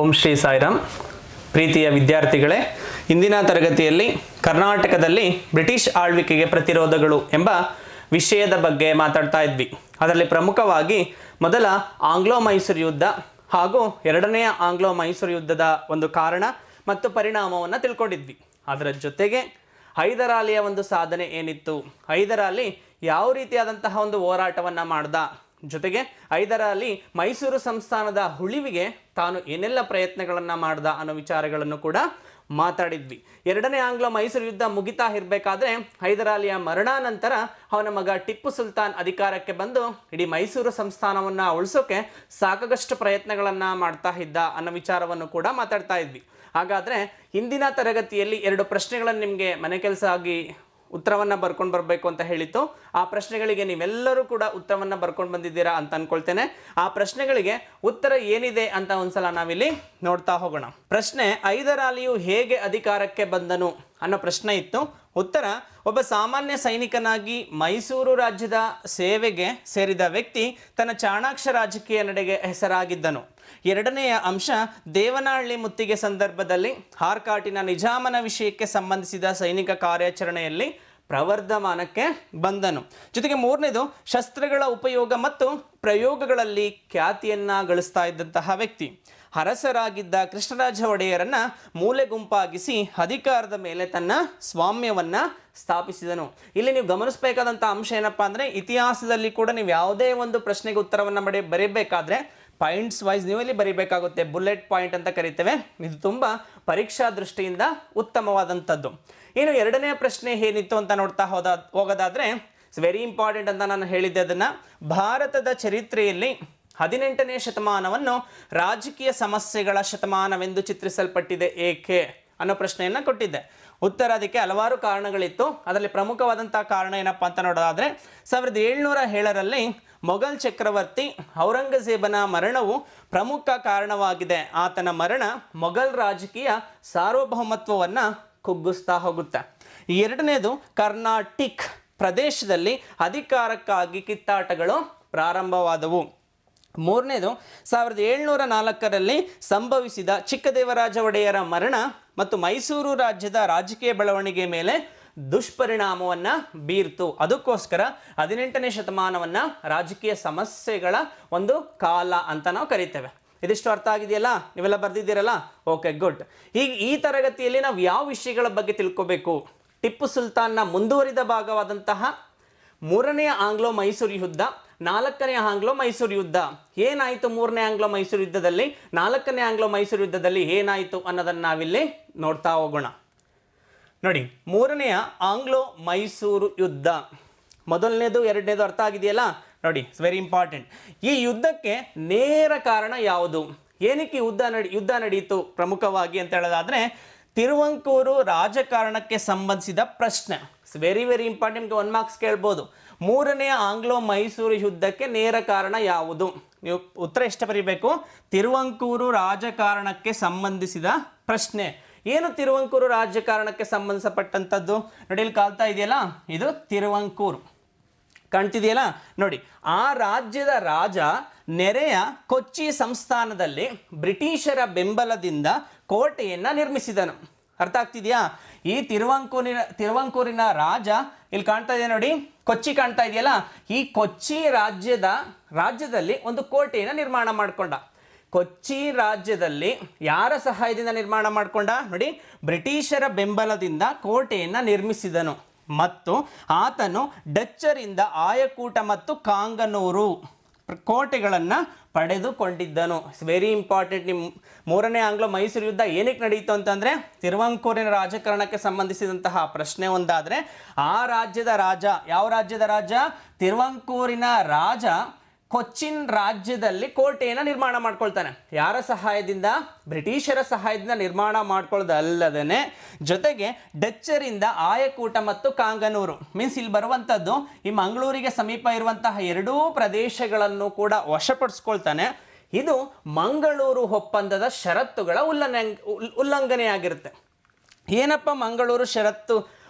ಓಂ ಶ್ರೀ ಸಾಯಿರಾಮ್ ಪ್ರೀತಿಯ ವಿದ್ಯಾರ್ಥಿಗಳೇ ಇಂದಿನ ತರಗತಿಯಲ್ಲಿ ಕರ್ನಾಟಕದಲ್ಲಿ ಬ್ರಿಟಿಷ್ ಆಳ್ವಿಕೆಗೆ ಪ್ರತಿರೋಧಗಳು ಎಂಬ ವಿಷಯದ ಬಗ್ಗೆ ಮಾತಾಡ್ತಾ ಇದ್ವಿ ಅದರಲ್ಲಿ ಪ್ರಮುಖವಾಗಿ ಮೊದಲ ಆಂಗ್ಲೋ ಮೈಸೂರು ಯುದ್ಧ ಹಾಗೂ ಎರಡನೆಯ ಆಂಗ್ಲೋ ಮೈಸೂರು ಯುದ್ಧದ ಒಂದು ಕಾರಣ ಮತ್ತು ಪರಿಣಾಮವನ್ನು ತಿಳ್ಕೊಂಡಿದ್ವಿ ಅದರ ಜೊತೆಗೆ ಹೈದರಾಲಿಯ ಒಂದು ಸಾಧನೆ ಏನಿತ್ತು ಹೈದರಾಲಿ ಯಾವ ರೀತಿಯಾದಂತಹ ಒಂದು ಹೋರಾಟವನ್ನು ಮಾಡ್ದ ಜೊತೆಗೆ ಹೈದರಾಲಿ ಮೈಸೂರು ಸಂಸ್ಥಾನದ ಉಳಿವಿಗೆ ತಾನು ಏನೆಲ್ಲ ಪ್ರಯತ್ನಗಳನ್ನು ಮಾಡ್ದ ಅನ್ನೋ ವಿಚಾರಗಳನ್ನು ಕೂಡ ಮಾತಾಡಿದ್ವಿ ಎರಡನೇ ಆಂಗ್ಲ ಮೈಸೂರು ಯುದ್ಧ ಮುಗಿತಾ ಇರಬೇಕಾದ್ರೆ ಹೈದರಾಲಿಯ ಮರಣಾನಂತರ ಅವನ ಮಗ ಟಿಪ್ಪು ಸುಲ್ತಾನ್ ಅಧಿಕಾರಕ್ಕೆ ಬಂದು ಇಡೀ ಮೈಸೂರು ಸಂಸ್ಥಾನವನ್ನು ಉಳಿಸೋಕೆ ಸಾಕಷ್ಟು ಪ್ರಯತ್ನಗಳನ್ನು ಮಾಡ್ತಾ ಇದ್ದ ಅನ್ನೋ ವಿಚಾರವನ್ನು ಕೂಡ ಮಾತಾಡ್ತಾ ಇದ್ವಿ ಹಾಗಾದರೆ ಇಂದಿನ ತರಗತಿಯಲ್ಲಿ ಎರಡು ಪ್ರಶ್ನೆಗಳನ್ನು ನಿಮಗೆ ಮನೆ ಕೆಲಸ ಆಗಿ ಉತ್ತರವನ್ನು ಬರ್ಕೊಂಡು ಬರಬೇಕು ಅಂತ ಹೇಳಿತ್ತು ಆ ಪ್ರಶ್ನೆಗಳಿಗೆ ನೀವೆಲ್ಲರೂ ಕೂಡ ಉತ್ತರವನ್ನು ಬರ್ಕೊಂಡು ಬಂದಿದ್ದೀರಾ ಅಂತ ಅನ್ಕೊಳ್ತೇನೆ ಆ ಪ್ರಶ್ನೆಗಳಿಗೆ ಉತ್ತರ ಏನಿದೆ ಅಂತ ಒಂದ್ಸಲ ನಾವಿಲ್ಲಿ ನೋಡ್ತಾ ಹೋಗೋಣ ಪ್ರಶ್ನೆ ಐದರಾಲಿಯು ಹೇಗೆ ಅಧಿಕಾರಕ್ಕೆ ಬಂದನು ಅನ್ನೋ ಪ್ರಶ್ನೆ ಇತ್ತು ಉತ್ತರ ಒಬ್ಬ ಸಾಮಾನ್ಯ ಸೈನಿಕನಾಗಿ ಮೈಸೂರು ರಾಜ್ಯದ ಸೇವೆಗೆ ಸೇರಿದ ವ್ಯಕ್ತಿ ತನ್ನ ಚಾಣಾಕ್ಷ ರಾಜಕೀಯ ನಡೆಗೆ ಹೆಸರಾಗಿದ್ದನು ಎರಡನೆಯ ಅಂಶ ದೇವನಹಳ್ಳಿ ಮುತ್ತಿಗೆ ಸಂದರ್ಭದಲ್ಲಿ ಹಾರ್ಕಾಟಿನ ನಿಜಾಮನ ವಿಷಯಕ್ಕೆ ಸಂಬಂಧಿಸಿದ ಸೈನಿಕ ಕಾರ್ಯಾಚರಣೆಯಲ್ಲಿ ಪ್ರವರ್ಧಮಾನಕ್ಕೆ ಬಂದನು ಜೊತೆಗೆ ಮೂರನೇದು ಶಸ್ತ್ರಗಳ ಉಪಯೋಗ ಮತ್ತು ಪ್ರಯೋಗಗಳಲ್ಲಿ ಖ್ಯಾತಿಯನ್ನ ಗಳಿಸ್ತಾ ಇದ್ದಂತಹ ವ್ಯಕ್ತಿ ಅರಸರಾಗಿದ್ದ ಕೃಷ್ಣರಾಜ ಒಡೆಯರನ್ನ ಮೂಲೆ ಗುಂಪಾಗಿಸಿ ಅಧಿಕಾರದ ಮೇಲೆ ತನ್ನ ಸ್ವಾಮ್ಯವನ್ನ ಸ್ಥಾಪಿಸಿದನು ಇಲ್ಲಿ ನೀವು ಗಮನಿಸಬೇಕಾದಂಥ ಅಂಶ ಏನಪ್ಪಾ ಅಂದ್ರೆ ಇತಿಹಾಸದಲ್ಲಿ ಕೂಡ ನೀವು ಯಾವುದೇ ಒಂದು ಪ್ರಶ್ನೆಗೆ ಉತ್ತರವನ್ನು ಮಾಡಿ ಬರೀಬೇಕಾದ್ರೆ ಪಾಯಿಂಟ್ಸ್ ವೈಸ್ ನೀವು ಇಲ್ಲಿ ಬರೀಬೇಕಾಗುತ್ತೆ ಬುಲೆಟ್ ಪಾಯಿಂಟ್ ಅಂತ ಕರಿತೇವೆ ಇದು ತುಂಬ ಪರೀಕ್ಷಾ ದೃಷ್ಟಿಯಿಂದ ಉತ್ತಮವಾದಂಥದ್ದು ಇನ್ನು ಎರಡನೇ ಪ್ರಶ್ನೆ ಏನಿತ್ತು ಅಂತ ನೋಡ್ತಾ ಹೋದ ಹೋಗೋದಾದ್ರೆ ಇಟ್ಸ್ ವೆರಿ ಇಂಪಾರ್ಟೆಂಟ್ ಅಂತ ನಾನು ಹೇಳಿದ್ದೆ ಅದನ್ನು ಭಾರತದ ಚರಿತ್ರೆಯಲ್ಲಿ ಹದಿನೆಂಟನೇ ಶತಮಾನವನ್ನು ರಾಜಕೀಯ ಸಮಸ್ಯೆಗಳ ಶತಮಾನವೆಂದು ಚಿತ್ರಿಸಲ್ಪಟ್ಟಿದೆ ಏಕೆ ಅನ್ನೋ ಪ್ರಶ್ನೆಯನ್ನು ಕೊಟ್ಟಿದ್ದೆ ಉತ್ತರ ಅದಕ್ಕೆ ಹಲವಾರು ಕಾರಣಗಳಿತ್ತು ಅದರಲ್ಲಿ ಪ್ರಮುಖವಾದಂಥ ಕಾರಣ ಏನಪ್ಪ ಅಂತ ನೋಡೋದಾದರೆ ಸಾವಿರದ ಏಳ್ನೂರ ಏಳರಲ್ಲಿ ಮೊಘಲ್ ಚಕ್ರವರ್ತಿ ಔರಂಗಜೇಬನ ಮರಣವು ಪ್ರಮುಖ ಕಾರಣವಾಗಿದೆ ಆತನ ಮರಣ ಮೊಘಲ್ ರಾಜಕೀಯ ಸಾರ್ವಭೌಮತ್ವವನ್ನು ಕುಗ್ಗಿಸ್ತಾ ಹೋಗುತ್ತೆ ಎರಡನೇದು ಕರ್ನಾಟಿಕ್ ಪ್ರದೇಶದಲ್ಲಿ ಅಧಿಕಾರಕ್ಕಾಗಿ ಕಿತ್ತಾಟಗಳು ಪ್ರಾರಂಭವಾದವು ಮೂರನೇದು ಸಾವಿರದ ಏಳ್ನೂರ ನಾಲ್ಕರಲ್ಲಿ ಸಂಭವಿಸಿದ ಚಿಕ್ಕದೇವರಾಜ ಒಡೆಯರ ಮರಣ ಮತ್ತು ಮೈಸೂರು ರಾಜ್ಯದ ರಾಜಕೀಯ ಬೆಳವಣಿಗೆ ಮೇಲೆ ದುಷ್ಪರಿಣಾಮವನ್ನು ಬೀರ್ತು ಅದಕ್ಕೋಸ್ಕರ ಹದಿನೆಂಟನೇ ಶತಮಾನವನ್ನು ರಾಜಕೀಯ ಸಮಸ್ಯೆಗಳ ಒಂದು ಕಾಲ ಅಂತ ನಾವು ಕರಿತೇವೆ ಇದಿಷ್ಟು ಅರ್ಥ ಆಗಿದೆಯಲ್ಲ ನೀವೆಲ್ಲ ಬರೆದಿದ್ದೀರಲ್ಲ ಓಕೆ ಗುಡ್ ಈಗ ಈ ತರಗತಿಯಲ್ಲಿ ನಾವು ಯಾವ ವಿಷಯಗಳ ಬಗ್ಗೆ ತಿಳ್ಕೋಬೇಕು ಟಿಪ್ಪು ಸುಲ್ತಾನ್ನ ಮುಂದುವರಿದ ಭಾಗವಾದಂತಹ ಮೂರನೆಯ ಆಂಗ್ಲೋ ಮೈಸೂರು ಯುದ್ಧ ನಾಲ್ಕನೇ ಆಂಗ್ಲೋ ಮೈಸೂರು ಯುದ್ಧ ಏನಾಯಿತು ಮೂರನೇ ಆಂಗ್ಲೋ ಮೈಸೂರು ಯುದ್ಧದಲ್ಲಿ ನಾಲ್ಕನೇ ಆಂಗ್ಲೋ ಮೈಸೂರು ಯುದ್ಧದಲ್ಲಿ ಏನಾಯಿತು ಅನ್ನೋದನ್ನು ನಾವಿಲ್ಲಿ ನೋಡ್ತಾ ಹೋಗೋಣ ನೋಡಿ ಮೂರನೆಯ ಆಂಗ್ಲೋ ಮೈಸೂರು ಯುದ್ಧ ಮೊದಲನೇದು ಎರಡನೇದು ಅರ್ಥ ಆಗಿದೆಯಲ್ಲ ನೋಡಿ ಇಟ್ಸ್ ವೆರಿ ಇಂಪಾರ್ಟೆಂಟ್ ಈ ಯುದ್ಧಕ್ಕೆ ನೇರ ಕಾರಣ ಯಾವುದು ಏನಕ್ಕೆ ಯುದ್ಧ ನಡಿ ಯುದ್ಧ ನಡೆಯಿತು ಪ್ರಮುಖವಾಗಿ ಅಂತ ಹೇಳೋದಾದ್ರೆ ತಿರುವಂಕೂರು ರಾಜಕಾರಣಕ್ಕೆ ಸಂಬಂಧಿಸಿದ ಪ್ರಶ್ನೆ ಇಟ್ಸ್ ವೆರಿ ವೆರಿ ಇಂಪಾರ್ಟೆಂಟ್ ನಿಮಗೆ ಒನ್ ಮಾರ್ಕ್ಸ್ ಕೇಳ್ಬೋದು ಮೂರನೆಯ ಆಂಗ್ಲೋ ಮೈಸೂರು ಯುದ್ಧಕ್ಕೆ ನೇರ ಕಾರಣ ಯಾವುದು ನೀವು ಉತ್ತರ ಎಷ್ಟು ಬರೀಬೇಕು ತಿರುವಂಕೂರು ರಾಜಕಾರಣಕ್ಕೆ ಸಂಬಂಧಿಸಿದ ಪ್ರಶ್ನೆ ಏನು ತಿರುವಂಕೂರು ರಾಜಕಾರಣಕ್ಕೆ ಸಂಬಂಧಪಟ್ಟಂಥದ್ದು ನೋಡಿ ಇಲ್ಲಿ ಕಾಲ್ತಾ ಇದೆಯಲ್ಲ ಇದು ತಿರುವಂಕೂರು ಕಾಣ್ತಿದೆಯಲ್ಲ ನೋಡಿ ಆ ರಾಜ್ಯದ ರಾಜ ನೆರೆಯ ಕೊಚ್ಚಿ ಸಂಸ್ಥಾನದಲ್ಲಿ ಬ್ರಿಟಿಷರ ಬೆಂಬಲದಿಂದ ಕೋಟೆಯನ್ನು ನಿರ್ಮಿಸಿದನು ಅರ್ಥ ಆಗ್ತಿದೆಯಾ ಈ ತಿರುವಂಕೂರಿನ ತಿರುವಂಕೂರಿನ ರಾಜ ಇಲ್ಲಿ ಕಾಣ್ತಾ ಇದೆ ನೋಡಿ ಕೊಚ್ಚಿ ಕಾಣ್ತಾ ಇದೆಯಲ್ಲ ಈ ಕೊಚ್ಚಿ ರಾಜ್ಯದ ರಾಜ್ಯದಲ್ಲಿ ಒಂದು ಕೋಟೆಯನ್ನು ನಿರ್ಮಾಣ ಮಾಡಿಕೊಂಡ ಕೊಚ್ಚಿ ರಾಜ್ಯದಲ್ಲಿ ಯಾರ ಸಹಾಯದಿಂದ ನಿರ್ಮಾಣ ಮಾಡಿಕೊಂಡ ನೋಡಿ ಬ್ರಿಟಿಷರ ಬೆಂಬಲದಿಂದ ಕೋಟೆಯನ್ನು ನಿರ್ಮಿಸಿದನು ಮತ್ತು ಆತನು ಡಚ್ಚರಿಂದ ಆಯಕೂಟ ಮತ್ತು ಕಾಂಗನೂರು ಕೋಟೆಗಳನ್ನು ಪಡೆದುಕೊಂಡಿದ್ದನು ಇಟ್ಸ್ ವೆರಿ ಇಂಪಾರ್ಟೆಂಟ್ ನಿಮ್ಮ ಮೂರನೇ ಆಂಗ್ಲೋ ಮೈಸೂರು ಯುದ್ಧ ಏನಕ್ಕೆ ನಡೆಯಿತು ಅಂತಂದರೆ ತಿರುವಂಕೂರಿನ ರಾಜಕಾರಣಕ್ಕೆ ಸಂಬಂಧಿಸಿದಂತಹ ಪ್ರಶ್ನೆ ಒಂದಾದರೆ ಆ ರಾಜ್ಯದ ರಾಜ ಯಾವ ರಾಜ್ಯದ ರಾಜ ತಿರುವಂಕೂರಿನ ರಾಜ ಕೊಚ್ಚಿನ್ ರಾಜ್ಯದಲ್ಲಿ ಕೋಟೆಯನ್ನು ನಿರ್ಮಾಣ ಮಾಡ್ಕೊಳ್ತಾನೆ ಯಾರ ಸಹಾಯದಿಂದ ಬ್ರಿಟಿಷರ ಸಹಾಯದಿಂದ ನಿರ್ಮಾಣ ಮಾಡ್ಕೊಳ್ಳೋದಲ್ಲದೇ ಜೊತೆಗೆ ಡಚ್ಚರಿಂದ ಆಯಕೂಟ ಮತ್ತು ಕಾಂಗನೂರು ಮೀನ್ಸ್ ಇಲ್ಲಿ ಬರುವಂಥದ್ದು ಈ ಮಂಗಳೂರಿಗೆ ಸಮೀಪ ಇರುವಂತಹ ಎರಡೂ ಪ್ರದೇಶಗಳನ್ನು ಕೂಡ ವಶಪಡಿಸ್ಕೊಳ್ತಾನೆ ಇದು ಮಂಗಳೂರು ಒಪ್ಪಂದದ ಷರತ್ತುಗಳ ಉಲ್ಲಂಘನೆ ಉಲ್ಲಂಘನೆಯಾಗಿರುತ್ತೆ ಏನಪ್ಪ ಮಂಗಳೂರು ಷರತ್ತು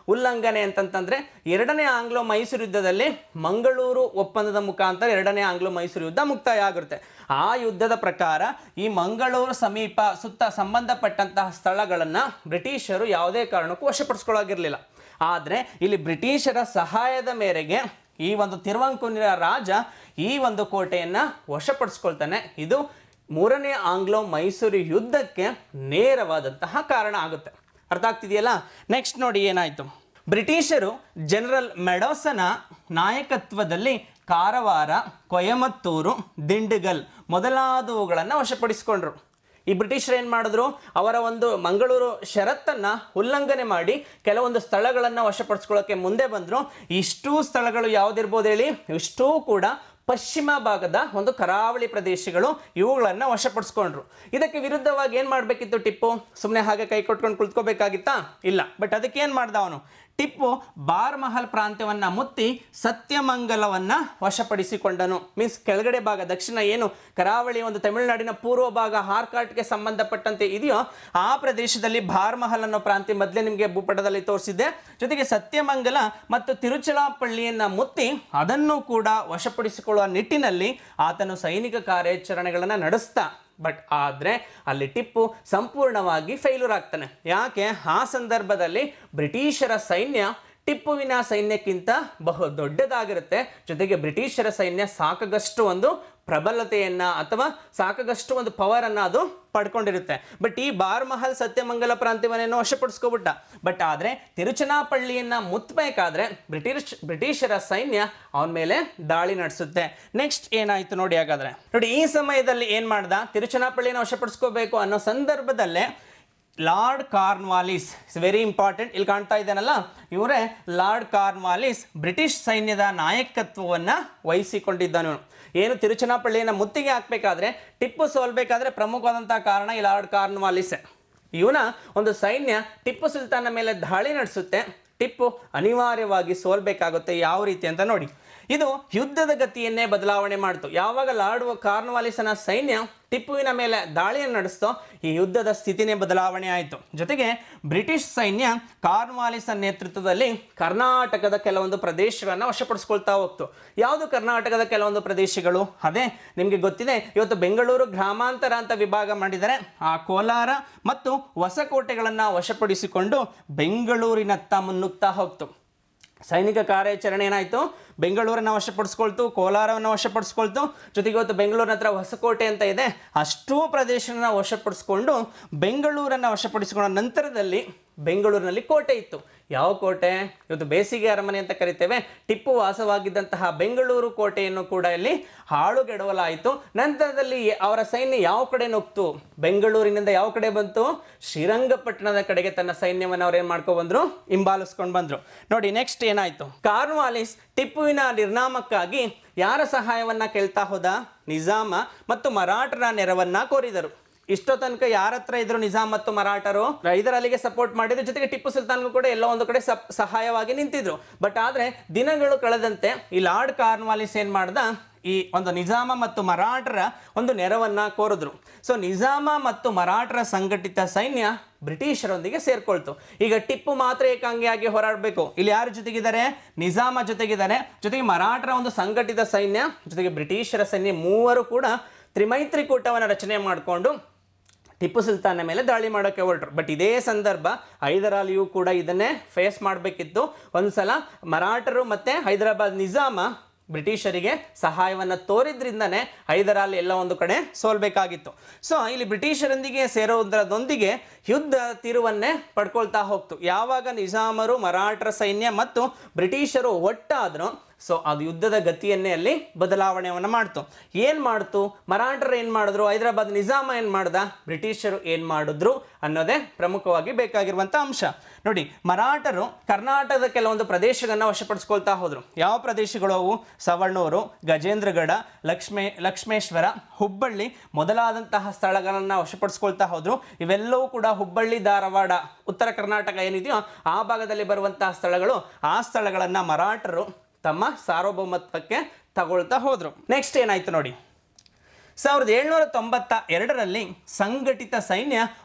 ಉಲ್ಲಂಘನೆ ಅಂತಂತಂದ್ರೆ ಎರಡನೇ ಆಂಗ್ಲೋ ಮೈಸೂರು ಯುದ್ಧದಲ್ಲಿ ಮಂಗಳೂರು ಒಪ್ಪಂದದ ಮುಖಾಂತರ ಎರಡನೇ ಆಂಗ್ಲೋ ಮೈಸೂರು ಯುದ್ಧ ಮುಕ್ತಾಯ ಆಗಿರುತ್ತೆ ಆ ಯುದ್ಧದ ಪ್ರಕಾರ ಈ ಮಂಗಳೂರು ಸಮೀಪ ಸುತ್ತ ಸಂಬಂಧಪಟ್ಟಂತಹ ಸ್ಥಳಗಳನ್ನು ಬ್ರಿಟಿಷರು ಯಾವುದೇ ಕಾರಣಕ್ಕೂ ವಶಪಡಿಸ್ಕೊಳ್ಳೋಗಿರಲಿಲ್ಲ ಆದರೆ ಇಲ್ಲಿ ಬ್ರಿಟಿಷರ ಸಹಾಯದ ಮೇರೆಗೆ ಈ ಒಂದು ತಿರುವಂಕುನಿರ ರಾಜ ಈ ಒಂದು ಕೋಟೆಯನ್ನು ವಶಪಡಿಸ್ಕೊಳ್ತಾನೆ ಇದು ಮೂರನೇ ಆಂಗ್ಲೋ ಮೈಸೂರು ಯುದ್ಧಕ್ಕೆ ನೇರವಾದಂತಹ ಕಾರಣ ಆಗುತ್ತೆ ಅರ್ಥ ಆಗ್ತಿದೆಯಲ್ಲ ನೆಕ್ಸ್ಟ್ ನೋಡಿ ಏನಾಯಿತು ಬ್ರಿಟಿಷರು ಜನರಲ್ ಮೆಡೋಸನ ನಾಯಕತ್ವದಲ್ಲಿ ಕಾರವಾರ ಕೊಯಮತ್ತೂರು ದಿಂಡಿಗಲ್ ಮೊದಲಾದವುಗಳನ್ನು ವಶಪಡಿಸಿಕೊಂಡ್ರು ಈ ಬ್ರಿಟಿಷರು ಏನು ಮಾಡಿದ್ರು ಅವರ ಒಂದು ಮಂಗಳೂರು ಷರತ್ತನ್ನು ಉಲ್ಲಂಘನೆ ಮಾಡಿ ಕೆಲವೊಂದು ಸ್ಥಳಗಳನ್ನು ವಶಪಡಿಸ್ಕೊಳ್ಳೋಕೆ ಮುಂದೆ ಬಂದರು ಇಷ್ಟೂ ಸ್ಥಳಗಳು ಯಾವುದಿರ್ಬೋದು ಹೇಳಿ ಇಷ್ಟೂ ಕೂಡ ಪಶ್ಚಿಮ ಭಾಗದ ಒಂದು ಕರಾವಳಿ ಪ್ರದೇಶಗಳು ಇವುಗಳನ್ನು ವಶಪಡಿಸ್ಕೊಂಡ್ರು ಇದಕ್ಕೆ ವಿರುದ್ಧವಾಗಿ ಏನು ಮಾಡಬೇಕಿತ್ತು ಟಿಪ್ಪು ಸುಮ್ಮನೆ ಹಾಗೆ ಕೈ ಕೊಟ್ಕೊಂಡು ಕುಳಿತುಕೋಬೇಕಾಗಿತ್ತಾ ಇಲ್ಲ ಬಟ್ ಅದಕ್ಕೆ ಏನು ಮಾಡ್ದ ಅವನು ಟಿಪ್ಪು ಬಾರ್ಮಹಲ್ ಪ್ರಾಂತ್ಯವನ್ನು ಮುತ್ತಿ ಸತ್ಯಮಂಗಲವನ್ನು ವಶಪಡಿಸಿಕೊಂಡನು ಮೀನ್ಸ್ ಕೆಳಗಡೆ ಭಾಗ ದಕ್ಷಿಣ ಏನು ಕರಾವಳಿ ಒಂದು ತಮಿಳುನಾಡಿನ ಪೂರ್ವ ಭಾಗ ಹಾರ್ಕಾಟ್ಗೆ ಸಂಬಂಧಪಟ್ಟಂತೆ ಇದೆಯೋ ಆ ಪ್ರದೇಶದಲ್ಲಿ ಬಾರ್ಮಹಲ್ ಅನ್ನೋ ಪ್ರಾಂತ್ಯ ಮೊದಲೇ ನಿಮಗೆ ಭೂಪಟದಲ್ಲಿ ತೋರಿಸಿದ್ದೆ ಜೊತೆಗೆ ಸತ್ಯಮಂಗಲ ಮತ್ತು ತಿರುಚಲಾಪಳ್ಳಿಯನ್ನು ಮುತ್ತಿ ಅದನ್ನು ಕೂಡ ವಶಪಡಿಸಿಕೊಳ್ಳುವ ನಿಟ್ಟಿನಲ್ಲಿ ಆತನು ಸೈನಿಕ ಕಾರ್ಯಾಚರಣೆಗಳನ್ನು ನಡೆಸ್ತಾ ಬಟ್ ಆದರೆ ಅಲ್ಲಿ ಟಿಪ್ಪು ಸಂಪೂರ್ಣವಾಗಿ ಫೇಲ್ಯೂರ್ ಆಗ್ತಾನೆ ಯಾಕೆ ಆ ಸಂದರ್ಭದಲ್ಲಿ ಬ್ರಿಟಿಷರ ಸೈನ್ಯ ಟಿಪ್ಪುವಿನ ಸೈನ್ಯಕ್ಕಿಂತ ಬಹು ದೊಡ್ಡದಾಗಿರುತ್ತೆ ಜೊತೆಗೆ ಬ್ರಿಟಿಷರ ಸೈನ್ಯ ಸಾಕಾಗಷ್ಟು ಒಂದು ಪ್ರಬಲತೆಯನ್ನು ಅಥವಾ ಸಾಕಾಗಷ್ಟು ಒಂದು ಪವರನ್ನು ಅದು ಪಡ್ಕೊಂಡಿರುತ್ತೆ ಬಟ್ ಈ ಬಾರ್ಮಹಲ್ ಸತ್ಯಮಂಗಲ ಪ್ರಾಂತ್ಯವನ್ನೇನೋ ವಶಪಡಿಸ್ಕೊಬಿಟ್ಟ ಬಟ್ ಆದರೆ ತಿರುಚನಾಪಳ್ಳಿಯನ್ನು ಮುತ್ತಬೇಕಾದ್ರೆ ಬ್ರಿಟಿಷ್ ಬ್ರಿಟಿಷರ ಸೈನ್ಯ ಅವನ ಮೇಲೆ ದಾಳಿ ನಡೆಸುತ್ತೆ ನೆಕ್ಸ್ಟ್ ಏನಾಯಿತು ನೋಡಿ ಹಾಗಾದ್ರೆ ನೋಡಿ ಈ ಸಮಯದಲ್ಲಿ ಏನು ಮಾಡ್ದ ತಿರುಚನಾಪಳ್ಳಿಯನ್ನು ವಶಪಡಿಸ್ಕೋಬೇಕು ಅನ್ನೋ ಸಂದರ್ಭದಲ್ಲೇ Lord Cornwallis it's very important ಇಲ್ಲಿ ಕಾಣ್ತಾ ಇದ್ದಾನಲ್ಲ ಇವರೇ ಲಾರ್ಡ್ ಕಾರ್ನ್ವಾಲಿಸ್ ಬ್ರಿಟಿಷ್ ಸೈನ್ಯದ ನಾಯಕತ್ವವನ್ನು ವಹಿಸಿಕೊಂಡಿದ್ದನು ಏನು ತಿರುಚನಾಪಳ್ಳಿಯನ್ನು ಮುತ್ತಿಗೆ ಹಾಕಬೇಕಾದ್ರೆ ಟಿಪ್ಪು ಸೋಲ್ಬೇಕಾದ್ರೆ ಪ್ರಮುಖವಾದಂಥ ಕಾರಣ ಈ ಲಾರ್ಡ್ ಕಾರ್ನ್ವಾಲಿಸ್ ಇವನ ಒಂದು ಸೈನ್ಯ ಟಿಪ್ಪು ಸುಲ್ತಾನ ಮೇಲೆ ದಾಳಿ ನಡೆಸುತ್ತೆ ಟಿಪ್ಪು ಅನಿವಾರ್ಯವಾಗಿ ಸೋಲ್ಬೇಕಾಗುತ್ತೆ ಯಾವ ರೀತಿ ಅಂತ ನೋಡಿ ಇದು ಯುದ್ಧದ ಗತಿಯನ್ನೇ ಬದಲಾವಣೆ ಮಾಡಿತು ಯಾವಾಗ ಲಾರ್ಡ್ ಕಾರ್ನ್ವಾಲಿಸನ ಸೈನ್ಯ ಟಿಪ್ಪುವಿನ ಮೇಲೆ ದಾಳಿಯನ್ನು ನಡೆಸ್ತೋ ಈ ಯುದ್ಧದ ಸ್ಥಿತಿನೇ ಬದಲಾವಣೆ ಆಯಿತು ಜೊತೆಗೆ ಬ್ರಿಟಿಷ್ ಸೈನ್ಯ ಕಾರ್ನ್ವಾಲಿಸನ ನೇತೃತ್ವದಲ್ಲಿ ಕರ್ನಾಟಕದ ಕೆಲವೊಂದು ಪ್ರದೇಶಗಳನ್ನು ವಶಪಡಿಸ್ಕೊಳ್ತಾ ಹೋಗ್ತು ಯಾವುದು ಕರ್ನಾಟಕದ ಕೆಲವೊಂದು ಪ್ರದೇಶಗಳು ಅದೇ ನಿಮಗೆ ಗೊತ್ತಿದೆ ಇವತ್ತು ಬೆಂಗಳೂರು ಗ್ರಾಮಾಂತರ ಅಂತ ವಿಭಾಗ ಮಾಡಿದರೆ ಆ ಕೋಲಾರ ಮತ್ತು ಹೊಸಕೋಟೆಗಳನ್ನು ವಶಪಡಿಸಿಕೊಂಡು ಬೆಂಗಳೂರಿನತ್ತ ಮುನ್ನುಗ್ತಾ ಹೋಗ್ತು ಸೈನಿಕ ಕಾರ್ಯಾಚರಣೆ ಏನಾಯಿತು ಬೆಂಗಳೂರನ್ನು ವಶಪಡಿಸ್ಕೊಳ್ತು ಕೋಲಾರವನ್ನು ವಶಪಡಿಸ್ಕೊಳ್ತು ಜೊತೆಗೆ ಇವತ್ತು ಬೆಂಗಳೂರಿನ ಹತ್ರ ಹೊಸಕೋಟೆ ಅಂತ ಇದೆ ಅಷ್ಟೂ ಪ್ರದೇಶನ ವಶಪಡಿಸ್ಕೊಂಡು ಬೆಂಗಳೂರನ್ನು ವಶಪಡಿಸಿಕೊಂಡ ನಂತರದಲ್ಲಿ ಬೆಂಗಳೂರಿನಲ್ಲಿ ಕೋಟೆ ಇತ್ತು ಯಾವ ಕೋಟೆ ಇವತ್ತು ಬೇಸಿಗೆ ಅರಮನೆ ಅಂತ ಕರಿತೇವೆ ಟಿಪ್ಪು ವಾಸವಾಗಿದ್ದಂತಹ ಬೆಂಗಳೂರು ಕೋಟೆಯನ್ನು ಕೂಡ ಇಲ್ಲಿ ಹಾಳುಗೆಡವಲಾಯಿತು ನಂತರದಲ್ಲಿ ಅವರ ಸೈನ್ಯ ಯಾವ ಕಡೆ ನುಗ್ತು ಬೆಂಗಳೂರಿನಿಂದ ಯಾವ ಕಡೆ ಬಂತು ಶ್ರೀರಂಗಪಟ್ಟಣದ ಕಡೆಗೆ ತನ್ನ ಸೈನ್ಯವನ್ನು ಅವ್ರು ಏನು ಮಾಡ್ಕೊ ಬಂದ್ರು ಹಿಂಬಾಲಿಸ್ಕೊಂಡು ಬಂದ್ರು ನೋಡಿ ನೆಕ್ಸ್ಟ್ ಏನಾಯ್ತು ಕಾರ್ನ್ವಾಲಿಸ್ ಟಿಪ್ಪುವಿನ ನಿರ್ನಾಮಕ್ಕಾಗಿ ಯಾರ ಸಹಾಯವನ್ನ ಕೇಳ್ತಾ ಹೋದ ನಿಜಾಮ ಮತ್ತು ಮರಾಠರ ನೆರವನ್ನ ಕೋರಿದರು ಇಷ್ಟೋ ತನಕ ಯಾರ ಹತ್ರ ಇದ್ರು ನಿಜಾಮ್ ಮತ್ತು ಮರಾಠರು ಹೈದರ್ ಅಲಿಗೆ ಸಪೋರ್ಟ್ ಮಾಡಿದ್ರು ಜೊತೆಗೆ ಟಿಪ್ಪು ಸುಲ್ತಾನ್ಗೂ ಕೂಡ ಎಲ್ಲೋ ಒಂದು ಕಡೆ ಸಪ್ ಸಹಾಯವಾಗಿ ನಿಂತಿದ್ರು ಬಟ್ ಆದ್ರೆ ದಿನಗಳು ಕಳೆದಂತೆ ಈ ಲಾರ್ಡ್ ಕಾರ್ನ್ವಾಲಿಸ್ ಏನ್ ಮಾಡ್ದ ಈ ಒಂದು ನಿಜಾಮ ಮತ್ತು ಮರಾಠರ ಒಂದು ನೆರವನ್ನ ಕೋರಿದ್ರು ಸೊ ನಿಜಾಮ ಮತ್ತು ಮರಾಠರ ಸಂಘಟಿತ ಸೈನ್ಯ ಬ್ರಿಟಿಷರೊಂದಿಗೆ ಸೇರ್ಕೊಳ್ತು ಈಗ ಟಿಪ್ಪು ಮಾತ್ರ ಏಕಾಂಗಿಯಾಗಿ ಹೋರಾಡಬೇಕು ಇಲ್ಲಿ ಯಾರ ಜೊತೆಗಿದ್ದಾರೆ ನಿಜಾಮ ಜೊತೆಗಿದ್ದಾರೆ ಜೊತೆಗೆ ಮರಾಠರ ಒಂದು ಸಂಘಟಿತ ಸೈನ್ಯ ಜೊತೆಗೆ ಬ್ರಿಟಿಷರ ಸೈನ್ಯ ಮೂವರು ಕೂಡ ತ್ರಿಮೈತ್ರಿಕೂಟವನ್ನು ರಚನೆ ಮಾಡಿಕೊಂಡು ಟಿಪ್ಪು ಸುಲ್ತಾನ ಮೇಲೆ ದಾಳಿ ಮಾಡೋಕ್ಕೆ ಹೊರಟರು ಬಟ್ ಇದೇ ಸಂದರ್ಭ ಹೈದರಾಲಿಯು ಕೂಡ ಇದನ್ನೇ ಫೇಸ್ ಮಾಡಬೇಕಿತ್ತು ಒಂದ್ಸಲ ಮರಾಠರು ಮತ್ತು ಹೈದರಾಬಾದ್ ನಿಜಾಮ ಬ್ರಿಟಿಷರಿಗೆ ಸಹಾಯವನ್ನು ತೋರಿದ್ರಿಂದನೇ ಹೈದರಾಲಿ ಎಲ್ಲ ಒಂದು ಕಡೆ ಸೋಲ್ಬೇಕಾಗಿತ್ತು ಸೊ ಇಲ್ಲಿ ಬ್ರಿಟಿಷರೊಂದಿಗೆ ಸೇರೋದ್ರದೊಂದಿಗೆ ಯುದ್ಧ ತಿರುವನ್ನೇ ಪಡ್ಕೊಳ್ತಾ ಹೋಗ್ತು ಯಾವಾಗ ನಿಜಾಮರು ಮರಾಠರ ಸೈನ್ಯ ಮತ್ತು ಬ್ರಿಟಿಷರು ಒಟ್ಟಾದ್ರು ಸೊ ಅದು ಯುದ್ಧದ ಗತಿಯನ್ನೇ ಅಲ್ಲಿ ಬದಲಾವಣೆಯನ್ನು ಮಾಡ್ತು ಏನು ಮಾಡ್ತು ಮರಾಠರು ಏನು ಮಾಡಿದ್ರು ಹೈದರಾಬಾದ್ ನಿಜಾಮ ಏನು ಮಾಡ್ದ ಬ್ರಿಟಿಷರು ಏನು ಮಾಡಿದ್ರು ಅನ್ನೋದೇ ಪ್ರಮುಖವಾಗಿ ಬೇಕಾಗಿರುವಂಥ ಅಂಶ ನೋಡಿ ಮರಾಠರು ಕರ್ನಾಟಕದ ಕೆಲವೊಂದು ಪ್ರದೇಶಗಳನ್ನು ವಶಪಡಿಸ್ಕೊಳ್ತಾ ಹೋದರು ಯಾವ ಪ್ರದೇಶಗಳು ಅವು ಸವರ್ಣೂರು ಗಜೇಂದ್ರಗಡ ಲಕ್ಷ್ಮೇ ಲಕ್ಷ್ಮೇಶ್ವರ ಹುಬ್ಬಳ್ಳಿ ಮೊದಲಾದಂತಹ ಸ್ಥಳಗಳನ್ನು ವಶಪಡಿಸ್ಕೊಳ್ತಾ ಹೋದರು ಇವೆಲ್ಲವೂ ಕೂಡ ಹುಬ್ಬಳ್ಳಿ ಧಾರವಾಡ ಉತ್ತರ ಕರ್ನಾಟಕ ಏನಿದೆಯೋ ಆ ಭಾಗದಲ್ಲಿ ಬರುವಂತಹ ಸ್ಥಳಗಳು ಆ ಸ್ಥಳಗಳನ್ನು ಮರಾಠರು ತಮ್ಮ ಸಾರ್ವಭೌಮತ್ವಕ್ಕೆ ತಗೊಳ್ತಾ ಹೋದರು ನೆಕ್ಸ್ಟ್ ಏನಾಯ್ತು ನೋಡಿ ಸಾವಿರದ ಏಳ್ನೂರ ತೊಂಬತ್ತ ಎರಡರಲ್ಲಿ ಸಂಘಟಿತ ಸೈನ್ಯ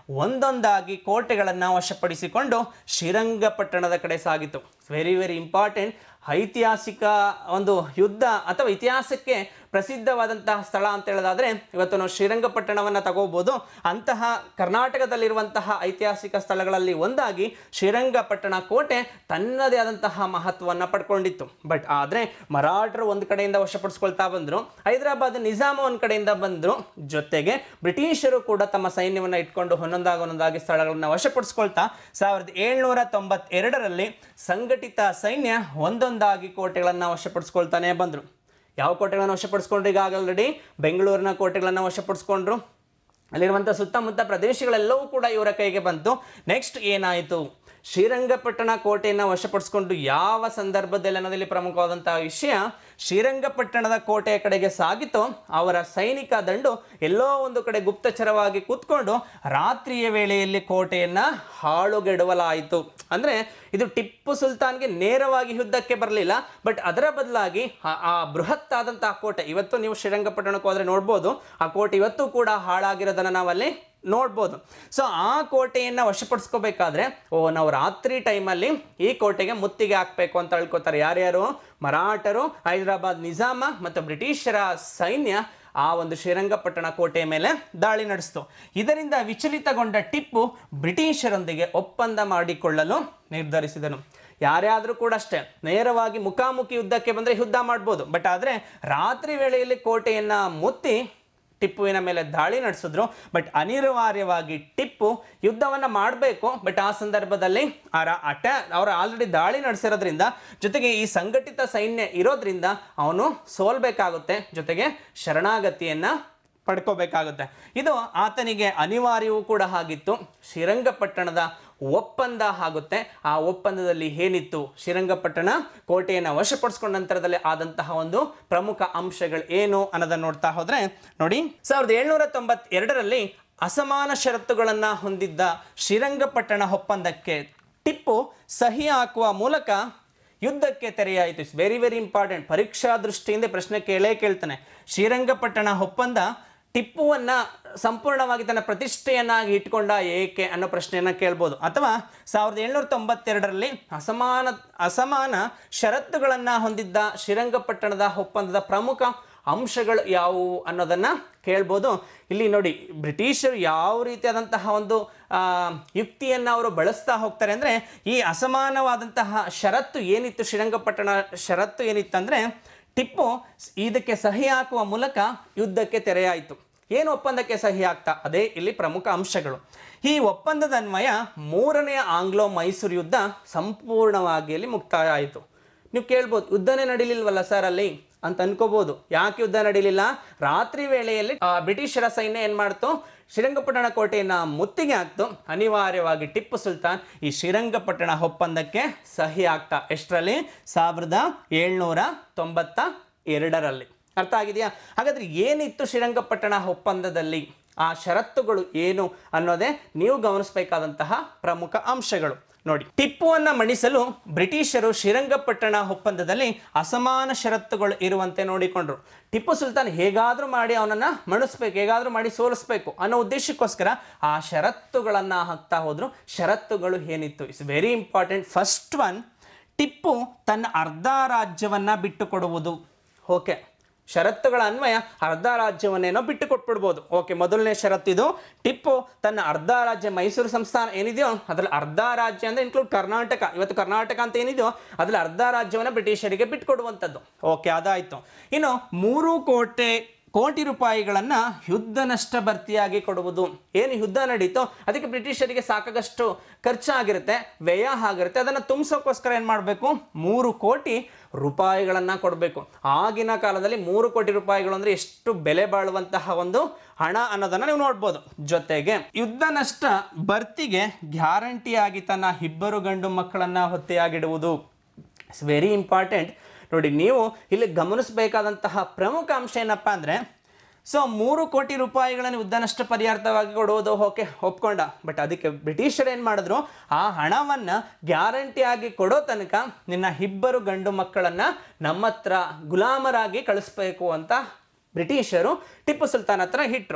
ಒಂದೊಂದಾಗಿ ಕೋಟೆಗಳನ್ನು ವಶಪಡಿಸಿಕೊಂಡು ಶ್ರೀರಂಗಪಟ್ಟಣದ ಕಡೆ ಸಾಗಿತು ವೆರಿ ವೆರಿ ಇಂಪಾರ್ಟೆಂಟ್ ಐತಿಹಾಸಿಕ ಒಂದು ಯುದ್ಧ ಅಥವಾ ಇತಿಹಾಸಕ್ಕೆ ಪ್ರಸಿದ್ಧವಾದಂತಹ ಸ್ಥಳ ಅಂತ ಹೇಳೋದಾದ್ರೆ ಇವತ್ತು ನಾವು ಶ್ರೀರಂಗಪಟ್ಟಣವನ್ನು ತಗೋಬಹುದು ಅಂತಹ ಕರ್ನಾಟಕದಲ್ಲಿರುವಂತಹ ಐತಿಹಾಸಿಕ ಸ್ಥಳಗಳಲ್ಲಿ ಒಂದಾಗಿ ಶ್ರೀರಂಗಪಟ್ಟಣ ಕೋಟೆ ತನ್ನದೇ ಆದಂತಹ ಮಹತ್ವವನ್ನು ಪಡ್ಕೊಂಡಿತ್ತು ಬಟ್ ಆದರೆ ಮರಾಠರು ಒಂದು ಕಡೆಯಿಂದ ವಶಪಡಿಸ್ಕೊಳ್ತಾ ಬಂದರು ಹೈದರಾಬಾದ್ ನಿಜಾಮ ಒಂದು ಕಡೆಯಿಂದ ಬಂದರು ಜೊತೆಗೆ ಬ್ರಿಟಿಷರು ಕೂಡ ತಮ್ಮ ಸೈನ್ಯವನ್ನು ಇಟ್ಕೊಂಡು ಒಂದೊಂದಾಗಿ ಒಂದೊಂದಾಗಿ ಸ್ಥಳಗಳನ್ನು ವಶಪಡಿಸ್ಕೊಳ್ತಾ ಸಾವಿರದ ಏಳ್ನೂರ ತೊಂಬತ್ತೆರಡರಲ್ಲಿ ಸಂಘಟಿತ ಸೈನ್ಯ ಒಂದೊಂದಾಗಿ ಕೋಟೆಗಳನ್ನು ವಶಪಡಿಸ್ಕೊಳ್ತಾನೆ ಬಂದರು ಯಾವ ಕೋಟೆಗಳನ್ನು ವಶಪಡಿಸ್ಕೊಂಡ್ರು ಈಗ ಆಲ್ರೆಡಿ ಬೆಂಗಳೂರಿನ ಕೋಟೆಗಳನ್ನು ವಶಪಡಿಸ್ಕೊಂಡ್ರು ಅಲ್ಲಿರುವಂಥ ಸುತ್ತಮುತ್ತ ಪ್ರದೇಶಗಳೆಲ್ಲವೂ ಕೂಡ ಇವರ ಕೈಗೆ ಬಂತು ನೆಕ್ಸ್ಟ್ ಏನಾಯಿತು ಶ್ರೀರಂಗಪಟ್ಟಣ ಕೋಟೆಯನ್ನು ವಶಪಡಿಸ್ಕೊಂಡು ಯಾವ ಸಂದರ್ಭದಲ್ಲಿ ಅನ್ನೋದಲ್ಲಿ ಪ್ರಮುಖವಾದಂತಹ ವಿಷಯ ಶ್ರೀರಂಗಪಟ್ಟಣದ ಕೋಟೆಯ ಕಡೆಗೆ ಸಾಗಿತೋ ಅವರ ಸೈನಿಕ ದಂಡು ಎಲ್ಲೋ ಒಂದು ಕಡೆ ಗುಪ್ತಚರವಾಗಿ ಕೂತ್ಕೊಂಡು ರಾತ್ರಿಯ ವೇಳೆಯಲ್ಲಿ ಕೋಟೆಯನ್ನು ಹಾಳುಗೆಡವಲಾಯಿತು ಅಂದರೆ ಇದು ಟಿಪ್ಪು ಸುಲ್ತಾನ್ಗೆ ನೇರವಾಗಿ ಯುದ್ಧಕ್ಕೆ ಬರಲಿಲ್ಲ ಬಟ್ ಅದರ ಬದಲಾಗಿ ಆ- ಆ ಬೃಹತ್ ಆದಂತಹ ಕೋಟೆ ಇವತ್ತು ನೀವು ಶ್ರೀರಂಗಪಟ್ಟಣಕ್ಕೆ ಹೋದ್ರೆ ನೋಡ್ಬೋದು ಆ ಕೋಟೆ ಇವತ್ತು ಕೂಡ ಹಾಳಾಗಿರೋದನ್ನ ನಾವಲ್ಲಿ ನೋಡ್ಬೋದು ಸೊ ಆ ಕೋಟೆಯನ್ನು ವಶಪಡಿಸ್ಕೋಬೇಕಾದ್ರೆ ಓ ನಾವು ರಾತ್ರಿ ಟೈಮಲ್ಲಿ ಈ ಕೋಟೆಗೆ ಮುತ್ತಿಗೆ ಹಾಕಬೇಕು ಅಂತ ಹೇಳ್ಕೊತಾರೆ ಯಾರ್ಯಾರು ಮರಾಠರು ಹೈದರಾಬಾದ್ ನಿಜಾಮ ಮತ್ತು ಬ್ರಿಟಿಷರ ಸೈನ್ಯ ಆ ಒಂದು ಶ್ರೀರಂಗಪಟ್ಟಣ ಕೋಟೆಯ ಮೇಲೆ ದಾಳಿ ನಡೆಸಿತು ಇದರಿಂದ ವಿಚಲಿತಗೊಂಡ ಟಿಪ್ಪು ಬ್ರಿಟಿಷರೊಂದಿಗೆ ಒಪ್ಪಂದ ಮಾಡಿಕೊಳ್ಳಲು ನಿರ್ಧರಿಸಿದನು ಯಾರ್ಯಾದರೂ ಕೂಡ ಅಷ್ಟೇ ನೇರವಾಗಿ ಮುಖಾಮುಖಿ ಯುದ್ಧಕ್ಕೆ ಬಂದರೆ ಯುದ್ಧ ಮಾಡ್ಬೋದು ಬಟ್ ಆದರೆ ರಾತ್ರಿ ವೇಳೆಯಲ್ಲಿ ಕೋಟೆಯನ್ನು ಮುತ್ತಿ ಟಿಪ್ಪುವಿನ ಮೇಲೆ ದಾಳಿ ನಡೆಸಿದ್ರು ಬಟ್ ಅನಿವಾರ್ಯವಾಗಿ ಟಿಪ್ಪು ಯುದ್ಧವನ್ನು ಮಾಡಬೇಕು ಬಟ್ ಆ ಸಂದರ್ಭದಲ್ಲಿ ಅವರ ಅಟ್ಯಾ ಅವರು ಆಲ್ರೆಡಿ ದಾಳಿ ನಡೆಸಿರೋದ್ರಿಂದ ಜೊತೆಗೆ ಈ ಸಂಘಟಿತ ಸೈನ್ಯ ಇರೋದ್ರಿಂದ ಅವನು ಸೋಲ್ಬೇಕಾಗುತ್ತೆ ಜೊತೆಗೆ ಶರಣಾಗತಿಯನ್ನು ಪಡ್ಕೋಬೇಕಾಗುತ್ತೆ ಇದು ಆತನಿಗೆ ಅನಿವಾರ್ಯವೂ ಕೂಡ ಆಗಿತ್ತು ಶ್ರೀರಂಗಪಟ್ಟಣದ ಒಪ್ಪಂದ ಆಗುತ್ತೆ ಆ ಒಪ್ಪಂದದಲ್ಲಿ ಏನಿತ್ತು ಶ್ರೀರಂಗಪಟ್ಟಣ ಕೋಟೆಯನ್ನು ವಶಪಡಿಸ್ಕೊಂಡ ನಂತರದಲ್ಲಿ ಆದಂತಹ ಒಂದು ಪ್ರಮುಖ ಅಂಶಗಳು ಏನು ಅನ್ನೋದನ್ನು ನೋಡ್ತಾ ಹೋದ್ರೆ ನೋಡಿ ಸಾವಿರದ ಏಳ್ನೂರ ತೊಂಬತ್ತೆರಡರಲ್ಲಿ ಅಸಮಾನ ಷರತ್ತುಗಳನ್ನು ಹೊಂದಿದ್ದ ಶ್ರೀರಂಗಪಟ್ಟಣ ಒಪ್ಪಂದಕ್ಕೆ ಟಿಪ್ಪು ಸಹಿ ಹಾಕುವ ಮೂಲಕ ಯುದ್ಧಕ್ಕೆ ತೆರೆಯಾಯಿತು ಇಟ್ಸ್ ವೆರಿ ವೆರಿ ಇಂಪಾರ್ಟೆಂಟ್ ಪರೀಕ್ಷಾ ದೃಷ್ಟಿಯಿಂದ ಪ್ರಶ್ನೆ ಕೇಳೇ ಕೇಳ್ತಾನೆ ಶ್ರೀರಂಗಪಟ್ಟಣ ಒಪ್ಪಂದ ಟಿಪ್ಪುವನ್ನ ಸಂಪೂರ್ಣವಾಗಿ ತನ್ನ ಪ್ರತಿಷ್ಠೆಯನ್ನಾಗಿ ಇಟ್ಕೊಂಡ ಏಕೆ ಅನ್ನೋ ಪ್ರಶ್ನೆಯನ್ನ ಕೇಳ್ಬೋದು ಅಥವಾ ಸಾವಿರದ ಏಳ್ನೂರ ತೊಂಬತ್ತೆರಡರಲ್ಲಿ ಅಸಮಾನ ಅಸಮಾನ ಷರತ್ತುಗಳನ್ನು ಹೊಂದಿದ್ದ ಶ್ರೀರಂಗಪಟ್ಟಣದ ಒಪ್ಪಂದದ ಪ್ರಮುಖ ಅಂಶಗಳು ಯಾವುವು ಅನ್ನೋದನ್ನ ಕೇಳ್ಬೋದು ಇಲ್ಲಿ ನೋಡಿ ಬ್ರಿಟಿಷರು ಯಾವ ರೀತಿಯಾದಂತಹ ಒಂದು ಆ, ಯುಕ್ತಿಯನ್ನು ಅವರು ಬಳಸ್ತಾ ಹೋಗ್ತಾರೆ ಅಂದರೆ ಈ ಅಸಮಾನವಾದಂತಹ ಷರತ್ತು ಏನಿತ್ತು ಶ್ರೀರಂಗಪಟ್ಟಣ ಷರತ್ತು ಏನಿತ್ತು ಅಂದರೆ ಟಿಪ್ಪು ಸ್- ಇದಕ್ಕೆ ಸಹಿ ಹಾಕುವ ಮೂಲಕ ಯುದ್ಧಕ್ಕೆ ತೆರೆಯಾಯಿತು ಏನು ಒಪ್ಪಂದಕ್ಕೆ ಸಹಿ ಆಗ್ತಾ ಅದೇ ಇಲ್ಲಿ ಪ್ರಮುಖ ಅಂಶಗಳು ಈ ಒಪ್ಪಂದದ ಅನ್ವಯ ಮೂರನೆಯ ಆಂಗ್ಲೋ ಮೈಸೂರು ಯುದ್ಧ ಸಂಪೂರ್ಣವಾಗಿ ಅಲ್ಲಿ ಮುಕ್ತಾಯ ಆಯಿತು ನೀವು ಕೇಳ್ಬೋದು ಯುದ್ಧನೇ ನಡೀಲಿಲ್ವಲ್ಲ ಸರ್ ಅಲ್ಲಿ ಅಂತ ಅನ್ಕೋಬಹುದು ಯಾಕೆ ಯುದ್ಧ ನಡೀಲಿಲ್ಲ ರಾತ್ರಿ ವೇಳೆಯಲ್ಲಿ ಆ, ಬ್ರಿಟಿಷರ ಸೈನ್ಯ ಏನ್ ಮಾಡ್ತು ಶ್ರೀರಂಗಪಟ್ಟಣ ಕೋಟೆಯನ್ನ ಮುತ್ತಿಗೆ ಹಾಕ್ತು ಅನಿವಾರ್ಯವಾಗಿ ಟಿಪ್ಪು ಸುಲ್ತಾನ್ ಈ ಶ್ರೀರಂಗಪಟ್ಟಣ ಒಪ್ಪಂದಕ್ಕೆ ಸಹಿ ಆಗ್ತಾ ಎಷ್ಟರಲ್ಲಿ ಸಾವಿರದ ಏಳ್ನೂರ ತೊಂಬತ್ತ ಎರಡರಲ್ಲಿ ಅರ್ಥ ಆಗಿದೆಯಾ ಹಾಗಾದ್ರೆ ಏನಿತ್ತು ಶ್ರೀರಂಗಪಟ್ಟಣ ಒಪ್ಪಂದದಲ್ಲಿ ಆ ಷರತ್ತುಗಳು ಏನು ಅನ್ನೋದೇ ನೀವು ಗಮನಿಸಬೇಕಾದಂತಹ ಪ್ರಮುಖ ಅಂಶಗಳು ನೋಡಿ ಟಿಪ್ಪುವನ್ನ ಮಣಿಸಲು ಬ್ರಿಟಿಷರು ಶ್ರೀರಂಗಪಟ್ಟಣ ಒಪ್ಪಂದದಲ್ಲಿ ಅಸಮಾನ ಷರತ್ತುಗಳು ಇರುವಂತೆ ನೋಡಿಕೊಂಡ್ರು ಟಿಪ್ಪು ಸುಲ್ತಾನ್ ಹೇಗಾದ್ರೂ ಮಾಡಿ ಅವನನ್ನ ಮಣಿಸ್ಬೇಕು ಹೇಗಾದ್ರೂ ಮಾಡಿ ಸೋಲಿಸ್ಬೇಕು ಅನ್ನೋ ಉದ್ದೇಶಕ್ಕೋಸ್ಕರ ಆ ಷರತ್ತುಗಳನ್ನ ಹಾಕ್ತಾ ಹೋದ್ರು ಷರತ್ತುಗಳು ಏನಿತ್ತು it's very important first one Tipu ತನ್ನ ಅರ್ಧ ರಾಜ್ಯವನ್ನ ಬಿಟ್ಟು ಕೊಡುವುದು ಓಕೆ ಷರತ್ತುಗಳ ಅನ್ವಯ ಅರ್ಧ ರಾಜ್ಯವನ್ನೇನೋ ಬಿಟ್ಟು ಕೊಟ್ಬಿಡ್ಬೋದು ಓಕೆ ಮೊದಲನೇ ಷರತ್ತು ಇದು ಟಿಪ್ಪು ತನ್ನ ಅರ್ಧ ರಾಜ್ಯ ಮೈಸೂರು ಸಂಸ್ಥಾನ ಏನಿದೆಯೋ ಅದ್ರಲ್ಲಿ ಅರ್ಧ ರಾಜ್ಯ ಅಂದರೆ ಇನ್ಕ್ಲೂಡ್ ಕರ್ನಾಟಕ ಇವತ್ತು ಕರ್ನಾಟಕ ಅಂತ ಏನಿದೆಯೋ ಅದ್ರಲ್ಲಿ ಅರ್ಧ ರಾಜ್ಯವನ್ನು ಬ್ರಿಟಿಷರಿಗೆ ಬಿಟ್ಕೊಡುವಂಥದ್ದು ಓಕೆ ಅದಾಯಿತು ಇನ್ನು ಮೂರು ಕೋಟೆ ಕೋಟಿ ರೂಪಾಯಿಗಳನ್ನು ಯುದ್ಧ ನಷ್ಟ ಭರ್ತಿಯಾಗಿ ಕೊಡುವುದು ಏನು ಯುದ್ಧ ನಡೀತೋ ಅದಕ್ಕೆ ಬ್ರಿಟಿಷರಿಗೆ ಸಾಕಾಗಷ್ಟು ಖರ್ಚಾಗಿರುತ್ತೆ ವ್ಯಯ ಆಗಿರುತ್ತೆ ಅದನ್ನು ತುಂಬಿಸೋಕ್ಕೋಸ್ಕರ ಏನು ಮಾಡಬೇಕು ಮೂರು ಕೋಟಿ ರೂಪಾಯಿಗಳನ್ನು ಕೊಡಬೇಕು ಆಗಿನ ಕಾಲದಲ್ಲಿ ಮೂರು ಕೋಟಿ ರೂಪಾಯಿಗಳು ಅಂದರೆ ಎಷ್ಟು ಬೆಲೆ ಬಾಳುವಂತಹ ಒಂದು ಹಣ ಅನ್ನೋದನ್ನು ನೀವು ನೋಡ್ಬೋದು ಜೊತೆಗೆ ಯುದ್ಧ ನಷ್ಟ ಭರ್ತಿಗೆ ಗ್ಯಾರಂಟಿಯಾಗಿ ತನ್ನ ಇಬ್ಬರು ಗಂಡು ಮಕ್ಕಳನ್ನು ಹೊತ್ತೆಯಾಗಿಡುವುದು ಇಟ್ಸ್ ವೆರಿ ಇಂಪಾರ್ಟೆಂಟ್ ನೋಡಿ ನೀವು ಇಲ್ಲಿ ಗಮನಿಸಬೇಕಾದಂತಹ ಪ್ರಮುಖ ಅಂಶ ಏನಪ್ಪ ಅಂದರೆ ಸೊ ಮೂರು ಕೋಟಿ ರೂಪಾಯಿಗಳನ್ನು ಯುದ್ಧ ನಷ್ಟ ಪರಿಹಾರ್ಥವಾಗಿ ಕೊಡುವುದು ಓಕೆ ಒಪ್ಕೊಂಡ ಬಟ್ ಅದಕ್ಕೆ ಬ್ರಿಟಿಷರು ಏನು ಮಾಡಿದ್ರು ಆ ಹಣವನ್ನು ಗ್ಯಾರಂಟಿಯಾಗಿ ಕೊಡೋ ತನಕ ನಿನ್ನ ಇಬ್ಬರು ಗಂಡು ಮಕ್ಕಳನ್ನು ನಮ್ಮ ಹತ್ರ ಗುಲಾಮರಾಗಿ ಕಳಿಸ್ಬೇಕು ಅಂತ ಬ್ರಿಟಿಷರು ಟಿಪ್ಪು ಸುಲ್ತಾನ್ ಹತ್ರ ಇಟ್ರು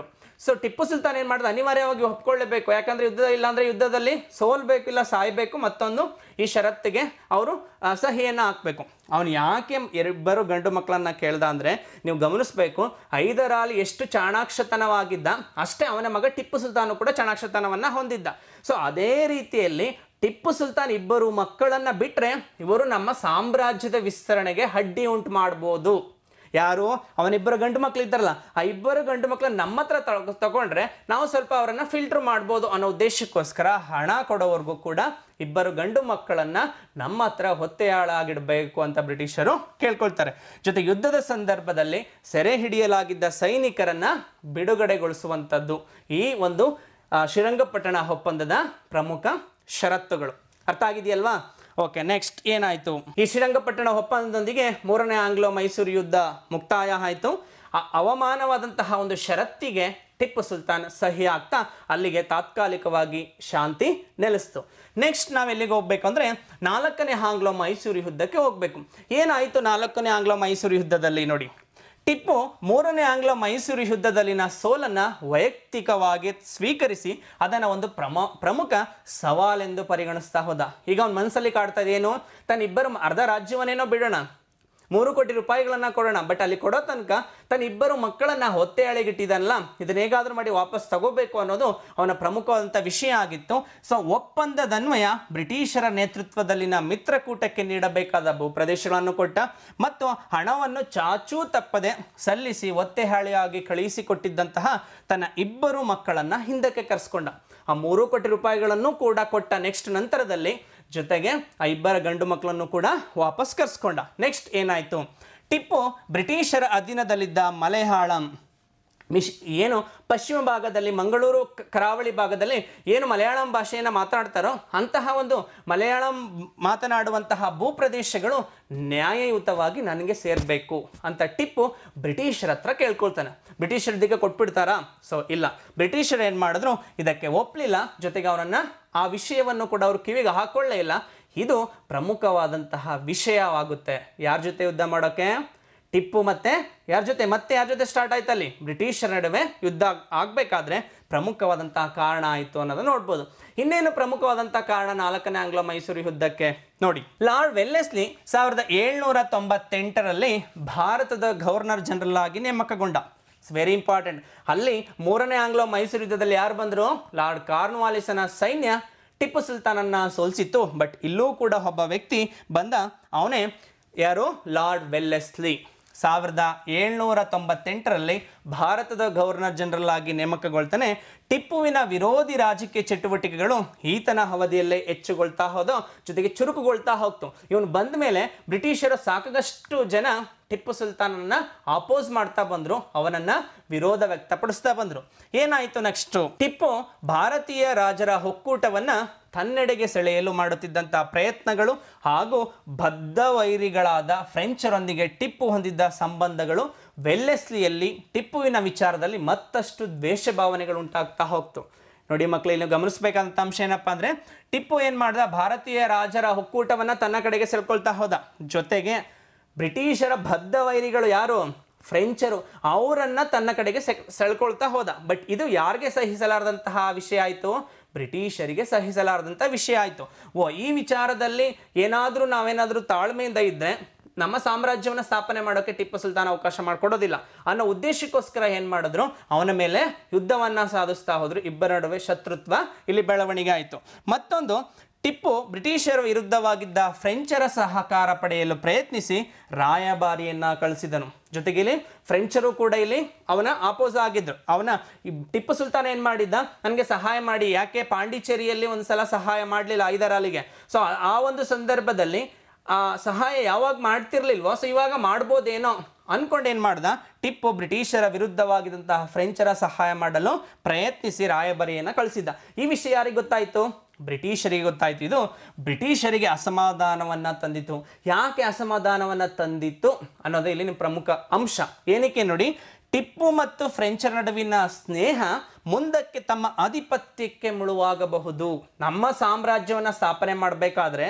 ಸೊ ಟಿಪ್ಪು ಸುಲ್ತಾನ್ ಏನು ಮಾಡಿದ ಅನಿವಾರ್ಯವಾಗಿ ಒಪ್ಕೊಳ್ಳೇಬೇಕು ಯಾಕಂದ್ರೆ ಯುದ್ಧ ಇಲ್ಲ ಅಂದ್ರೆ ಯುದ್ಧದಲ್ಲಿ ಸೋಲ್ಬೇಕು ಇಲ್ಲ ಸಾಯ್ಬೇಕು ಮತ್ತೊಂದು ಈ ಷರತ್ತಿಗೆ ಅವರು ಸಹಿಯನ್ನು ಹಾಕಬೇಕು ಅವನು ಯಾಕೆ ಇಬ್ಬರು ಗಂಡು ಮಕ್ಕಳನ್ನ ಕೇಳ್ದ ಅಂದ್ರೆ ನೀವು ಗಮನಿಸಬೇಕು ಹೈದರಾಲಿ ಎಷ್ಟು ಚಾಣಾಕ್ಷತನವಾಗಿದ್ದ ಅಷ್ಟೇ ಅವನ ಮಗ ಟಿಪ್ಪು ಸುಲ್ತಾನು ಕೂಡ ಚಾಣಾಕ್ಷತನವನ್ನ ಹೊಂದಿದ್ದ ಸೊ ಅದೇ ರೀತಿಯಲ್ಲಿ ಟಿಪ್ಪು ಸುಲ್ತಾನ್ ಇಬ್ಬರು ಮಕ್ಕಳನ್ನ ಬಿಟ್ರೆ ಇವರು ನಮ್ಮ ಸಾಮ್ರಾಜ್ಯದ ವಿಸ್ತರಣೆಗೆ ಅಡ್ಡಿ ಉಂಟು ಮಾಡ್ಬೋದು ಯಾರು ಅವನಿಬ್ಬರು ಗಂಡು ಮಕ್ಳು ಇದ್ದಾರಲ್ಲ ಆ ಇಬ್ಬರು ಗಂಡು ಮಕ್ಕಳನ್ನ ನಮ್ಮ ಹತ್ರ ತಗೊ- ತಗೊಂಡ್ರೆ ನಾವು ಸ್ವಲ್ಪ ಅವರನ್ನ ಫಿಲ್ಟರ್ ಮಾಡ್ಬೋದು ಅನ್ನೋ ಉದ್ದೇಶಕ್ಕೋಸ್ಕರ ಹಣ ಕೊಡೋವರೆಗೂ ಕೂಡ ಇಬ್ಬರು ಗಂಡು ಮಕ್ಕಳನ್ನ ನಮ್ಮ ಹತ್ರ ಹೊತ್ತೆಯಾಳಾಗಿಡಬೇಕು ಅಂತ ಬ್ರಿಟಿಷರು ಕೇಳ್ಕೊಳ್ತಾರೆ ಜೊತೆ ಯುದ್ಧದ ಸಂದರ್ಭದಲ್ಲಿ ಸೆರೆ ಹಿಡಿಯಲಾಗಿದ್ದ ಸೈನಿಕರನ್ನ ಬಿಡುಗಡೆಗೊಳಿಸುವಂಥದ್ದು ಈ ಒಂದು ಆ, ಶ್ರೀರಂಗಪಟ್ಟಣ ಒಪ್ಪಂದದ ಪ್ರಮುಖ ಷರತ್ತುಗಳು ಅರ್ಥ ಆಗಿದೆಯಲ್ವಾ ಓಕೆ ನೆಕ್ಸ್ಟ್ ಏನಾಯ್ತು ಈ ಶ್ರೀರಂಗಪಟ್ಟಣ ಒಪ್ಪಂದದೊಂದಿಗೆ ಮೂರನೇ ಆಂಗ್ಲೋ ಮೈಸೂರು ಯುದ್ಧ ಮುಕ್ತಾಯ ಆಯಿತು ಅವಮಾನವಾದಂತಹ ಒಂದು ಷರತ್ತಿಗೆ ಟಿಪ್ಪು ಸುಲ್ತಾನ್ ಸಹಿ ಆಗ್ತಾ ಅಲ್ಲಿಗೆ ತಾತ್ಕಾಲಿಕವಾಗಿ ಶಾಂತಿ ನೆಲೆಸ್ತು ನೆಕ್ಸ್ಟ್ ನಾವು ಎಲ್ಲಿಗೆ ಹೋಗ್ಬೇಕು ಅಂದ್ರೆ ನಾಲ್ಕನೇ ಆಂಗ್ಲೋ ಮೈಸೂರು ಯುದ್ಧಕ್ಕೆ ಹೋಗ್ಬೇಕು ಏನಾಯಿತು ನಾಲ್ಕನೇ ಆಂಗ್ಲೋ ಮೈಸೂರು ಯುದ್ಧದಲ್ಲಿ ನೋಡಿ ಟಿಪ್ಪು ಮೂರನೇ ಆಂಗ್ಲ ಮೈಸೂರು ಯುದ್ಧದಲ್ಲಿನ ಸೋಲನ್ನ ವೈಯಕ್ತಿಕವಾಗಿ ಸ್ವೀಕರಿಸಿ ಅದನ್ನ ಒಂದು ಪ್ರಮ ಪ್ರಮುಖ ಸವಾಲೆಂದು ಪರಿಗಣಿಸ್ತಾ ಹೋದ ಈಗ ಅವ್ನ ಮನಸ್ಸಲ್ಲಿ ಕಾಡ್ತಾ ಏನು ತನ್ನ ಇಬ್ಬರು ಅರ್ಧ ರಾಜ್ಯವನ್ನೇನೋ ಬಿಡೋಣ ಮೂರು ಕೋಟಿ ರೂಪಾಯಿಗಳನ್ನ ಕೊಡೋಣ ಬಟ್ ಅಲ್ಲಿ ಕೊಡೋ ತನಕ ತನ್ನ ಇಬ್ಬರು ಮಕ್ಕಳನ್ನ ಹೊತ್ತೆ ಅಳೆಗಿಟ್ಟಿದಲ್ಲ ಇದನ್ನ ಹೇಗಾದ್ರೂ ಮಾಡಿ ವಾಪಸ್ ತಗೋಬೇಕು ಅನ್ನೋದು ಅವನ ಪ್ರಮುಖವಾದಂಥ ವಿಷಯ ಆಗಿತ್ತು ಸೊ ಒಪ್ಪಂದದನ್ವಯ ಬ್ರಿಟಿಷರ ನೇತೃತ್ವದಲ್ಲಿನ ಮಿತ್ರಕೂಟಕ್ಕೆ ನೀಡಬೇಕಾದ ಭೂಪ್ರದೇಶಗಳನ್ನು ಕೊಟ್ಟ ಮತ್ತು ಹಣವನ್ನು ಚಾಚೂ ತಪ್ಪದೆ ಸಲ್ಲಿಸಿ ಒತ್ತೆಹಾಳಿಯಾಗಿ ಕಳುಹಿಸಿಕೊಟ್ಟಿದ್ದಂತಹ ತನ್ನ ಇಬ್ಬರು ಮಕ್ಕಳನ್ನ ಹಿಂದಕ್ಕೆ ಕರೆಸ್ಕೊಂಡ ಆ ಮೂರು ಕೋಟಿ ರೂಪಾಯಿಗಳನ್ನು ಕೂಡ ಕೊಟ್ಟ ನೆಕ್ಸ್ಟ್ ನಂತರದಲ್ಲಿ ಜೊತೆಗೆ ಆ ಇಬ್ಬರ ಗಂಡು ಮಕ್ಕಳನ್ನು ಕೂಡ ವಾಪಸ್ ಕರೆಸ್ಕೊಂಡ ನೆಕ್ಸ್ಟ್ ಏನಾಯಿತು ಟಿಪ್ಪು ಬ್ರಿಟಿಷರ ಅಧೀನದಲ್ಲಿದ್ದ ಮಲೆಯಾಳಂ ಮಿಶ್ ಏನು ಪಶ್ಚಿಮ ಭಾಗದಲ್ಲಿ ಮಂಗಳೂರು ಕ- ಕರಾವಳಿ ಭಾಗದಲ್ಲಿ ಏನು ಮಲಯಾಳಂ ಭಾಷೆಯನ್ನು ಮಾತನಾಡ್ತಾರೋ ಅಂತಹ ಒಂದು ಮಲಯಾಳಂ ಮಾತನಾಡುವಂತಹ ಭೂಪ್ರದೇಶಗಳು ನ್ಯಾಯಯುತವಾಗಿ ನನಗೆ ಸೇರಬೇಕು ಅಂತ ಟಿಪ್ಪು ಬ್ರಿಟಿಷರ ಹತ್ರ ಕೇಳ್ಕೊಳ್ತಾನೆ ಬ್ರಿಟಿಷರ ದಿಕ್ಕ ಕೊಟ್ಬಿಡ್ತಾರಾ ಸೊ ಇಲ್ಲ ಬ್ರಿಟಿಷರು ಏನು ಮಾಡಿದ್ರು ಇದಕ್ಕೆ ಒಪ್ಪಲಿಲ್ಲ ಜೊತೆಗೆ ಅವರನ್ನು ಆ ವಿಷಯವನ್ನು ಕೂಡ ಅವರು ಕಿವಿಗೆ ಹಾಕೊಳ್ಳೇ ಇಲ್ಲ ಇದು ಪ್ರಮುಖವಾದಂತಹ ವಿಷಯವಾಗುತ್ತೆ ಯಾರ ಜೊತೆ ಯುದ್ಧ ಮಾಡೋಕ್ಕೆ ಟಿಪ್ಪು ಮತ್ತೆ ಯಾರ ಜೊತೆ ಮತ್ತೆ ಯಾರ ಜೊತೆ ಸ್ಟಾರ್ಟ್ ಆಯ್ತಲ್ಲಿ ಬ್ರಿಟಿಷರ ನಡುವೆ ಯುದ್ಧ ಆಗಬೇಕಾದ್ರೆ ಪ್ರಮುಖವಾದಂತಹ ಕಾರಣ ಆಯಿತು ಅನ್ನೋದನ್ನ ನೋಡ್ಬೋದು ಇನ್ನೇನು ಪ್ರಮುಖವಾದಂತಹ ಕಾರಣ ನಾಲ್ಕನೇ ಆಂಗ್ಲೋ ಮೈಸೂರು ಯುದ್ಧಕ್ಕೆ ನೋಡಿ ಲಾರ್ಡ್ ವೆಲ್ಲೆಸ್ಲಿ ಸಾವಿರದ ಏಳ್ನೂರ ತೊಂಬತ್ತೆಂಟರಲ್ಲಿ ಭಾರತದ ಗವರ್ನರ್ ಜನರಲ್ ಆಗಿ ನೇಮಕಗೊಂಡ ಇಟ್ಸ್ ವೆರಿ ಇಂಪಾರ್ಟೆಂಟ್ ಅಲ್ಲಿ ಮೂರನೇ ಆಂಗ್ಲೋ ಮೈಸೂರು ಯುದ್ಧದಲ್ಲಿ ಯಾರು ಬಂದರು ಲಾರ್ಡ್ ಕಾರ್ನ್ವಾಲಿಸನ ಸೈನ್ಯ ಟಿಪ್ಪು ಸುಲ್ತಾನನ್ನ ಸೋಲಿಸಿತ್ತು ಬಟ್ ಇಲ್ಲೂ ಕೂಡ ಒಬ್ಬ ವ್ಯಕ್ತಿ ಬಂದ ಅವನೇ ಯಾರು ಲಾರ್ಡ್ ವೆಲ್ಲೆಸ್ಲಿ ಸಾವಿರದ ಏಳ್ನೂರ ತೊಂಬತ್ತೆಂಟರಲ್ಲಿ ಭಾರತದ ಗವರ್ನರ್ ಜನರಲ್ ಆಗಿ ನೇಮಕಗೊಳ್ತಾನೆ ಟಿಪ್ಪುವಿನ ವಿರೋಧಿ ರಾಜಕೀಯ ಚಟುವಟಿಕೆಗಳು ಈತನ ಅವಧಿಯಲ್ಲೇ ಹೆಚ್ಚುಗೊಳ್ತಾ ಹೋದೋ ಜೊತೆಗೆ ಚುರುಕುಗೊಳ್ತಾ ಹೋಗ್ತು ಇವನು ಬಂದ ಮೇಲೆ ಬ್ರಿಟಿಷರು ಸಾಕಷ್ಟು ಜನ ಟಿಪ್ಪು ಸುಲ್ತಾನನ್ನ ಅಪೋಸ್ ಮಾಡ್ತಾ ಬಂದ್ರು ಅವನನ್ನ ವಿರೋಧ ವ್ಯಕ್ತಪಡಿಸ್ತಾ ಬಂದ್ರು ಏನಾಯಿತು ನೆಕ್ಸ್ಟ್ ಟಿಪ್ಪು ಭಾರತೀಯ ರಾಜರ ಒಕ್ಕೂಟವನ್ನ ತನ್ನೆಡೆಗೆ ಸೆಳೆಯಲು ಮಾಡುತ್ತಿದ್ದಂತಹ ಪ್ರಯತ್ನಗಳು ಹಾಗೂ ಬದ್ಧ ವೈರಿಗಳಾದ ಫ್ರೆಂಚರೊಂದಿಗೆ ಟಿಪ್ಪು ಹೊಂದಿದ್ದ ಸಂಬಂಧಗಳು ವೆಲ್ಲೆಸ್ಲಿಯಲ್ಲಿ ಟಿಪ್ಪುವಿನ ವಿಚಾರದಲ್ಲಿ ಮತ್ತಷ್ಟು ದ್ವೇಷ ಭಾವನೆಗಳು ಉಂಟಾಗ್ತಾ ಹೋಗ್ತು ನೋಡಿ ಮಕ್ಕಳು ಇಲ್ಲಿ ಗಮನಿಸಬೇಕಾದಂಥ ಅಂಶ ಏನಪ್ಪ ಅಂದರೆ ಟಿಪ್ಪು ಏನು ಮಾಡ್ದ ಭಾರತೀಯ ರಾಜರ ಒಕ್ಕೂಟವನ್ನು ತನ್ನ ಕಡೆಗೆ ಸೆಳ್ಕೊಳ್ತಾ ಹೋದ ಜೊತೆಗೆ ಬ್ರಿಟಿಷರ ಬದ್ಧ ವೈರಿಗಳು ಯಾರು ಫ್ರೆಂಚರು ಅವರನ್ನ ತನ್ನ ಕಡೆಗೆ ಸೆ ಸೆಳ್ಕೊಳ್ತಾ ಹೋದ ಬಟ್ ಇದು ಯಾರಿಗೆ ಸಹಿಸಲಾರದಂತಹ ವಿಷಯ ಆಯಿತು ಬ್ರಿಟಿಷರಿಗೆ ಸಹಿಸಲಾರದಂಥ ವಿಷಯ ಆಯಿತು ಓ ಈ ವಿಚಾರದಲ್ಲಿ ಏನಾದರೂ ನಾವೇನಾದರೂ ತಾಳ್ಮೆಯಿಂದ ಇದ್ದರೆ ನಮ್ಮ ಸಾಮ್ರಾಜ್ಯವನ್ನು ಸ್ಥಾಪನೆ ಮಾಡೋಕ್ಕೆ ಟಿಪ್ಪು ಸುಲ್ತಾನ್ ಅವಕಾಶ ಮಾಡಿಕೊಡೋದಿಲ್ಲ ಅನ್ನೋ ಉದ್ದೇಶಕ್ಕೋಸ್ಕರ ಏನು ಮಾಡಿದ್ರು ಅವನ ಮೇಲೆ ಯುದ್ಧವನ್ನು ಸಾಧಿಸ್ತಾ ಹೋದ್ರು ಇಬ್ಬರ ನಡುವೆ ಶತ್ರುತ್ವ ಇಲ್ಲಿ ಬೆಳವಣಿಗೆ ಆಯಿತು ಮತ್ತೊಂದು ಟಿಪ್ಪು ಬ್ರಿಟಿಷರ ವಿರುದ್ಧವಾಗಿದ್ದ ಫ್ರೆಂಚರ ಸಹಕಾರ ಪಡೆಯಲು ಪ್ರಯತ್ನಿಸಿ ರಾಯಭಾರಿಯನ್ನ ಕಳಿಸಿದನು ಜೊತೆಗೆ ಇಲ್ಲಿ ಫ್ರೆಂಚರು ಕೂಡ ಇಲ್ಲಿ ಅವನ ಆಪೋಸ್ ಆಗಿದ್ರು ಅವನ ಈ ಟಿಪ್ಪು ಸುಲ್ತಾನ್ ಏನು ಮಾಡಿದ್ದ ನನಗೆ ಸಹಾಯ ಮಾಡಿ ಯಾಕೆ ಪಾಂಡಿಚೇರಿಯಲ್ಲಿ ಒಂದು ಸಲ ಸಹಾಯ ಮಾಡಲಿಲ್ಲ ಐದರಾಲಿಗೆ ಸೊ ಆ ಒಂದು ಸಂದರ್ಭದಲ್ಲಿ ಆ ಸಹಾಯ ಯಾವಾಗ ಮಾಡ್ತಿರ್ಲಿಲ್ವೋ ಸೊ ಇವಾಗ ಮಾಡ್ಬೋದೇನೋ ಅನ್ಕೊಂಡು ಏನು ಮಾಡ್ದ ಟಿಪ್ಪು ಬ್ರಿಟಿಷರ ವಿರುದ್ಧವಾಗಿದ್ದಂತಹ ಫ್ರೆಂಚರ ಸಹಾಯ ಮಾಡಲು ಪ್ರಯತ್ನಿಸಿ ರಾಯಭಾರಿಯನ್ನು ಕಳಿಸಿದ್ದ ಈ ವಿಷಯ ಯಾರಿಗೆ ಗೊತ್ತಾಯಿತು ಬ್ರಿಟಿಷರಿಗೆ ಗೊತ್ತಾಯಿತು ಇದು ಬ್ರಿಟಿಷರಿಗೆ ಅಸಮಾಧಾನವನ್ನು ತಂದಿತು ಯಾಕೆ ಅಸಮಾಧಾನವನ್ನು ತಂದಿತ್ತು ಅನ್ನೋದು ಇಲ್ಲಿನ ಪ್ರಮುಖ ಅಂಶ ಏನಕ್ಕೆ ನೋಡಿ ಟಿಪ್ಪು ಮತ್ತು ಫ್ರೆಂಚರ ನಡುವಿನ ಸ್ನೇಹ ಮುಂದಕ್ಕೆ ತಮ್ಮ ಆಧಿಪತ್ಯಕ್ಕೆ ಮುಳುವಾಗಬಹುದು ನಮ್ಮ ಸಾಮ್ರಾಜ್ಯವನ್ನು ಸ್ಥಾಪನೆ ಮಾಡಬೇಕಾದ್ರೆ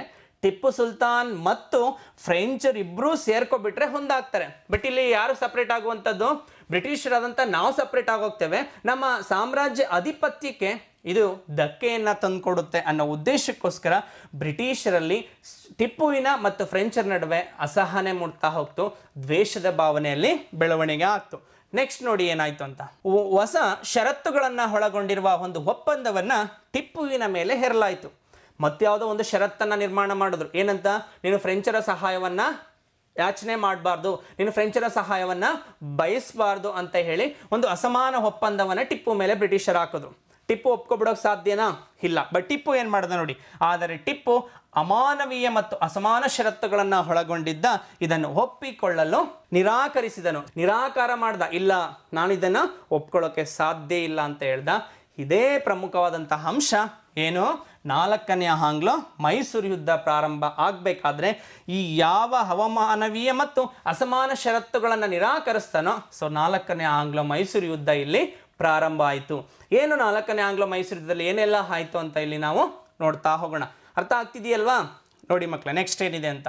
ಟಿಪ್ಪು ಸುಲ್ತಾನ್ ಮತ್ತು ಫ್ರೆಂಚರ್ ಇಬ್ಬರೂ ಸೇರ್ಕೊಬಿಟ್ರೆ ಹೊಂದಾಗ್ತಾರೆ ಬಟ್ ಇಲ್ಲಿ ಯಾರು ಸಪ್ರೇಟ್ ಆಗುವಂಥದ್ದು ಬ್ರಿಟಿಷರಾದಂಥ ನಾವು ಸಪ್ರೇಟ್ ಆಗೋಗ್ತೇವೆ ನಮ್ಮ ಸಾಮ್ರಾಜ್ಯ ಅಧಿಪತ್ಯಕ್ಕೆ ಇದು ಧಕ್ಕೆಯನ್ನು ತಂದುಕೊಡುತ್ತೆ ಅನ್ನೋ ಉದ್ದೇಶಕ್ಕೋಸ್ಕರ ಬ್ರಿಟಿಷರಲ್ಲಿ ಸ್- ಟಿಪ್ಪುವಿನ ಮತ್ತು ಫ್ರೆಂಚರ್ ನಡುವೆ ಅಸಹನೆ ಮೂಡ್ತಾ ಹೋಗ್ತು ದ್ವೇಷದ ಭಾವನೆಯಲ್ಲಿ ಬೆಳವಣಿಗೆ ಆಗ್ತು ನೆಕ್ಸ್ಟ್ ನೋಡಿ ಏನಾಯ್ತು ಅಂತ ಹೊ- ಹೊಸ ಷರತ್ತುಗಳನ್ನು ಒಳಗೊಂಡಿರುವ ಒಂದು ಒಪ್ಪಂದವನ್ನು ಟಿಪ್ಪುವಿನ ಮೇಲೆ ಹೇರಲಾಯಿತು ಮತ್ಯಾವುದೋ ಒಂದು ಷರತ್ತನ್ನು ನಿರ್ಮಾಣ ಮಾಡಿದ್ರು ಏನಂತ ನೀನು ಫ್ರೆಂಚರ ಸಹಾಯವನ್ನು ಯಾಚನೆ ಮಾಡಬಾರ್ದು ನೀನು ಫ್ರೆಂಚರ ಸಹಾಯವನ್ನು ಬಯಸಬಾರ್ದು ಅಂತ ಹೇಳಿ ಒಂದು ಅಸಮಾನ ಒಪ್ಪಂದವನ್ನು ಟಿಪ್ಪು ಮೇಲೆ ಬ್ರಿಟಿಷರು ಹಾಕಿದ್ರು ಟಿಪ್ಪು ಒಪ್ಕೊಬಿಡೋಕೆ ಸಾಧ್ಯನಾ ಇಲ್ಲ ಬಟ್ ಟಿಪ್ಪು ಏನು ಮಾಡ್ದ ನೋಡಿ ಆದರೆ ಟಿಪ್ಪು ಅಮಾನವೀಯ ಮತ್ತು ಅಸಮಾನ ಷರತ್ತುಗಳನ್ನು ಒಳಗೊಂಡಿದ್ದ ಇದನ್ನು ಒಪ್ಪಿಕೊಳ್ಳಲು ನಿರಾಕರಿಸಿದನು ನಿರಾಕಾರ ಮಾಡ್ದ ಇಲ್ಲ ನಾನು ಇದನ್ನು ಒಪ್ಕೊಳ್ಳೋಕೆ ಸಾಧ್ಯ ಇಲ್ಲ ಅಂತ ಹೇಳ್ದ ಇದೇ ಪ್ರಮುಖವಾದಂತಹ ಅಂಶ ಏನು ನಾಲ್ಕನೆಯ ಆಂಗ್ಲೋ ಮೈಸೂರು ಯುದ್ಧ ಪ್ರಾರಂಭ ಆಗಬೇಕಾದ್ರೆ ಈ ಯಾವ ಹವಾಮಾನವೀಯ ಮತ್ತು ಅಸಮಾನ ಷರತ್ತುಗಳನ್ನು ನಿರಾಕರಿಸ್ತಾನೋ ಸೊ ನಾಲ್ಕನೇ ಆಂಗ್ಲೋ ಮೈಸೂರು ಯುದ್ಧ ಇಲ್ಲಿ ಪ್ರಾರಂಭ ಆಯಿತು ಏನು ನಾಲ್ಕನೇ ಆಂಗ್ಲೋ ಮೈಸೂರು ಯುದ್ಧದಲ್ಲಿ ಏನೆಲ್ಲ ಆಯಿತು ಅಂತ ಇಲ್ಲಿ ನಾವು ನೋಡ್ತಾ ಹೋಗೋಣ ಅರ್ಥ ಆಗ್ತಿದೆಯಲ್ವಾ ನೋಡಿ ಮಕ್ಕಳೇ ನೆಕ್ಸ್ಟ್ ಏನಿದೆ ಅಂತ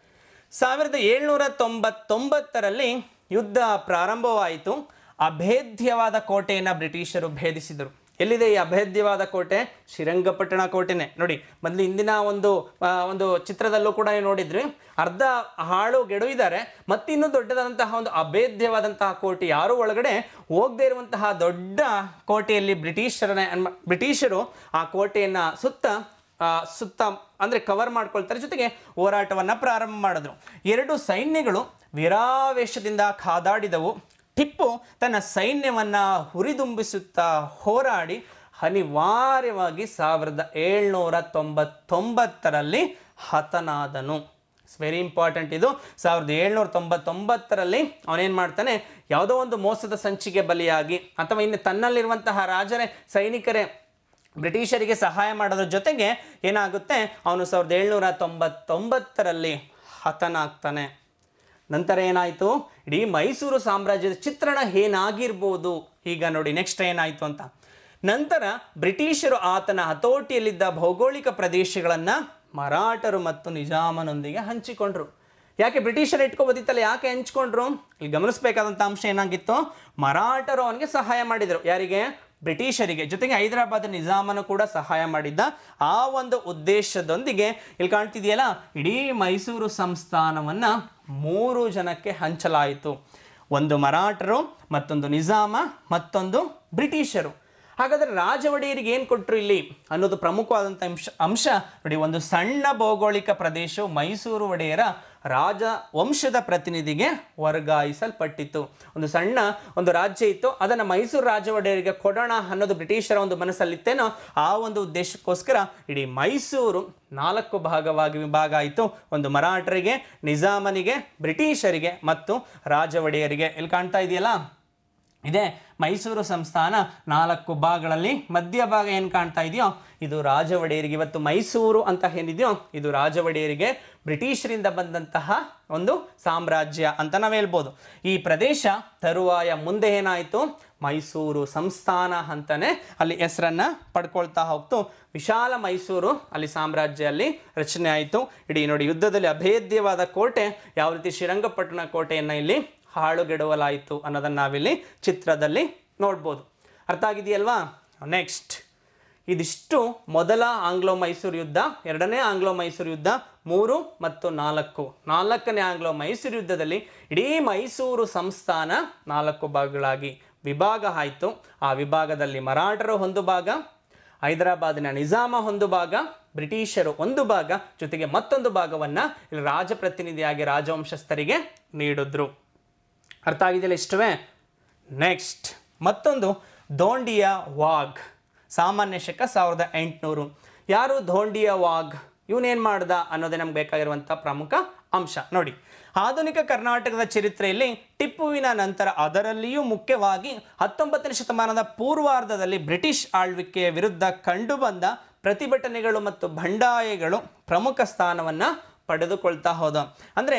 ಸಾವಿರದ ಏಳ್ನೂರ ತೊಂಬತ್ತೊಂಬತ್ತರಲ್ಲಿ ಯುದ್ಧ ಪ್ರಾರಂಭವಾಯಿತು ಅಭೇದ್ಯವಾದ ಕೋಟೆಯನ್ನು ಬ್ರಿಟಿಷರು ಭೇದಿಸಿದರು ಎಲ್ಲಿದೆ ಈ ಅಭೇದ್ಯವಾದ ಕೋಟೆ ಶ್ರೀರಂಗಪಟ್ಟಣ ಕೋಟೆನೆ ನೋಡಿ ಮೊದಲು ಇಂದಿನ ಒಂದು ಆ, ಒಂದು ಚಿತ್ರದಲ್ಲೂ ಕೂಡ ನೀವು ನೋಡಿದ್ರಿ ಅರ್ಧ ಹಾಳು ಗೆಡು ಇದ್ದಾರೆ ಮತ್ತಿನ್ನೂ ದೊಡ್ಡದಾದಂತಹ ಒಂದು ಅಭೇದ್ಯವಾದಂತಹ ಕೋಟೆ ಯಾರು ಒಳಗಡೆ ಹೋಗದೇ ಇರುವಂತಹ ದೊಡ್ಡ ಕೋಟೆಯಲ್ಲಿ ಬ್ರಿಟಿಷರನ್ನ ಅನ್ಮ- ಬ್ರಿಟಿಷರು ಆ ಕೋಟೆಯನ್ನು ಸುತ್ತ ಆ, ಸುತ್ತ ಅಂದರೆ ಕವರ್ ಮಾಡ್ಕೊಳ್ತಾರೆ ಜೊತೆಗೆ ಹೋರಾಟವನ್ನು ಪ್ರಾರಂಭ ಮಾಡಿದ್ರು ಎರಡು ಸೈನ್ಯಗಳು ವೀರಾವೇಶದಿಂದ ಕಾದಾಡಿದವು ಟಿಪ್ಪು ತನ್ನ ಸೈನ್ಯವನ್ನು ಹುರಿದುಂಬಿಸುತ್ತಾ ಹೋರಾಡಿ ಅನಿವಾರ್ಯವಾಗಿ ಸಾವಿರದ ಏಳ್ನೂರ ತೊಂಬತ್ತೊಂಬತ್ತರಲ್ಲಿ ಹತನಾದನು ಇಟ್ಸ್ ವೆರಿ ಇಂಪಾರ್ಟೆಂಟ್ ಇದು ಸಾವಿರದ ಏಳ್ನೂರ ತೊಂಬತ್ತೊಂಬತ್ತರಲ್ಲಿ ಅವನೇನು ಮಾಡ್ತಾನೆ ಯಾವುದೋ ಒಂದು ಮೋಸದ ಸಂಚಿಗೆ ಬಲಿಯಾಗಿ ಅಥವಾ ಇನ್ನು ತನ್ನಲ್ಲಿರುವಂತಹ ರಾಜರೇ ಸೈನಿಕರೇ ಬ್ರಿಟಿಷರಿಗೆ ಸಹಾಯ ಮಾಡೋದ್ರ ಜೊತೆಗೆ ಏನಾಗುತ್ತೆ ಅವನು ಸಾವಿರದ ಏಳ್ನೂರ ತೊಂಬತ್ತೊಂಬತ್ತರಲ್ಲಿ ಹತನಾಗ್ತಾನೆ ನಂತರ ಏನಾಯಿತು ಇಡೀ ಮೈಸೂರು ಸಾಮ್ರಾಜ್ಯದ ಚಿತ್ರಣ ಏನಾಗಿರ್ಬೋದು ಈಗ ನೋಡಿ ನೆಕ್ಸ್ಟ್ ಏನಾಯಿತು ಅಂತ ನಂತರ ಬ್ರಿಟಿಷರು ಆತನ ಹತೋಟಿಯಲ್ಲಿದ್ದ ಭೌಗೋಳಿಕ ಪ್ರದೇಶಗಳನ್ನು ಮರಾಠರು ಮತ್ತು ನಿಜಾಮನೊಂದಿಗೆ ಹಂಚಿಕೊಂಡ್ರು ಯಾಕೆ ಬ್ರಿಟಿಷರು ಇಟ್ಕೋಬೋದಿತ್ತಲ್ಲ ಯಾಕೆ ಹಂಚ್ಕೊಂಡ್ರು ಇಲ್ಲಿ ಗಮನಿಸಬೇಕಾದಂಥ ಅಂಶ ಏನಾಗಿತ್ತು ಮರಾಠರು ಅವನಿಗೆ ಸಹಾಯ ಮಾಡಿದರು ಯಾರಿಗೆ ಬ್ರಿಟಿಷರಿಗೆ ಜೊತೆಗೆ ಹೈದರಾಬಾದ್ ನಿಜಾಮನು ಕೂಡ ಸಹಾಯ ಮಾಡಿದ್ದ ಆ ಒಂದು ಉದ್ದೇಶದೊಂದಿಗೆ ಇಲ್ಲಿ ಕಾಣ್ತಿದೆಯಲ್ಲ ಇಡೀ ಮೈಸೂರು ಸಂಸ್ಥಾನವನ್ನು ಮೂರು ಜನಕ್ಕೆ ಹಂಚಲಾಯಿತು ಒಂದು ಮರಾಠರು ಮತ್ತೊಂದು ನಿಜಾಮ ಮತ್ತೊಂದು ಬ್ರಿಟಿಷರು ಹಾಗಾದರೆ ರಾಜ ಒಡೆಯರಿಗೆ ಏನು ಕೊಟ್ಟರು ಇಲ್ಲಿ ಅನ್ನೋದು ಪ್ರಮುಖವಾದಂಥ ಅಂಶ ಅಂಶ ನೋಡಿ ಒಂದು ಸಣ್ಣ ಭೌಗೋಳಿಕ ಪ್ರದೇಶವು ಮೈಸೂರು ಒಡೆಯರ ರಾಜ ವಂಶದ ಪ್ರತಿನಿಧಿಗೆ ವರ್ಗಾಯಿಸಲ್ಪಟ್ಟಿತ್ತು ಒಂದು ಸಣ್ಣ ಒಂದು ರಾಜ್ಯ ಇತ್ತು ಅದನ್ನು ಮೈಸೂರು ರಾಜ ಒಡೆಯರಿಗೆ ಕೊಡೋಣ ಅನ್ನೋದು ಬ್ರಿಟಿಷರ ಒಂದು ಮನಸ್ಸಲ್ಲಿತ್ತೇನೋ ಆ ಒಂದು ಉದ್ದೇಶಕ್ಕೋಸ್ಕರ ಇಡೀ ಮೈಸೂರು ನಾಲ್ಕು ಭಾಗವಾಗಿ ವಿಭಾಗ ಆಯಿತು ಒಂದು ಮರಾಠರಿಗೆ ನಿಜಾಮನಿಗೆ ಬ್ರಿಟಿಷರಿಗೆ ಮತ್ತು ರಾಜ ಒಡೆಯರಿಗೆ ಇಲ್ಲಿ ಕಾಣ್ತಾ ಇದೆಯಲ್ಲ ಇದೆ ಮೈಸೂರು ಸಂಸ್ಥಾನ ನಾಲ್ಕು ಭಾಗಗಳಲ್ಲಿ ಮಧ್ಯಭಾಗ ಏನು ಕಾಣ್ತಾ ಇದೆಯೋ ಇದು ರಾಜ ಒಡೆಯರಿಗೆ ಇವತ್ತು ಮೈಸೂರು ಅಂತ ಏನಿದೆಯೋ ಇದು ರಾಜ ಒಡೆಯರಿಗೆ ಬ್ರಿಟಿಷರಿಂದ ಬಂದಂತಹ ಒಂದು ಸಾಮ್ರಾಜ್ಯ ಅಂತ ನಾವು ಹೇಳ್ಬೋದು ಈ ಪ್ರದೇಶ ತರುವಾಯ ಮುಂದೆ ಏನಾಯಿತು ಮೈಸೂರು ಸಂಸ್ಥಾನ ಅಂತಾನೆ ಅಲ್ಲಿ ಹೆಸರನ್ನ ಪಡ್ಕೊಳ್ತಾ ಹೋಗ್ತು ವಿಶಾಲ ಮೈಸೂರು ಅಲ್ಲಿ ಸಾಮ್ರಾಜ್ಯ ಅಲ್ಲಿ ರಚನೆ ಆಯಿತು ಇಡೀ ನೋಡಿ ಯುದ್ಧದಲ್ಲಿ ಅಭೇದ್ಯವಾದ ಕೋಟೆ ಯಾವ ರೀತಿ ಶ್ರೀರಂಗಪಟ್ಟಣ ಕೋಟೆಯನ್ನು ಇಲ್ಲಿ ಹಾಳುಗೆಡವಲಾಯಿತು ಅನ್ನೋದನ್ನು ನಾವಿಲ್ಲಿ ಚಿತ್ರದಲ್ಲಿ ನೋಡ್ಬೋದು ಅರ್ಥ ಆಗಿದೆಯಲ್ವಾ ನೆಕ್ಸ್ಟ್ ಇದಿಷ್ಟು ಮೊದಲ ಆಂಗ್ಲೋ ಮೈಸೂರು ಯುದ್ಧ ಎರಡನೇ ಆಂಗ್ಲೋ ಮೈಸೂರು ಯುದ್ಧ ಮೂರು ಮತ್ತು ನಾಲ್ಕು ನಾಲ್ಕನೇ ಆಂಗ್ಲೋ ಮೈಸೂರು ಯುದ್ಧದಲ್ಲಿ ಇಡೀ ಮೈಸೂರು ಸಂಸ್ಥಾನ ನಾಲ್ಕು ಭಾಗಗಳಾಗಿ ವಿಭಾಗ ಆಯಿತು ಆ ವಿಭಾಗದಲ್ಲಿ ಮರಾಠರು ಒಂದು ಭಾಗ ಹೈದರಾಬಾದಿನ ನಿಜಾಮ ಒಂದು ಭಾಗ ಬ್ರಿಟಿಷರು ಒಂದು ಭಾಗ ಜೊತೆಗೆ ಮತ್ತೊಂದು ಭಾಗವನ್ನು ಇಲ್ಲಿ ರಾಜಪ್ರತಿನಿಧಿಯಾಗಿ ರಾಜವಂಶಸ್ಥರಿಗೆ ನೀಡಿದ್ರು ಅರ್ಥ ಆಗಿದೆಯಲ್ಲ ಇಷ್ಟವೇ ನೆಕ್ಸ್ಟ್ ಮತ್ತೊಂದು ದೋಂಡಿಯ ವಾಗ್ ಸಾಮಾನ್ಯ ಶಕ ಸಾವಿರದ ಎಂಟುನೂರು ಯಾರು ಧೋಂಡಿಯ ವಾಗ್ ಇವನೇನು ಮಾಡ್ದ ಅನ್ನೋದೇ ನಮ್ಗೆ ಬೇಕಾಗಿರುವಂಥ ಪ್ರಮುಖ ಅಂಶ ನೋಡಿ ಆಧುನಿಕ ಕರ್ನಾಟಕದ ಚರಿತ್ರೆಯಲ್ಲಿ ಟಿಪ್ಪುವಿನ ನಂತರ ಅದರಲ್ಲಿಯೂ ಮುಖ್ಯವಾಗಿ ಹತ್ತೊಂಬತ್ತನೇ ಶತಮಾನದ ಪೂರ್ವಾರ್ಧದಲ್ಲಿ ಬ್ರಿಟಿಷ್ ಆಳ್ವಿಕೆಯ ವಿರುದ್ಧ ಕಂಡುಬಂದ ಪ್ರತಿಭಟನೆಗಳು ಮತ್ತು ಬಂಡಾಯಗಳು ಪ್ರಮುಖ ಸ್ಥಾನವನ್ನು ಪಡೆದುಕೊಳ್ತಾ ಹೋದ ಅಂದರೆ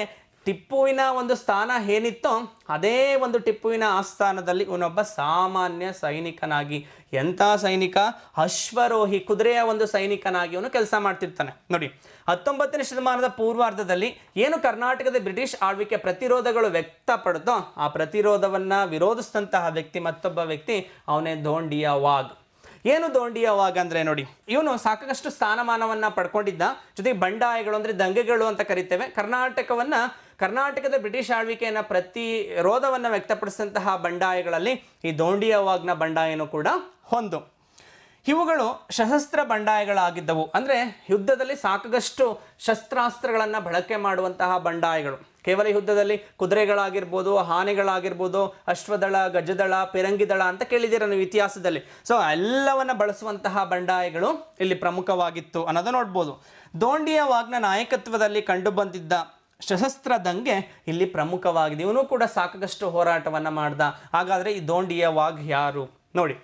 ಟಿಪ್ಪುವಿನ ಒಂದು ಸ್ಥಾನ ಏನಿತ್ತೋ ಅದೇ ಒಂದು ಟಿಪ್ಪುವಿನ ಆಸ್ಥಾನದಲ್ಲಿ ಇವನೊಬ್ಬ ಸಾಮಾನ್ಯ ಸೈನಿಕನಾಗಿ ಎಂಥ ಸೈನಿಕ ಅಶ್ವರೋಹಿ ಕುದುರೆಯ ಒಂದು ಸೈನಿಕನಾಗಿ ಅವನು ಕೆಲಸ ಮಾಡ್ತಿರ್ತಾನೆ ನೋಡಿ ಹತ್ತೊಂಬತ್ತನೇ ಶತಮಾನದ ಪೂರ್ವಾರ್ಧದಲ್ಲಿ ಏನು ಕರ್ನಾಟಕದ ಬ್ರಿಟಿಷ್ ಆಳ್ವಿಕೆ ಪ್ರತಿರೋಧಗಳು ವ್ಯಕ್ತಪಡ್ತೋ ಆ ಪ್ರತಿರೋಧವನ್ನ ವಿರೋಧಿಸಿದಂತಹ ವ್ಯಕ್ತಿ ಮತ್ತೊಬ್ಬ ವ್ಯಕ್ತಿ ಅವನೇ ದೋಂಡಿಯ ವಾಗ್ ಏನು ದೋಂಡಿಯ ವಾಗ್ ಅಂದ್ರೆ ನೋಡಿ ಇವನು ಸಾಕಷ್ಟು ಸ್ಥಾನಮಾನವನ್ನ ಪಡ್ಕೊಂಡಿದ್ದ ಜೊತೆಗೆ ಬಂಡಾಯಗಳು ಅಂದ್ರೆ ದಂಗೆಗಳು ಅಂತ ಕರಿತೇವೆ ಕರ್ನಾಟಕವನ್ನ ಕರ್ನಾಟಕದ ಬ್ರಿಟಿಷ್ ಆಳ್ವಿಕೆಯನ್ನ ಪ್ರತಿರೋಧವನ್ನ ವ್ಯಕ್ತಪಡಿಸಿದಂತಹ ಬಂಡಾಯಗಳಲ್ಲಿ ಈ ದೋಂಡಿಯ ವಾಗ್ನ ಬಂಡಾಯನು ಕೂಡ ಒಂದು ಇವುಗಳು ಸಶಸ್ತ್ರ ಬಂಡಾಯಗಳಾಗಿದ್ದವು ಅಂದರೆ ಯುದ್ಧದಲ್ಲಿ ಸಾಕಷ್ಟು ಶಸ್ತ್ರಾಸ್ತ್ರಗಳನ್ನು ಬಳಕೆ ಮಾಡುವಂತಹ ಬಂಡಾಯಗಳು ಕೇವಲ ಯುದ್ಧದಲ್ಲಿ ಕುದುರೆಗಳಾಗಿರ್ಬೋದು ಆನೆಗಳಾಗಿರ್ಬೋದು ಅಶ್ವದಳ ಗಜದಳ ಪಿರಂಗಿದಳ ಅಂತ ಕೇಳಿದ್ದೀರ ನೀವು ಇತಿಹಾಸದಲ್ಲಿ ಸೊ ಎಲ್ಲವನ್ನ ಬಳಸುವಂತಹ ಬಂಡಾಯಗಳು ಇಲ್ಲಿ ಪ್ರಮುಖವಾಗಿತ್ತು ಅನ್ನೋದು ನೋಡ್ಬೋದು ದೋಂಡಿಯ ವಾಗ್ನ ನಾಯಕತ್ವದಲ್ಲಿ ಕಂಡುಬಂದಿದ್ದ ಸಶಸ್ತ್ರ ದಂಗೆ ಇಲ್ಲಿ ಪ್ರಮುಖವಾಗಿದೆ ಇವನು ಕೂಡ ಸಾಕಷ್ಟು ಹೋರಾಟವನ್ನು ಮಾಡ್ದ ಹಾಗಾದರೆ ಈ ದೋಂಡಿಯ ವಾಗ್ ಯಾರು ನೋಡಿ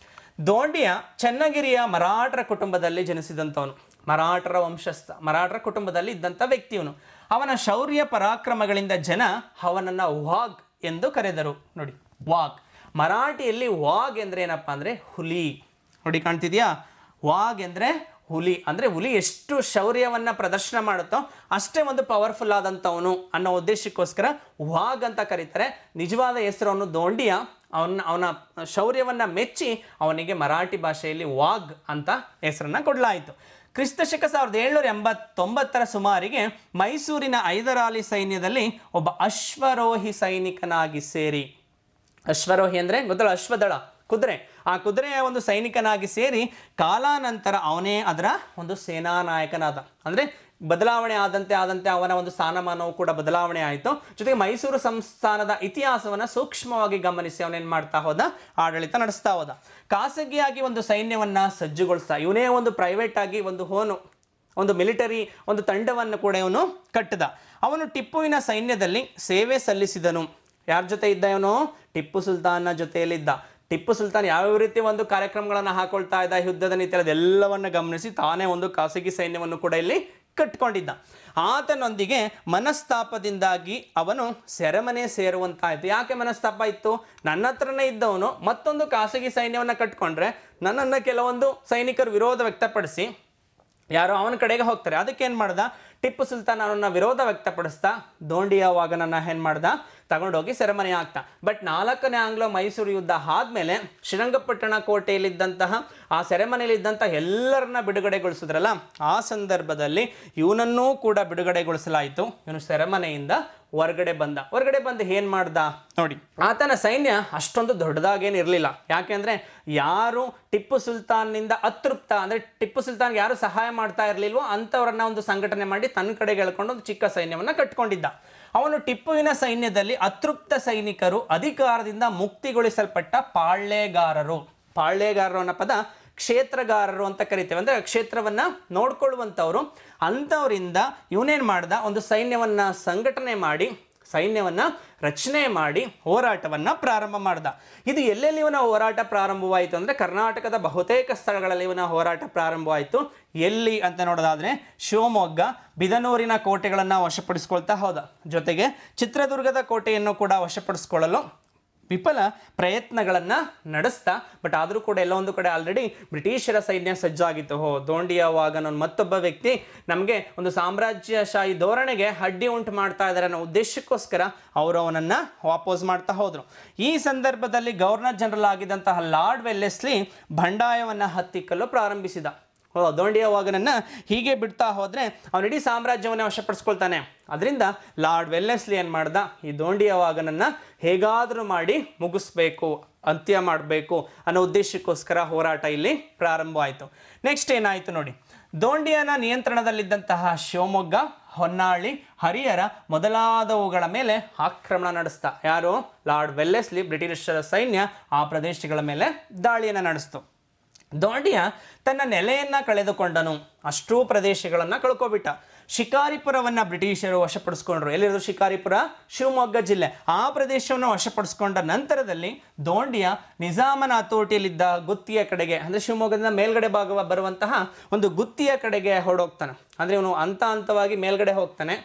ದೋಂಡಿಯ ಚನ್ನಗಿರಿಯ ಮರಾಠರ ಕುಟುಂಬದಲ್ಲಿ ಜನಿಸಿದಂಥವನು ಮರಾಠರ ವಂಶಸ್ಥ ಮರಾಠರ ಕುಟುಂಬದಲ್ಲಿ ಇದ್ದಂಥ ವ್ಯಕ್ತಿಯವನು ಅವನ ಶೌರ್ಯ ಪರಾಕ್ರಮಗಳಿಂದ ಜನ ಅವನನ್ನು ವಾಗ್ ಎಂದು ಕರೆದರು ನೋಡಿ ವಾಗ್ ಮರಾಠಿಯಲ್ಲಿ ವಾಗ್ ಅಂದರೆ ಏನಪ್ಪ ಅಂದರೆ ಹುಲಿ ನೋಡಿ ಕಾಣ್ತಿದ್ಯಾ ವಾಗ್ ಅಂದರೆ ಹುಲಿ ಅಂದರೆ ಹುಲಿ ಎಷ್ಟು ಶೌರ್ಯವನ್ನು ಪ್ರದರ್ಶನ ಮಾಡುತ್ತೋ ಅಷ್ಟೇ ಒಂದು ಪವರ್ಫುಲ್ ಆದಂಥವನು ಅನ್ನೋ ಉದ್ದೇಶಕ್ಕೋಸ್ಕರ ವಾಗ್ ಅಂತ ಕರೀತಾರೆ ನಿಜವಾದ ಹೆಸರು ಅವನು ದೋಂಡಿಯ ಅವನ ಅವನ ಶೌರ್ಯವನ್ನು ಮೆಚ್ಚಿ ಅವನಿಗೆ ಮರಾಠಿ ಭಾಷೆಯಲ್ಲಿ ವಾಗ್ ಅಂತ ಹೆಸರನ್ನು ಕೊಡಲಾಯಿತು ಕ್ರಿಸ್ತಶಕ ಸಾವಿರದ ಏಳ್ನೂರ ಎಂಬತ್ತೊಂಬತ್ತರ ಸುಮಾರಿಗೆ ಮೈಸೂರಿನ ಐದರಾಲಿ ಸೈನ್ಯದಲ್ಲಿ ಒಬ್ಬ ಅಶ್ವರೋಹಿ ಸೈನಿಕನಾಗಿ ಸೇರಿ ಅಶ್ವರೋಹಿ ಅಂದರೆ ಗೊತ್ತಲ್ಲ ಅಶ್ವದಳ ಕುದುರೆ ಆ ಕುದುರೆಯ ಒಂದು ಸೈನಿಕನಾಗಿ ಸೇರಿ ಕಾಲಾನಂತರ ಅವನೇ ಅದರ ಒಂದು ಸೇನಾ ನಾಯಕನಾದ ಅಂದರೆ ಬದಲಾವಣೆ ಆದಂತೆ ಆದಂತೆ ಅವನ ಒಂದು ಸ್ಥಾನಮಾನವು ಕೂಡ ಬದಲಾವಣೆ ಆಯಿತು ಜೊತೆಗೆ ಮೈಸೂರು ಸಂಸ್ಥಾನದ ಇತಿಹಾಸವನ್ನು ಸೂಕ್ಷ್ಮವಾಗಿ ಗಮನಿಸಿ ಅವನೇನು ಮಾಡ್ತಾ ಹೋದ ಆಡಳಿತ ನಡೆಸ್ತಾ ಹೋದ ಖಾಸಗಿಯಾಗಿ ಒಂದು ಸೈನ್ಯವನ್ನ ಸಜ್ಜುಗೊಳಿಸ್ತಾ ಇವನೇ ಒಂದು ಪ್ರೈವೇಟ್ ಆಗಿ ಒಂದು ಹೋನು ಒಂದು ಮಿಲಿಟರಿ ಒಂದು ತಂಡವನ್ನು ಕೂಡ ಇವನು ಕಟ್ಟಿದ ಅವನು ಟಿಪ್ಪುವಿನ ಸೈನ್ಯದಲ್ಲಿ ಸೇವೆ ಸಲ್ಲಿಸಿದನು ಯಾರ ಜೊತೆ ಇದ್ದ ಇವನು ಟಿಪ್ಪು ಸುಲ್ತಾನ್ನ ಜೊತೆಯಲ್ಲಿದ್ದ ಟಿಪ್ಪು ಸುಲ್ತಾನ್ ಯಾವ ರೀತಿ ಒಂದು ಕಾರ್ಯಕ್ರಮಗಳನ್ನು ಹಾಕೊಳ್ತಾ ಇದ್ದ ಯುದ್ಧದ ನೀತಿ ಎಲ್ಲವನ್ನ ಗಮನಿಸಿ ತಾನೇ ಒಂದು ಖಾಸಗಿ ಸೈನ್ಯವನ್ನು ಕೂಡ ಇಲ್ಲಿ ಕಟ್ಕೊಂಡಿದ್ದ ಆತನೊಂದಿಗೆ ಮನಸ್ತಾಪದಿಂದಾಗಿ ಅವನು ಸೆರೆಮನೆ ಸೇರುವಂತಾಯಿತು ಯಾಕೆ ಮನಸ್ತಾಪ ಇತ್ತು ನನ್ನ ಹತ್ರನೇ ಇದ್ದವನು ಮತ್ತೊಂದು ಖಾಸಗಿ ಸೈನ್ಯವನ್ನು ಕಟ್ಕೊಂಡ್ರೆ ನನ್ನನ್ನು ಕೆಲವೊಂದು ಸೈನಿಕರು ವಿರೋಧ ವ್ಯಕ್ತಪಡಿಸಿ ಯಾರೋ ಅವನ ಕಡೆಗೆ ಹೋಗ್ತಾರೆ ಅದಕ್ಕೆ ಏನು ಮಾಡ್ದ ಟಿಪ್ಪು ಸುಲ್ತಾನ್ ಅವನನ್ನ ವಿರೋಧ ವ್ಯಕ್ತಪಡಿಸ್ತಾ ದೋಂಡಿಯ ವಾಗನನ್ನ ಏನು ಮಾಡ್ದ ತಗೊಂಡೋಗಿ ಸೆರೆಮನೆ ಆಗ್ತಾ ಬಟ್ ನಾಲ್ಕನೇ ಆಂಗ್ಲೋ ಮೈಸೂರು ಯುದ್ಧ ಆದಮೇಲೆ ಶ್ರೀರಂಗಪಟ್ಟಣ ಕೋಟೆಯಲ್ಲಿದ್ದಂತಹ ಆ ಸೆರೆಮನೆಯಲ್ಲಿದ್ದಂತಹ ಎಲ್ಲರನ್ನ ಬಿಡುಗಡೆಗೊಳಿಸಿದ್ರಲ್ಲ ಆ ಸಂದರ್ಭದಲ್ಲಿ ಇವನನ್ನೂ ಕೂಡ ಬಿಡುಗಡೆಗೊಳಿಸಲಾಯಿತು ಇವನು ಸೆರೆಮನೆಯಿಂದ ಹೊರಗಡೆ ಬಂದ ಹೊರಗಡೆ ಬಂದು ಏನು ಮಾಡ್ದ ನೋಡಿ ಆತನ ಸೈನ್ಯ ಅಷ್ಟೊಂದು ದೊಡ್ಡದಾಗೇನು ಇರಲಿಲ್ಲ ಯಾಕೆಂದ್ರೆ ಯಾರು ಟಿಪ್ಪು ಸುಲ್ತಾನ್ನಿಂದ ಅತೃಪ್ತ ಅಂದರೆ ಟಿಪ್ಪು ಸುಲ್ತಾನ್ಗೆ ಯಾರು ಸಹಾಯ ಮಾಡ್ತಾ ಇರಲಿಲ್ವೋ ಅಂಥವ್ರನ್ನ ಒಂದು ಸಂಘಟನೆ ಮಾಡಿ ತನ್ನ ಕಡೆಗೆ ಎಳ್ಕೊಂಡು ಒಂದು ಚಿಕ್ಕ ಸೈನ್ಯವನ್ನು ಕಟ್ಕೊಂಡಿದ್ದ ಅವನು ಟಿಪ್ಪುವಿನ ಸೈನ್ಯದಲ್ಲಿ ಅತೃಪ್ತ ಸೈನಿಕರು ಅಧಿಕಾರದಿಂದ ಮುಕ್ತಿಗೊಳಿಸಲ್ಪಟ್ಟ ಪಾಳ್ಯಗಾರರು ಪಾಳ್ಯಗಾರರು ಅನ್ನೋ ಪದ ಕ್ಷೇತ್ರಗಾರರು ಅಂತ ಕರಿತೇವೆ ಅಂದರೆ ಕ್ಷೇತ್ರವನ್ನ ನೋಡ್ಕೊಳ್ಳುವಂಥವ್ರು ಅಂಥವರಿಂದ ಇವನೇನು ಮಾಡ್ದ ಒಂದು ಸೈನ್ಯವನ್ನ ಸಂಘಟನೆ ಮಾಡಿ ಸೈನ್ಯವನ್ನ ರಚನೆ ಮಾಡಿ ಹೋರಾಟವನ್ನ ಪ್ರಾರಂಭ ಮಾಡ್ದ ಇದು ಎಲ್ಲೆಲ್ಲಿ ಇವನ ಹೋರಾಟ ಪ್ರಾರಂಭವಾಯಿತು ಅಂದರೆ ಕರ್ನಾಟಕದ ಬಹುತೇಕ ಸ್ಥಳಗಳಲ್ಲಿ ಇವನ ಹೋರಾಟ ಪ್ರಾರಂಭವಾಯಿತು ಎಲ್ಲಿ ಅಂತ ನೋಡೋದಾದ್ರೆ ಶಿವಮೊಗ್ಗ ಬಿದನೂರಿನ ಕೋಟೆಗಳನ್ನು ವಶಪಡಿಸ್ಕೊಳ್ತಾ ಹೋದ ಜೊತೆಗೆ ಚಿತ್ರದುರ್ಗದ ಕೋಟೆಯನ್ನು ಕೂಡ ವಶಪಡಿಸ್ಕೊಳ್ಳಲು ವಿಫಲ ಪ್ರಯತ್ನಗಳನ್ನು ನಡೆಸ್ತಾ ಬಟ್ ಆದರೂ ಕೂಡ ಎಲ್ಲ ಒಂದು ಕಡೆ ಆಲ್ರೆಡಿ ಬ್ರಿಟಿಷರ ಸೈನ್ಯ ಸಜ್ಜಾಗಿತ್ತು ಹೋ ದೋಂಡಿಯ ವಾಗನ್ ಅನ್ನೋ ಮತ್ತೊಬ್ಬ ವ್ಯಕ್ತಿ ನಮಗೆ ಒಂದು ಸಾಮ್ರಾಜ್ಯಶಾಹಿ ಧೋರಣೆಗೆ ಅಡ್ಡಿ ಉಂಟು ಮಾಡ್ತಾ ಇದ್ದಾರೆ ಅನ್ನೋ ಉದ್ದೇಶಕ್ಕೋಸ್ಕರ ಅವರು ಅವನನ್ನು ವಾಪಸ್ ಮಾಡ್ತಾ ಹೋದರು ಈ ಸಂದರ್ಭದಲ್ಲಿ ಗವರ್ನರ್ ಜನರಲ್ ಆಗಿದ್ದಂತಹ ಲಾರ್ಡ್ ವೆಲ್ಲೆಸ್ಲಿ ಬಂಡಾಯವನ್ನು ಹತ್ತಿಕ್ಕಲು ಪ್ರಾರಂಭಿಸಿದ ಓ ದೋಂಡಿಯ ವಾಗನನ್ನ ಹೀಗೆ ಬಿಡ್ತಾ ಹೋದರೆ ಅವನು ಇಡೀ ಸಾಮ್ರಾಜ್ಯವನ್ನು ವಶಪಡಿಸ್ಕೊಳ್ತಾನೆ ಅದರಿಂದ ಲಾರ್ಡ್ ವೆಲ್ಲೆಸ್ಲಿ ಏನು ಮಾಡ್ದ ಈ ದೋಂಡಿಯ ವಾಗನನ್ನ ಹೇಗಾದರೂ ಮಾಡಿ ಮುಗಿಸ್ಬೇಕು ಅಂತ್ಯ ಮಾಡಬೇಕು ಅನ್ನೋ ಉದ್ದೇಶಕ್ಕೋಸ್ಕರ ಹೋರಾಟ ಇಲ್ಲಿ ಪ್ರಾರಂಭವಾಯಿತು ನೆಕ್ಸ್ಟ್ ಏನಾಯಿತು ನೋಡಿ ದೋಂಡಿಯನ ನಿಯಂತ್ರಣದಲ್ಲಿದ್ದಂತಹ ಶಿವಮೊಗ್ಗ ಹೊನ್ನಾಳಿ ಹರಿಹರ ಮೊದಲಾದವುಗಳ ಮೇಲೆ ಆಕ್ರಮಣ ನಡೆಸ್ತಾ ಯಾರು ಲಾರ್ಡ್ ವೆಲ್ಲೆಸ್ಲಿ ಬ್ರಿಟಿಷರ ಸೈನ್ಯ ಆ ಪ್ರದೇಶಗಳ ಮೇಲೆ ದಾಳಿಯನ್ನು ನಡೆಸ್ತು ದೋಂಡಿಯ ತನ್ನ ನೆಲೆಯನ್ನ ಕಳೆದುಕೊಂಡನು ಅಷ್ಟೂ ಪ್ರದೇಶಗಳನ್ನು ಕಳ್ಕೊಬಿಟ್ಟ ಶಿಕಾರಿಪುರವನ್ನ ಬ್ರಿಟಿಷರು ವಶಪಡಿಸ್ಕೊಂಡ್ರು ಎಲ್ಲಿರೋದು ಶಿಕಾರಿಪುರ ಶಿವಮೊಗ್ಗ ಜಿಲ್ಲೆ ಆ ಪ್ರದೇಶವನ್ನು ವಶಪಡಿಸ್ಕೊಂಡ ನಂತರದಲ್ಲಿ ದೋಂಡಿಯ ನಿಜಾಮನ ಹತೋಟಿಯಲ್ಲಿದ್ದ ಗುತ್ತಿಯ ಕಡೆಗೆ ಅಂದರೆ ಶಿವಮೊಗ್ಗದಿಂದ ಮೇಲ್ಗಡೆ ಭಾಗ ಬರುವಂತಹ ಒಂದು ಗುತ್ತಿಯ ಕಡೆಗೆ ಹೊರಡೋಗ್ತಾನೆ ಅಂದರೆ ಇವನು ಹಂತ ಹಂತವಾಗಿ ಮೇಲ್ಗಡೆ ಹೋಗ್ತಾನೆ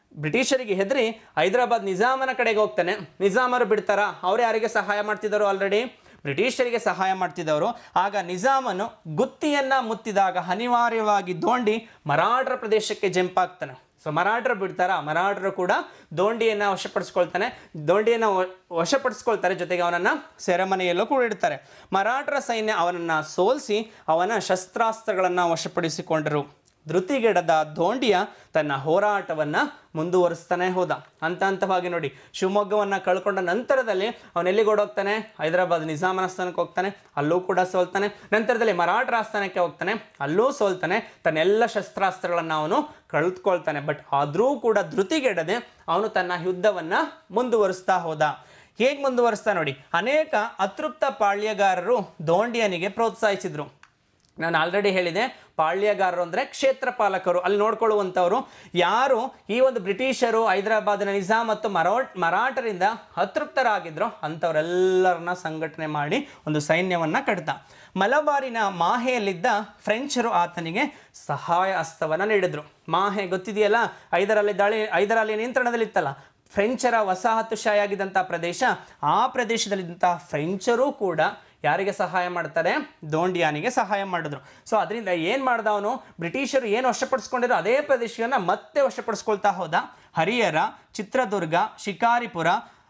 ಬ್ರಿಟಿಷರಿಗೆ ಹೆದರಿ ಹೈದರಾಬಾದ್ ನಿಜಾಮನ ಕಡೆಗೆ ಹೋಗ್ತಾನೆ ನಿಜಾಮರು ಬಿಡ್ತಾರ ಅವ್ರು ಯಾರಿಗೆ ಸಹಾಯ ಮಾಡ್ತಿದ್ದರು ಆಲ್ರೆಡಿ ಬ್ರಿಟಿಷರಿಗೆ ಸಹಾಯ ಮಾಡ್ತಿದ್ದವರು ಆಗ ನಿಜಾಮನು ಗುತ್ತಿಯನ್ನ ಮುತ್ತಿದಾಗ ಅನಿವಾರ್ಯವಾಗಿ ದೋಂಡಿ ಮರಾಠರ ಪ್ರದೇಶಕ್ಕೆ ಜಂಪ್ ಆಗ್ತಾನೆ ಸೊ ಮರಾಠರು ಬಿಡ್ತಾರ ಮರಾಠರು ಕೂಡ ದೋಂಡಿಯನ್ನು ವಶಪಡಿಸ್ಕೊಳ್ತಾನೆ ದೋಂಡಿಯನ್ನು ವ- ವಶಪಡಿಸ್ಕೊಳ್ತಾರೆ ಜೊತೆಗೆ ಅವನನ್ನು ಸೆರೆಮನೆಯಲ್ಲೂ ಕೂಡ ಇಡ್ತಾರೆ ಮರಾಠರ ಸೈನ್ಯ ಅವನನ್ನು ಸೋಲಿಸಿ ಅವನ ಶಸ್ತ್ರಾಸ್ತ್ರಗಳನ್ನು ವಶಪಡಿಸಿಕೊಂಡರು ಧೃತಿಗೆಡದ ದೋಂಡಿಯ ತನ್ನ ಹೋರಾಟವನ್ನು ಮುಂದುವರಿಸ್ತಾನೆ ಹೋದ ಹಂತ ಹಂತವಾಗಿ ನೋಡಿ ಶಿವಮೊಗ್ಗವನ್ನು ಕಳ್ಕೊಂಡ ನಂತರದಲ್ಲಿ ಅವನು ಎಲ್ಲಿಗೆ ಓಡೋಗ್ತಾನೆ ಹೈದರಾಬಾದ್ ನಿಜಾಮನ ಆಸ್ಥಾನಕ್ಕೆ ಹೋಗ್ತಾನೆ ಅಲ್ಲೂ ಕೂಡ ಸೋಲ್ತಾನೆ ನಂತರದಲ್ಲಿ ಮರಾಠರ ಆಸ್ಥಾನಕ್ಕೆ ಹೋಗ್ತಾನೆ ಅಲ್ಲೂ ಸೋಲ್ತಾನೆ ತನ್ನೆಲ್ಲ ಶಸ್ತ್ರಾಸ್ತ್ರಗಳನ್ನು ಅವನು ಕಳೆದುಕೊಳ್ತಾನೆ ಬಟ್ ಆದರೂ ಕೂಡ ಧೃತಿಗೆಡದೆ ಅವನು ತನ್ನ ಯುದ್ಧವನ್ನು ಮುಂದುವರಿಸ್ತಾ ಹೋದ ಹೇಗೆ ಮುಂದುವರಿಸ್ತಾ ನೋಡಿ ಅನೇಕ ಅತೃಪ್ತ ಪಾಳ್ಯಗಾರರು ದೋಂಡಿಯನಿಗೆ ಪ್ರೋತ್ಸಾಹಿಸಿದ್ರು ನಾನು ಆಲ್ರೆಡಿ ಹೇಳಿದೆ ಪಾಳ್ಯಗಾರರು ಅಂದರೆ ಕ್ಷೇತ್ರ ಪಾಲಕರು ಅಲ್ಲಿ ನೋಡ್ಕೊಳ್ಳುವಂಥವ್ರು ಯಾರು ಈ ಒಂದು ಬ್ರಿಟಿಷರು ಹೈದರಾಬಾದಿನ ನಿಜಾಮ್ ಮತ್ತು ಮರಾಠ್ ಮರಾಠರಿಂದ ಅತೃಪ್ತರಾಗಿದ್ರು ಅಂಥವರೆಲ್ಲರನ್ನ ಸಂಘಟನೆ ಮಾಡಿ ಒಂದು ಸೈನ್ಯವನ್ನು ಕಟ್ತ ಮಲಬಾರಿನ ಮಾಹೆಯಲ್ಲಿದ್ದ ಫ್ರೆಂಚರು ಆತನಿಗೆ ಸಹಾಯ ಹಸ್ತವನ್ನು ನೀಡಿದ್ರು ಮಾಹೆ ಗೊತ್ತಿದೆಯಲ್ಲ ಐದರಲ್ಲಿ ದಾಳಿ ಐದರಲ್ಲಿ ನಿಯಂತ್ರಣದಲ್ಲಿತ್ತಲ್ಲ ಫ್ರೆಂಚರ ವಸಾಹತುಶಾಹಿಯಾಗಿದ್ದಂಥ ಪ್ರದೇಶ ಆ ಪ್ರದೇಶದಲ್ಲಿದ್ದಂಥ ಫ್ರೆಂಚರು ಕೂಡ ಯಾರಿಗೆ ಸಹಾಯ ಮಾಡ್ತಾರೆ ದೋಂಡಿಯಾನಿಗೆ ಸಹಾಯ ಮಾಡಿದ್ರು ಸೊ ಅದರಿಂದ ಏನು ಮಾಡ್ದ ಅವನು ಬ್ರಿಟಿಷರು ಏನು ವಶಪಡಿಸ್ಕೊಂಡಿರೋ ಅದೇ ಪ್ರದೇಶವನ್ನು ಮತ್ತೆ ವಶಪಡಿಸ್ಕೊಳ್ತಾ ಹೋದ ಹರಿಹರ ಚಿತ್ರದುರ್ಗ ಶಿಕಾರಿಪುರ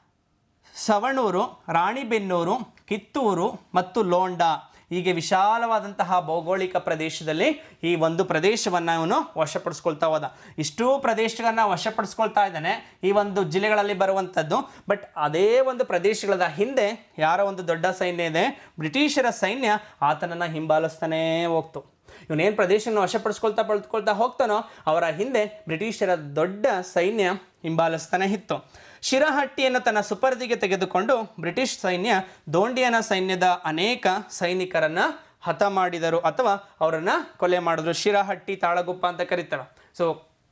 ಸವಣೂರು ರಾಣಿಬೆನ್ನೂರು ಕಿತ್ತೂರು ಮತ್ತು ಲೋಂಡಾ ಹೀಗೆ ವಿಶಾಲವಾದಂತಹ ಭೌಗೋಳಿಕ ಪ್ರದೇಶದಲ್ಲಿ ಈ ಒಂದು ಪ್ರದೇಶವನ್ನು ಇವನು ವಶಪಡಿಸ್ಕೊಳ್ತಾ ಹೋದ ಇಷ್ಟೂ ಪ್ರದೇಶಗಳನ್ನ ವಶಪಡಿಸ್ಕೊಳ್ತಾ ಇದ್ದಾನೆ ಈ ಒಂದು ಜಿಲ್ಲೆಗಳಲ್ಲಿ ಬರುವಂಥದ್ದು ಬಟ್ ಅದೇ ಒಂದು ಪ್ರದೇಶಗಳ ಹಿಂದೆ ಯಾರ ಒಂದು ದೊಡ್ಡ ಸೈನ್ಯ ಇದೆ ಬ್ರಿಟಿಷರ ಸೈನ್ಯ ಆತನನ್ನು ಹಿಂಬಾಲಿಸ್ತಾನೇ ಹೋಗ್ತು ಇವನೇನು ಪ್ರದೇಶನ ವಶಪಡಿಸ್ಕೊಳ್ತಾ ಪಡೆದುಕೊಳ್ತಾ ಹೋಗ್ತಾನೋ ಅವರ ಹಿಂದೆ ಬ್ರಿಟಿಷರ ದೊಡ್ಡ ಸೈನ್ಯ ಹಿಂಬಾಲಿಸ್ತಾನೆ ಇತ್ತು ಶಿರಹಟ್ಟಿಯನ್ನು ತನ್ನ ಸುಪರ್ದಿಗೆ ತೆಗೆದುಕೊಂಡು ಬ್ರಿಟಿಷ್ ಸೈನ್ಯ ದೋಂಡಿಯನ ಸೈನ್ಯದ ಅನೇಕ ಸೈನಿಕರನ್ನ ಹತ ಮಾಡಿದರು ಅಥವಾ ಅವರನ್ನು ಕೊಲೆ ಮಾಡಿದ್ರು ಶಿರಹಟ್ಟಿ ತಾಳಗುಪ್ಪ ಅಂತ ಕರೀತಾರೆ ಸೊ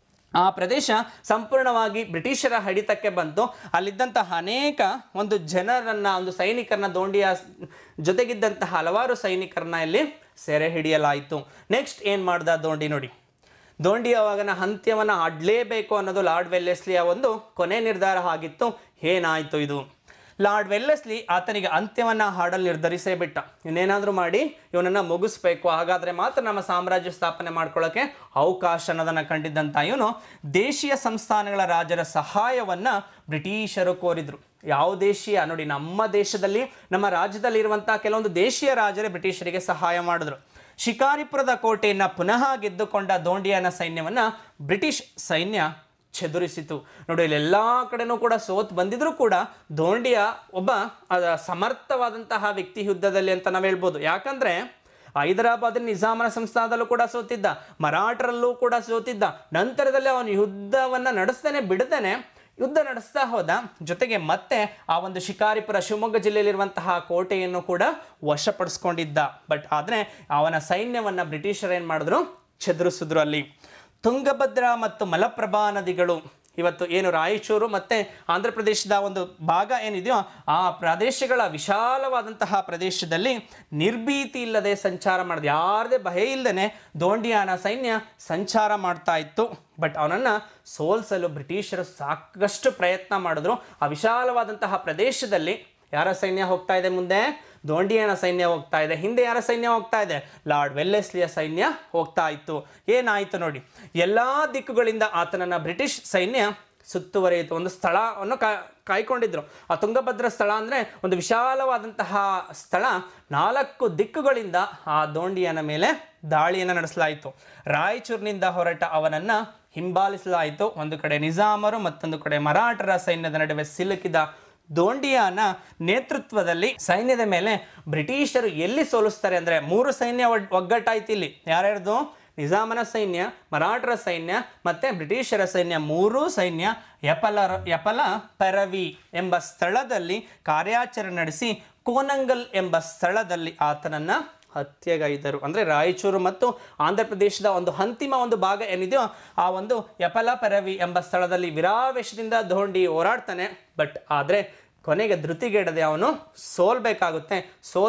ಆ ಪ್ರದೇಶ ಸಂಪೂರ್ಣವಾಗಿ ಬ್ರಿಟಿಷರ ಹಿಡಿತಕ್ಕೆ ಬಂತು ಅಲ್ಲಿದ್ದಂತಹ ಅನೇಕ ಒಂದು ಜನರನ್ನ ಒಂದು ಸೈನಿಕರನ್ನ ದೋಂಡಿಯ ಜೊತೆಗಿದ್ದಂತಹ ಹಲವಾರು ಸೈನಿಕರನ್ನ ಇಲ್ಲಿ ಸೆರೆ ಹಿಡಿಯಲಾಯಿತು ನೆಕ್ಸ್ಟ್ ಏನು ಮಾಡ್ದ ದೋಂಡಿ ನೋಡಿ ದೋಂಡಿ ಅವಾಗನ ಅಂತ್ಯವನ್ನು ಆಡಲೇಬೇಕು ಅನ್ನೋದು ಲಾರ್ಡ್ ವೆಲ್ಲೆಸ್ಲಿಯ ಒಂದು ಕೊನೆ ನಿರ್ಧಾರ ಆಗಿತ್ತು ಏನಾಯಿತು ಇದು ಲಾರ್ಡ್ ವೆಲ್ಲೆಸ್ಲಿ ಆತನಿಗೆ ಅಂತ್ಯವನ್ನು ಹಾಡಲು ನಿರ್ಧರಿಸೇ ಬಿಟ್ಟ ಇನ್ನೇನಾದರೂ ಮಾಡಿ ಇವನನ್ನು ಮುಗಿಸ್ಬೇಕು ಹಾಗಾದರೆ ಮಾತ್ರ ನಮ್ಮ ಸಾಮ್ರಾಜ್ಯ ಸ್ಥಾಪನೆ ಮಾಡ್ಕೊಳ್ಳೋಕ್ಕೆ ಅವಕಾಶ ಅನ್ನೋದನ್ನು ಕಂಡಿದ್ದಂಥ ಇವನು ದೇಶೀಯ ಸಂಸ್ಥಾನಗಳ ರಾಜರ ಸಹಾಯವನ್ನು ಬ್ರಿಟಿಷರು ಕೋರಿದ್ರು ಯಾವ ದೇಶೀಯ ನೋಡಿ ನಮ್ಮ ದೇಶದಲ್ಲಿ ನಮ್ಮ ರಾಜ್ಯದಲ್ಲಿ ಇರುವಂಥ ಕೆಲವೊಂದು ದೇಶೀಯ ರಾಜರೇ ಬ್ರಿಟಿಷರಿಗೆ ಸಹಾಯ ಮಾಡಿದ್ರು ಶಿಕಾರಿಪುರದ ಕೋಟೆಯನ್ನು ಪುನಃ ಗೆದ್ದುಕೊಂಡ ದೋಂಡಿಯನ ಸೈನ್ಯವನ್ನು ಬ್ರಿಟಿಷ್ ಸೈನ್ಯ ಚದುರಿಸಿತು ನೋಡಿ ಇಲ್ಲಿ ಎಲ್ಲ ಕಡೆನೂ ಕೂಡ ಸೋತ್ ಬಂದಿದ್ರು ಕೂಡ ದೋಂಡಿಯ ಒಬ್ಬ ಅದ ಸಮರ್ಥವಾದಂತಹ ವ್ಯಕ್ತಿ ಯುದ್ಧದಲ್ಲಿ ಅಂತ ನಾವು ಹೇಳ್ಬೋದು ಯಾಕಂದ್ರೆ ಹೈದರಾಬಾದ್ ನಿಜಾಮನ ಸಂಸ್ಥಾನದಲ್ಲೂ ಕೂಡ ಸೋತಿದ್ದ ಮರಾಠರಲ್ಲೂ ಕೂಡ ಸೋತಿದ್ದ ನಂತರದಲ್ಲಿ ಅವನು ಯುದ್ಧವನ್ನು ನಡೆಸ್ತಾನೆ ಬಿಡ್ತಾನೆ ಯುದ್ಧ ನಡೆಸ್ತಾ ಹೋದ ಜೊತೆಗೆ ಮತ್ತೆ ಆ ಒಂದು ಶಿಕಾರಿಪುರ ಶಿವಮೊಗ್ಗ ಜಿಲ್ಲೆಯಲ್ಲಿರುವಂತಹ ಕೋಟೆಯನ್ನು ಕೂಡ ವಶಪಡಿಸ್ಕೊಂಡಿದ್ದ ಬಟ್ ಆದರೆ ಅವನ ಸೈನ್ಯವನ್ನು ಬ್ರಿಟಿಷರು ಏನು ಮಾಡಿದ್ರು ಚದುರಿಸಿದ್ರು ಅಲ್ಲಿ ತುಂಗಭದ್ರಾ ಮತ್ತು ಮಲಪ್ರಭಾ ನದಿಗಳು ಇವತ್ತು ಏನು ರಾಯಚೂರು ಮತ್ತು ಆಂಧ್ರ ಪ್ರದೇಶದ ಒಂದು ಭಾಗ ಏನಿದೆಯೋ ಆ ಪ್ರದೇಶಗಳ ವಿಶಾಲವಾದಂತಹ ಪ್ರದೇಶದಲ್ಲಿ ನಿರ್ಭೀತಿ ಇಲ್ಲದೆ ಸಂಚಾರ ಮಾಡಿದ ಯಾರದೇ ಭಯ ಇಲ್ಲದೆ ದೋಂಡಿಯಾನ ಸೈನ್ಯ ಸಂಚಾರ ಮಾಡ್ತಾ ಇತ್ತು ಬಟ್ ಅವನನ್ನು ಸೋಲ್ಸಲು ಬ್ರಿಟಿಷರು ಸಾಕಷ್ಟು ಪ್ರಯತ್ನ ಮಾಡಿದ್ರು ಆ ವಿಶಾಲವಾದಂತಹ ಪ್ರದೇಶದಲ್ಲಿ ಯಾರ ಸೈನ್ಯ ಹೋಗ್ತಾ ಇದೆ ಮುಂದೆ ದೋಂಡಿಯನ ಸೈನ್ಯ ಹೋಗ್ತಾ ಇದೆ ಹಿಂದೆ ಯಾರ ಸೈನ್ಯ ಹೋಗ್ತಾ ಇದೆ ಲಾರ್ಡ್ ವೆಲ್ಲೆಸ್ಲಿಯ ಸೈನ್ಯ ಹೋಗ್ತಾ ಇತ್ತು ಏನಾಯಿತು ನೋಡಿ ಎಲ್ಲ ದಿಕ್ಕುಗಳಿಂದ ಆತನನ್ನು ಬ್ರಿಟಿಷ್ ಸೈನ್ಯ ಸುತ್ತುವರಿಯಿತು ಒಂದು ಸ್ಥಳವನ್ನು ಕಾ ಕಾಯ್ಕೊಂಡಿದ್ರು ಆ ತುಂಗಭದ್ರ ಸ್ಥಳ ಅಂದರೆ ಒಂದು ವಿಶಾಲವಾದಂತಹ ಸ್ಥಳ ನಾಲ್ಕು ದಿಕ್ಕುಗಳಿಂದ ಆ ದೋಂಡಿಯನ ಮೇಲೆ ದಾಳಿಯನ್ನು ನಡೆಸಲಾಯಿತು ರಾಯಚೂರಿನಿಂದ ಹೊರಟ ಅವನನ್ನು ಹಿಂಬಾಲಿಸಲಾಯಿತು ಒಂದು ಕಡೆ ನಿಜಾಮರು ಮತ್ತೊಂದು ಕಡೆ ಮರಾಠರ ಸೈನ್ಯದ ನಡುವೆ ಸಿಲುಕಿದ ದೋಂಡಿಯಾನ ನೇತೃತ್ವದಲ್ಲಿ ಸೈನ್ಯದ ಮೇಲೆ ಬ್ರಿಟಿಷರು ಎಲ್ಲಿ ಸೋಲಿಸ್ತಾರೆ ಅಂದರೆ ಮೂರು ಸೈನ್ಯ ಒಡ್- ಒಗ್ಗಟ್ಟಾಯ್ತು ಇಲ್ಲಿ ಯಾರ್ಯಾರ್ದು ನಿಜಾಮನ ಸೈನ್ಯ ಮರಾಠರ ಸೈನ್ಯ ಮತ್ತು ಬ್ರಿಟಿಷರ ಸೈನ್ಯ ಮೂರೂ ಸೈನ್ಯ ಯಪಲ ಯಪಲ ಪರವಿ ಎಂಬ ಸ್ಥಳದಲ್ಲಿ ಕಾರ್ಯಾಚರಣೆ ನಡೆಸಿ ಕೋನಂಗಲ್ ಎಂಬ ಸ್ಥಳದಲ್ಲಿ ಆತನನ್ನು ಹತ್ಯೆಗೈದರು ಅಂದರೆ ರಾಯಚೂರು ಮತ್ತು ಆಂಧ್ರ ಪ್ರದೇಶದ ಒಂದು ಅಂತಿಮ ಒಂದು ಭಾಗ ಏನಿದೆಯೋ ಆ ಒಂದು ಯಪಲ ಪರವಿ ಎಂಬ ಸ್ಥಳದಲ್ಲಿ ವಿರಾವೇಶದಿಂದ ದೋಂಡಿ ಹೋರಾಡ್ತಾನೆ ಬಟ್ ಆದರೆ ಕೊನೆಗೆ ಧೃತಿಗೆಡದೆ ಅವನು ಸೋಲ್ಬೇಕಾಗುತ್ತೆ ಸೋತು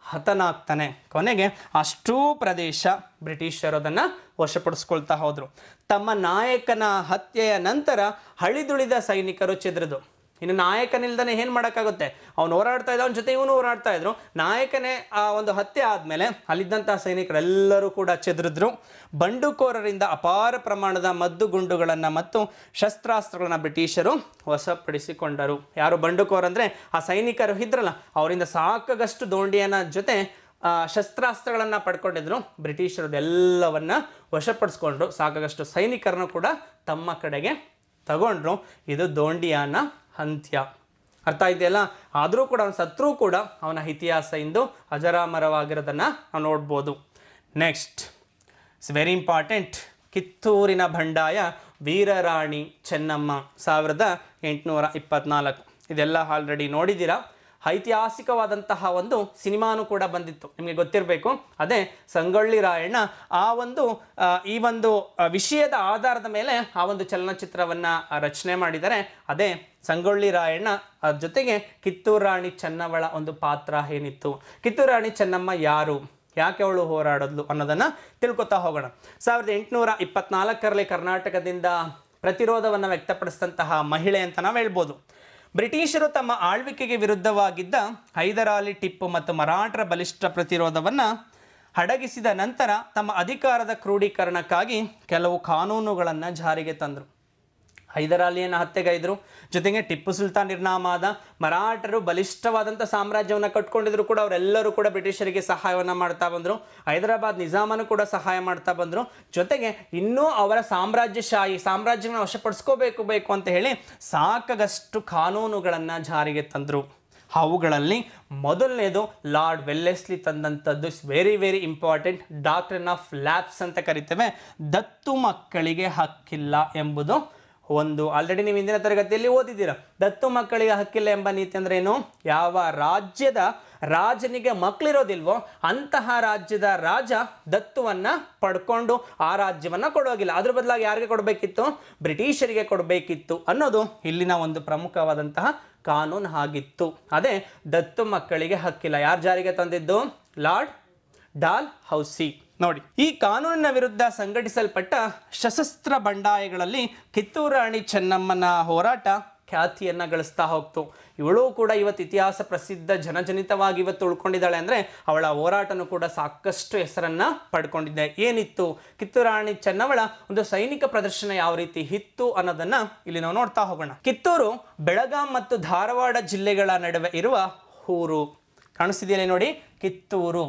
ಹತನಾಗ್ತಾನೆ ಕೊನೆಗೆ ಅಷ್ಟೂ ಪ್ರದೇಶ ಬ್ರಿಟಿಷರು ಅದನ್ನು ವಶಪಡಿಸ್ಕೊಳ್ತಾ ಹೋದರು ತಮ್ಮ ನಾಯಕನ ಹತ್ಯೆಯ ನಂತರ ಹಳಿದುಳಿದ ಸೈನಿಕರು ಚೆದರಿದು ಇನ್ನು ನಾಯಕನಿಲ್ದನೆ ಏನು ಮಾಡೋಕ್ಕಾಗುತ್ತೆ ಅವ್ನು ಹೋರಾಡ್ತಾ ಇದ್ದ ಅವನ ಜೊತೆ ಇವನು ಹೋರಾಡ್ತಾ ಇದ್ರು ನಾಯಕನೇ ಆ ಒಂದು ಹತ್ಯೆ ಆದಮೇಲೆ ಅಲ್ಲಿದ್ದಂಥ ಸೈನಿಕರೆಲ್ಲರೂ ಕೂಡ ಚೆದರಿದ್ರು ಬಂಡುಕೋರರಿಂದ ಅಪಾರ ಪ್ರಮಾಣದ ಮದ್ದು ಗುಂಡುಗಳನ್ನು ಮತ್ತು ಶಸ್ತ್ರಾಸ್ತ್ರಗಳನ್ನು ಬ್ರಿಟಿಷರು ವಶಪಡಿಸಿಕೊಂಡರು ಯಾರು ಬಂಡುಕೋರ್ ಅಂದರೆ ಆ ಸೈನಿಕರು ಇದ್ರಲ್ಲ ಅವರಿಂದ ಸಾಕಾಗಷ್ಟು ದೋಂಡಿಯನ ಜೊತೆ ಆ, ಶಸ್ತ್ರಾಸ್ತ್ರಗಳನ್ನು ಪಡ್ಕೊಂಡಿದ್ರು ಬ್ರಿಟಿಷರು ಎಲ್ಲವನ್ನ ವಶಪಡಿಸ್ಕೊಂಡ್ರು ಸಾಕಾಗಷ್ಟು ಸೈನಿಕರನ್ನು ಕೂಡ ತಮ್ಮ ಕಡೆಗೆ ತಗೊಂಡ್ರು ಇದು ದೋಂಡಿಯಾನ ಅಂತ್ಯ ಅರ್ಥ ಇದೆಯಲ್ಲ ಆದರೂ ಕೂಡ ಅವನ ಸತ್ರೂ ಕೂಡ ಅವನ ಇತಿಹಾಸ ಇಂದು ಅಜರಾಮರವಾಗಿರೋದನ್ನು ನಾವು ನೋಡ್ಬೋದು ನೆಕ್ಸ್ಟ್ ಇಟ್ಸ್ ವೆರಿ ಇಂಪಾರ್ಟೆಂಟ್ ಕಿತ್ತೂರಿನ ಬಂಡಾಯ ವೀರರಾಣಿ ಚೆನ್ನಮ್ಮ ಸಾವಿರದ ಎಂಟುನೂರ ಇಪ್ಪತ್ನಾಲ್ಕು ಇದೆಲ್ಲ ಆಲ್ರೆಡಿ ನೋಡಿದ್ದೀರಾ ಐತಿಹಾಸಿಕವಾದಂತಹ ಒಂದು ಸಿನಿಮಾನು ಕೂಡ ಬಂದಿತ್ತು ನಿಮಗೆ ಗೊತ್ತಿರಬೇಕು ಅದೇ ಸಂಗೊಳ್ಳಿ ರಾಯಣ್ಣ ಆ ಒಂದು ಆ, ಈ ಒಂದು ಆ, ವಿಷಯದ ಆಧಾರದ ಮೇಲೆ ಆ ಒಂದು ಚಲನಚಿತ್ರವನ್ನು ರಚನೆ ಮಾಡಿದರೆ ಅದೇ ಸಂಗೊಳ್ಳಿ ರಾಯಣ್ಣ ಅದ್ರ ಜೊತೆಗೆ ಕಿತ್ತೂರು ರಾಣಿ ಚೆನ್ನವಳ ಒಂದು ಪಾತ್ರ ಏನಿತ್ತು ಕಿತ್ತೂರು ರಾಣಿ ಚೆನ್ನಮ್ಮ ಯಾರು ಯಾಕೆ ಅವಳು ಹೋರಾಡಿದ್ಲು ಅನ್ನೋದನ್ನು ತಿಳ್ಕೊತಾ ಹೋಗೋಣ ಸಾವಿರದ ಎಂಟುನೂರ ಇಪ್ಪತ್ನಾಲ್ಕರಲ್ಲಿ ಕರ್ನಾಟಕದಿಂದ ಪ್ರತಿರೋಧವನ್ನು ವ್ಯಕ್ತಪಡಿಸಿದಂತಹ ಮಹಿಳೆ ಅಂತ ನಾವು ಹೇಳ್ಬೋದು ಬ್ರಿಟಿಷರು ತಮ್ಮ ಆಳ್ವಿಕೆಗೆ ವಿರುದ್ಧವಾಗಿದ್ದ ಹೈದರಾಲಿ ಟಿಪ್ಪು ಮತ್ತು ಮರಾಠರ ಬಲಿಷ್ಠ ಪ್ರತಿರೋಧವನ್ನು ಅಡಗಿಸಿದ ನಂತರ ತಮ್ಮ ಅಧಿಕಾರದ ಕ್ರೋಢೀಕರಣಕ್ಕಾಗಿ ಕೆಲವು ಕಾನೂನುಗಳನ್ನು ಜಾರಿಗೆ ತಂದರು ಹೈದರಾಲಿಯನ್ನು ಹತ್ಯೆಗೈದರು ಜೊತೆಗೆ ಟಿಪ್ಪು ಸುಲ್ತಾನ್ ನಿರ್ನಾಮ ಆದ ಮರಾಠರು ಬಲಿಷ್ಠವಾದಂಥ ಸಾಮ್ರಾಜ್ಯವನ್ನು ಕಟ್ಕೊಂಡಿದ್ರು ಕೂಡ ಅವರೆಲ್ಲರೂ ಕೂಡ ಬ್ರಿಟಿಷರಿಗೆ ಸಹಾಯವನ್ನು ಮಾಡ್ತಾ ಬಂದರು ಹೈದರಾಬಾದ್ ನಿಜಾಮನು ಕೂಡ ಸಹಾಯ ಮಾಡ್ತಾ ಬಂದರು ಜೊತೆಗೆ ಇನ್ನೂ ಅವರ ಸಾಮ್ರಾಜ್ಯಶಾಹಿ ಸಾಮ್ರಾಜ್ಯವನ್ನು ವಶಪಡಿಸ್ಕೋಬೇಕು ಬೇಕು ಅಂತ ಹೇಳಿ ಸಾಕಾಗಷ್ಟು ಕಾನೂನುಗಳನ್ನು ಜಾರಿಗೆ ತಂದರು ಅವುಗಳಲ್ಲಿ ಮೊದಲನೇದು ಲಾರ್ಡ್ ವೆಲ್ಲೆಸ್ಲಿ ತಂದಂಥದ್ದು is very very important doctrine of lapse ಅಂತ ಕರಿತೇವೆ ದತ್ತು ಮಕ್ಕಳಿಗೆ ಹಕ್ಕಿಲ್ಲ ಎಂಬುದು ಒಂದು ಆಲ್ರೆಡಿ ನೀವು ಹಿಂದಿನ ತರಗತಿಯಲ್ಲಿ ಓದಿದ್ದೀರಾ ದತ್ತು ಮಕ್ಕಳಿಗೆ ಹಕ್ಕಿಲ್ಲ ಎಂಬ ನೀತಿ ಅಂದ್ರೆ ಏನು ಯಾವ ರಾಜ್ಯದ ರಾಜನಿಗೆ ಮಕ್ಕಳಿರೋದಿಲ್ವೋ ಅಂತಹ ರಾಜ್ಯದ ರಾಜ ದತ್ತುವನ್ನ ಪಡ್ಕೊಂಡು ಆ ರಾಜ್ಯವನ್ನ ಕೊಡೋಗಿಲ್ಲ ಅದ್ರ ಬದಲಾಗಿ ಯಾರಿಗೆ ಕೊಡಬೇಕಿತ್ತು ಬ್ರಿಟಿಷರಿಗೆ ಕೊಡಬೇಕಿತ್ತು ಅನ್ನೋದು ಇಲ್ಲಿನ ಒಂದು ಪ್ರಮುಖವಾದಂತಹ ಕಾನೂನು ಆಗಿತ್ತು ಅದೇ ದತ್ತು ಮಕ್ಕಳಿಗೆ ಹಕ್ಕಿಲ್ಲ ಯಾರು ಜಾರಿಗೆ ತಂದಿದ್ದು ಲಾರ್ಡ್ ಡಾಲ್ ಹೌಸಿ ನೋಡಿ ಈ ಕಾನೂನಿನ ವಿರುದ್ಧ ಸಂಘಟಿಸಲ್ಪಟ್ಟ ಸಶಸ್ತ್ರ ಬಂಡಾಯಗಳಲ್ಲಿ ಕಿತ್ತೂರು ರಾಣಿ ಚೆನ್ನಮ್ಮನ ಹೋರಾಟ ಖ್ಯಾತಿಯನ್ನು ಗಳಿಸ್ತಾ ಹೋಗ್ತು ಇವಳು ಕೂಡ ಇವತ್ತು ಇತಿಹಾಸ ಪ್ರಸಿದ್ಧ ಜನಜನಿತವಾಗಿ ಇವತ್ತು ಉಳ್ಕೊಂಡಿದ್ದಾಳೆ ಅಂದರೆ ಅವಳ ಹೋರಾಟನೂ ಕೂಡ ಸಾಕಷ್ಟು ಹೆಸರನ್ನು ಪಡ್ಕೊಂಡಿದ್ದೆ ಏನಿತ್ತು ಕಿತ್ತೂರು ರಾಣಿ ಚೆನ್ನವಳ ಒಂದು ಸೈನಿಕ ಪ್ರದರ್ಶನ ಯಾವ ರೀತಿ ಇತ್ತು ಅನ್ನೋದನ್ನ ಇಲ್ಲಿ ನಾವು ನೋಡ್ತಾ ಹೋಗೋಣ ಕಿತ್ತೂರು ಬೆಳಗಾಂ ಮತ್ತು ಧಾರವಾಡ ಜಿಲ್ಲೆಗಳ ನಡುವೆ ಇರುವ ಊರು ಕಾಣಿಸ್ತಿದೆಯಲ್ಲ ನೋಡಿ ಕಿತ್ತೂರು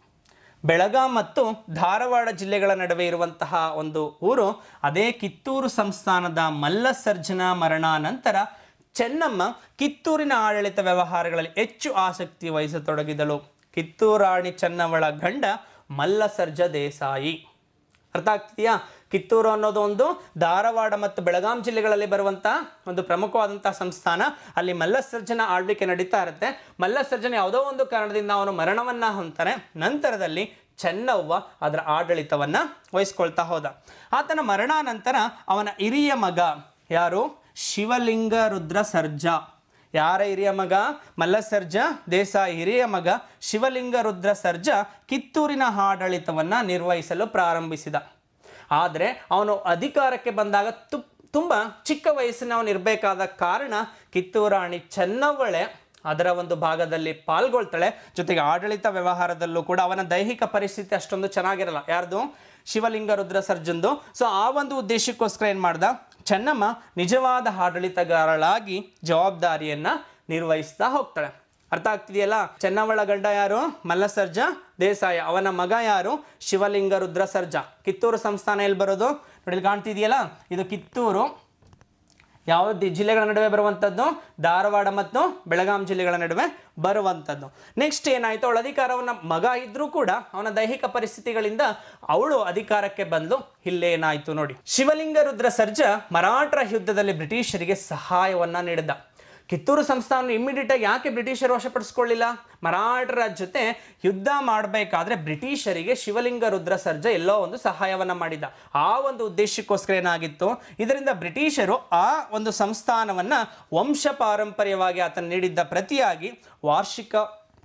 ಬೆಳಗಾಂ ಮತ್ತು ಧಾರವಾಡ ಜಿಲ್ಲೆಗಳ ನಡುವೆ ಇರುವಂತಹ ಒಂದು ಊರು ಅದೇ ಕಿತ್ತೂರು ಸಂಸ್ಥಾನದ ಮಲ್ಲಸರ್ಜನ ಮರಣಾನಂತರ ಚೆನ್ನಮ್ಮ ಕಿತ್ತೂರಿನ ಆಡಳಿತ ವ್ಯವಹಾರಗಳಲ್ಲಿ ಹೆಚ್ಚು ಆಸಕ್ತಿ ವಹಿಸತೊಡಗಿದಳು ಕಿತ್ತೂರು ರಾಣಿ ಚೆನ್ನವಳ ಗಂಡ ಮಲ್ಲಸರ್ಜ ದೇಸಾಯಿ ಅರ್ಥ ಆಗ್ತಿದೆಯಾ ಕಿತ್ತೂರು ಅನ್ನೋದು ಒಂದು ಧಾರವಾಡ ಮತ್ತು ಬೆಳಗಾಂ ಜಿಲ್ಲೆಗಳಲ್ಲಿ ಬರುವಂಥ ಒಂದು ಪ್ರಮುಖವಾದಂಥ ಸಂಸ್ಥಾನ ಅಲ್ಲಿ ಮಲ್ಲಸರ್ಜನ ಆಳ್ವಿಕೆ ನಡೀತಾ ಇರುತ್ತೆ ಮಲ್ಲಸರ್ಜನ ಯಾವುದೋ ಒಂದು ಕಾರಣದಿಂದ ಅವನು ಮರಣವನ್ನ ಹೊಂತಾರೆ ನಂತರದಲ್ಲಿ ಚೆನ್ನವ್ವ ಅದರ ಆಡಳಿತವನ್ನ ವಹಿಸ್ಕೊಳ್ತಾ ಹೋದ ಆತನ ಮರಣಾನಂತರ ಅವನ ಹಿರಿಯ ಮಗ ಯಾರು ಶಿವಲಿಂಗ ರುದ್ರ ಸರ್ಜಾ ಯಾರ ಹಿರಿಯ ಮಗ ಮಲ್ಲಸರ್ಜ ದೇಸಾಯಿ ಹಿರಿಯ ಮಗ ಶಿವಲಿಂಗ ರುದ್ರ ಸರ್ಜಾ ಕಿತ್ತೂರಿನ ಆಡಳಿತವನ್ನು ನಿರ್ವಹಿಸಲು ಪ್ರಾರಂಭಿಸಿದ ಆದರೆ ಅವನು ಅಧಿಕಾರಕ್ಕೆ ಬಂದಾಗ ತು ತುಂಬ ಚಿಕ್ಕ ವಯಸ್ಸಿನ ಅವನು ಇರಬೇಕಾದ ಕಾರಣ ಕಿತ್ತೂರು ರಾಣಿ ಚೆನ್ನವ್ವಳೆ ಅದರ ಒಂದು ಭಾಗದಲ್ಲಿ ಪಾಲ್ಗೊಳ್ತಾಳೆ ಜೊತೆಗೆ ಆಡಳಿತ ವ್ಯವಹಾರದಲ್ಲೂ ಕೂಡ ಅವನ ದೈಹಿಕ ಪರಿಸ್ಥಿತಿ ಅಷ್ಟೊಂದು ಚೆನ್ನಾಗಿರಲ್ಲ ಯಾರ್ದು ಶಿವಲಿಂಗ ರುದ್ರ ಸರ್ಜನ್ದು ಸೊ ಆ ಒಂದು ಉದ್ದೇಶಕ್ಕೋಸ್ಕರ ಏನು ಮಾಡ್ದ ಚೆನ್ನಮ್ಮ ನಿಜವಾದ ಆಡಳಿತಗಾರಳಾಗಿ ಜವಾಬ್ದಾರಿಯನ್ನ ನಿರ್ವಹಿಸ್ತಾ ಹೋಗ್ತಾಳೆ ಅರ್ಥ ಆಗ್ತಿದೆಯಲ್ಲ ಚೆನ್ನವಳ ಗಂಡ ಯಾರು ಮಲ್ಲಸರ್ಜ ದೇಸಾಯ ಅವನ ಮಗ ಯಾರು ಶಿವಲಿಂಗ ರುದ್ರ ಸರ್ಜಾ ಕಿತ್ತೂರು ಸಂಸ್ಥಾನ ಎಲ್ಲಿ ಬರೋದು ನೋಡಿ ಇಲ್ಲಿ ಕಾಣ್ತಿದೆಯಲ್ಲ ಇದು ಕಿತ್ತೂರು ಯಾವ ದಿ- ಜಿಲ್ಲೆಗಳ ನಡುವೆ ಬರುವಂಥದ್ದು ಧಾರವಾಡ ಮತ್ತು ಬೆಳಗಾಂ ಜಿಲ್ಲೆಗಳ ನಡುವೆ ಬರುವಂಥದ್ದು ನೆಕ್ಸ್ಟ್ ಏನಾಯಿತು ಅವಳ ಅಧಿಕಾರವನ್ನ ಮಗ ಇದ್ರೂ ಕೂಡ ಅವನ ದೈಹಿಕ ಪರಿಸ್ಥಿತಿಗಳಿಂದ ಅವಳು ಅಧಿಕಾರಕ್ಕೆ ಬಂದು ಇಲ್ಲೇನಾಯಿತು ನೋಡಿ ಶಿವಲಿಂಗ ರುದ್ರ ಸರ್ಜ ಮರಾಠರ ಯುದ್ಧದಲ್ಲಿ ಬ್ರಿಟಿಷರಿಗೆ ಸಹಾಯವನ್ನ ನೀಡಿದ ಕಿತ್ತೂರು ಸಂಸ್ಥಾನ ಇಮ್ಮಿಡಿಯೇಟ್ ಆಗಿ ಯಾಕೆ ಬ್ರಿಟಿಷರು ವಶಪಡಿಸ್ಕೊಳ್ಳಿಲ್ಲ ಮರಾಠರ ಜೊತೆ ಯುದ್ಧ ಮಾಡಬೇಕಾದ್ರೆ ಬ್ರಿಟಿಷರಿಗೆ ಶಿವಲಿಂಗ ರುದ್ರ ಸರ್ಜ ಎಲ್ಲೋ ಒಂದು ಸಹಾಯವನ್ನ ಮಾಡಿದ ಆ ಒಂದು ಉದ್ದೇಶಕ್ಕೋಸ್ಕರ ಏನಾಗಿತ್ತು ಇದರಿಂದ ಬ್ರಿಟಿಷರು ಆ ಒಂದು ಸಂಸ್ಥಾನವನ್ನ ವಂಶ ಪಾರಂಪರ್ಯವಾಗಿ ಆತನ ನೀಡಿದ್ದ ಪ್ರತಿಯಾಗಿ ವಾರ್ಷಿಕ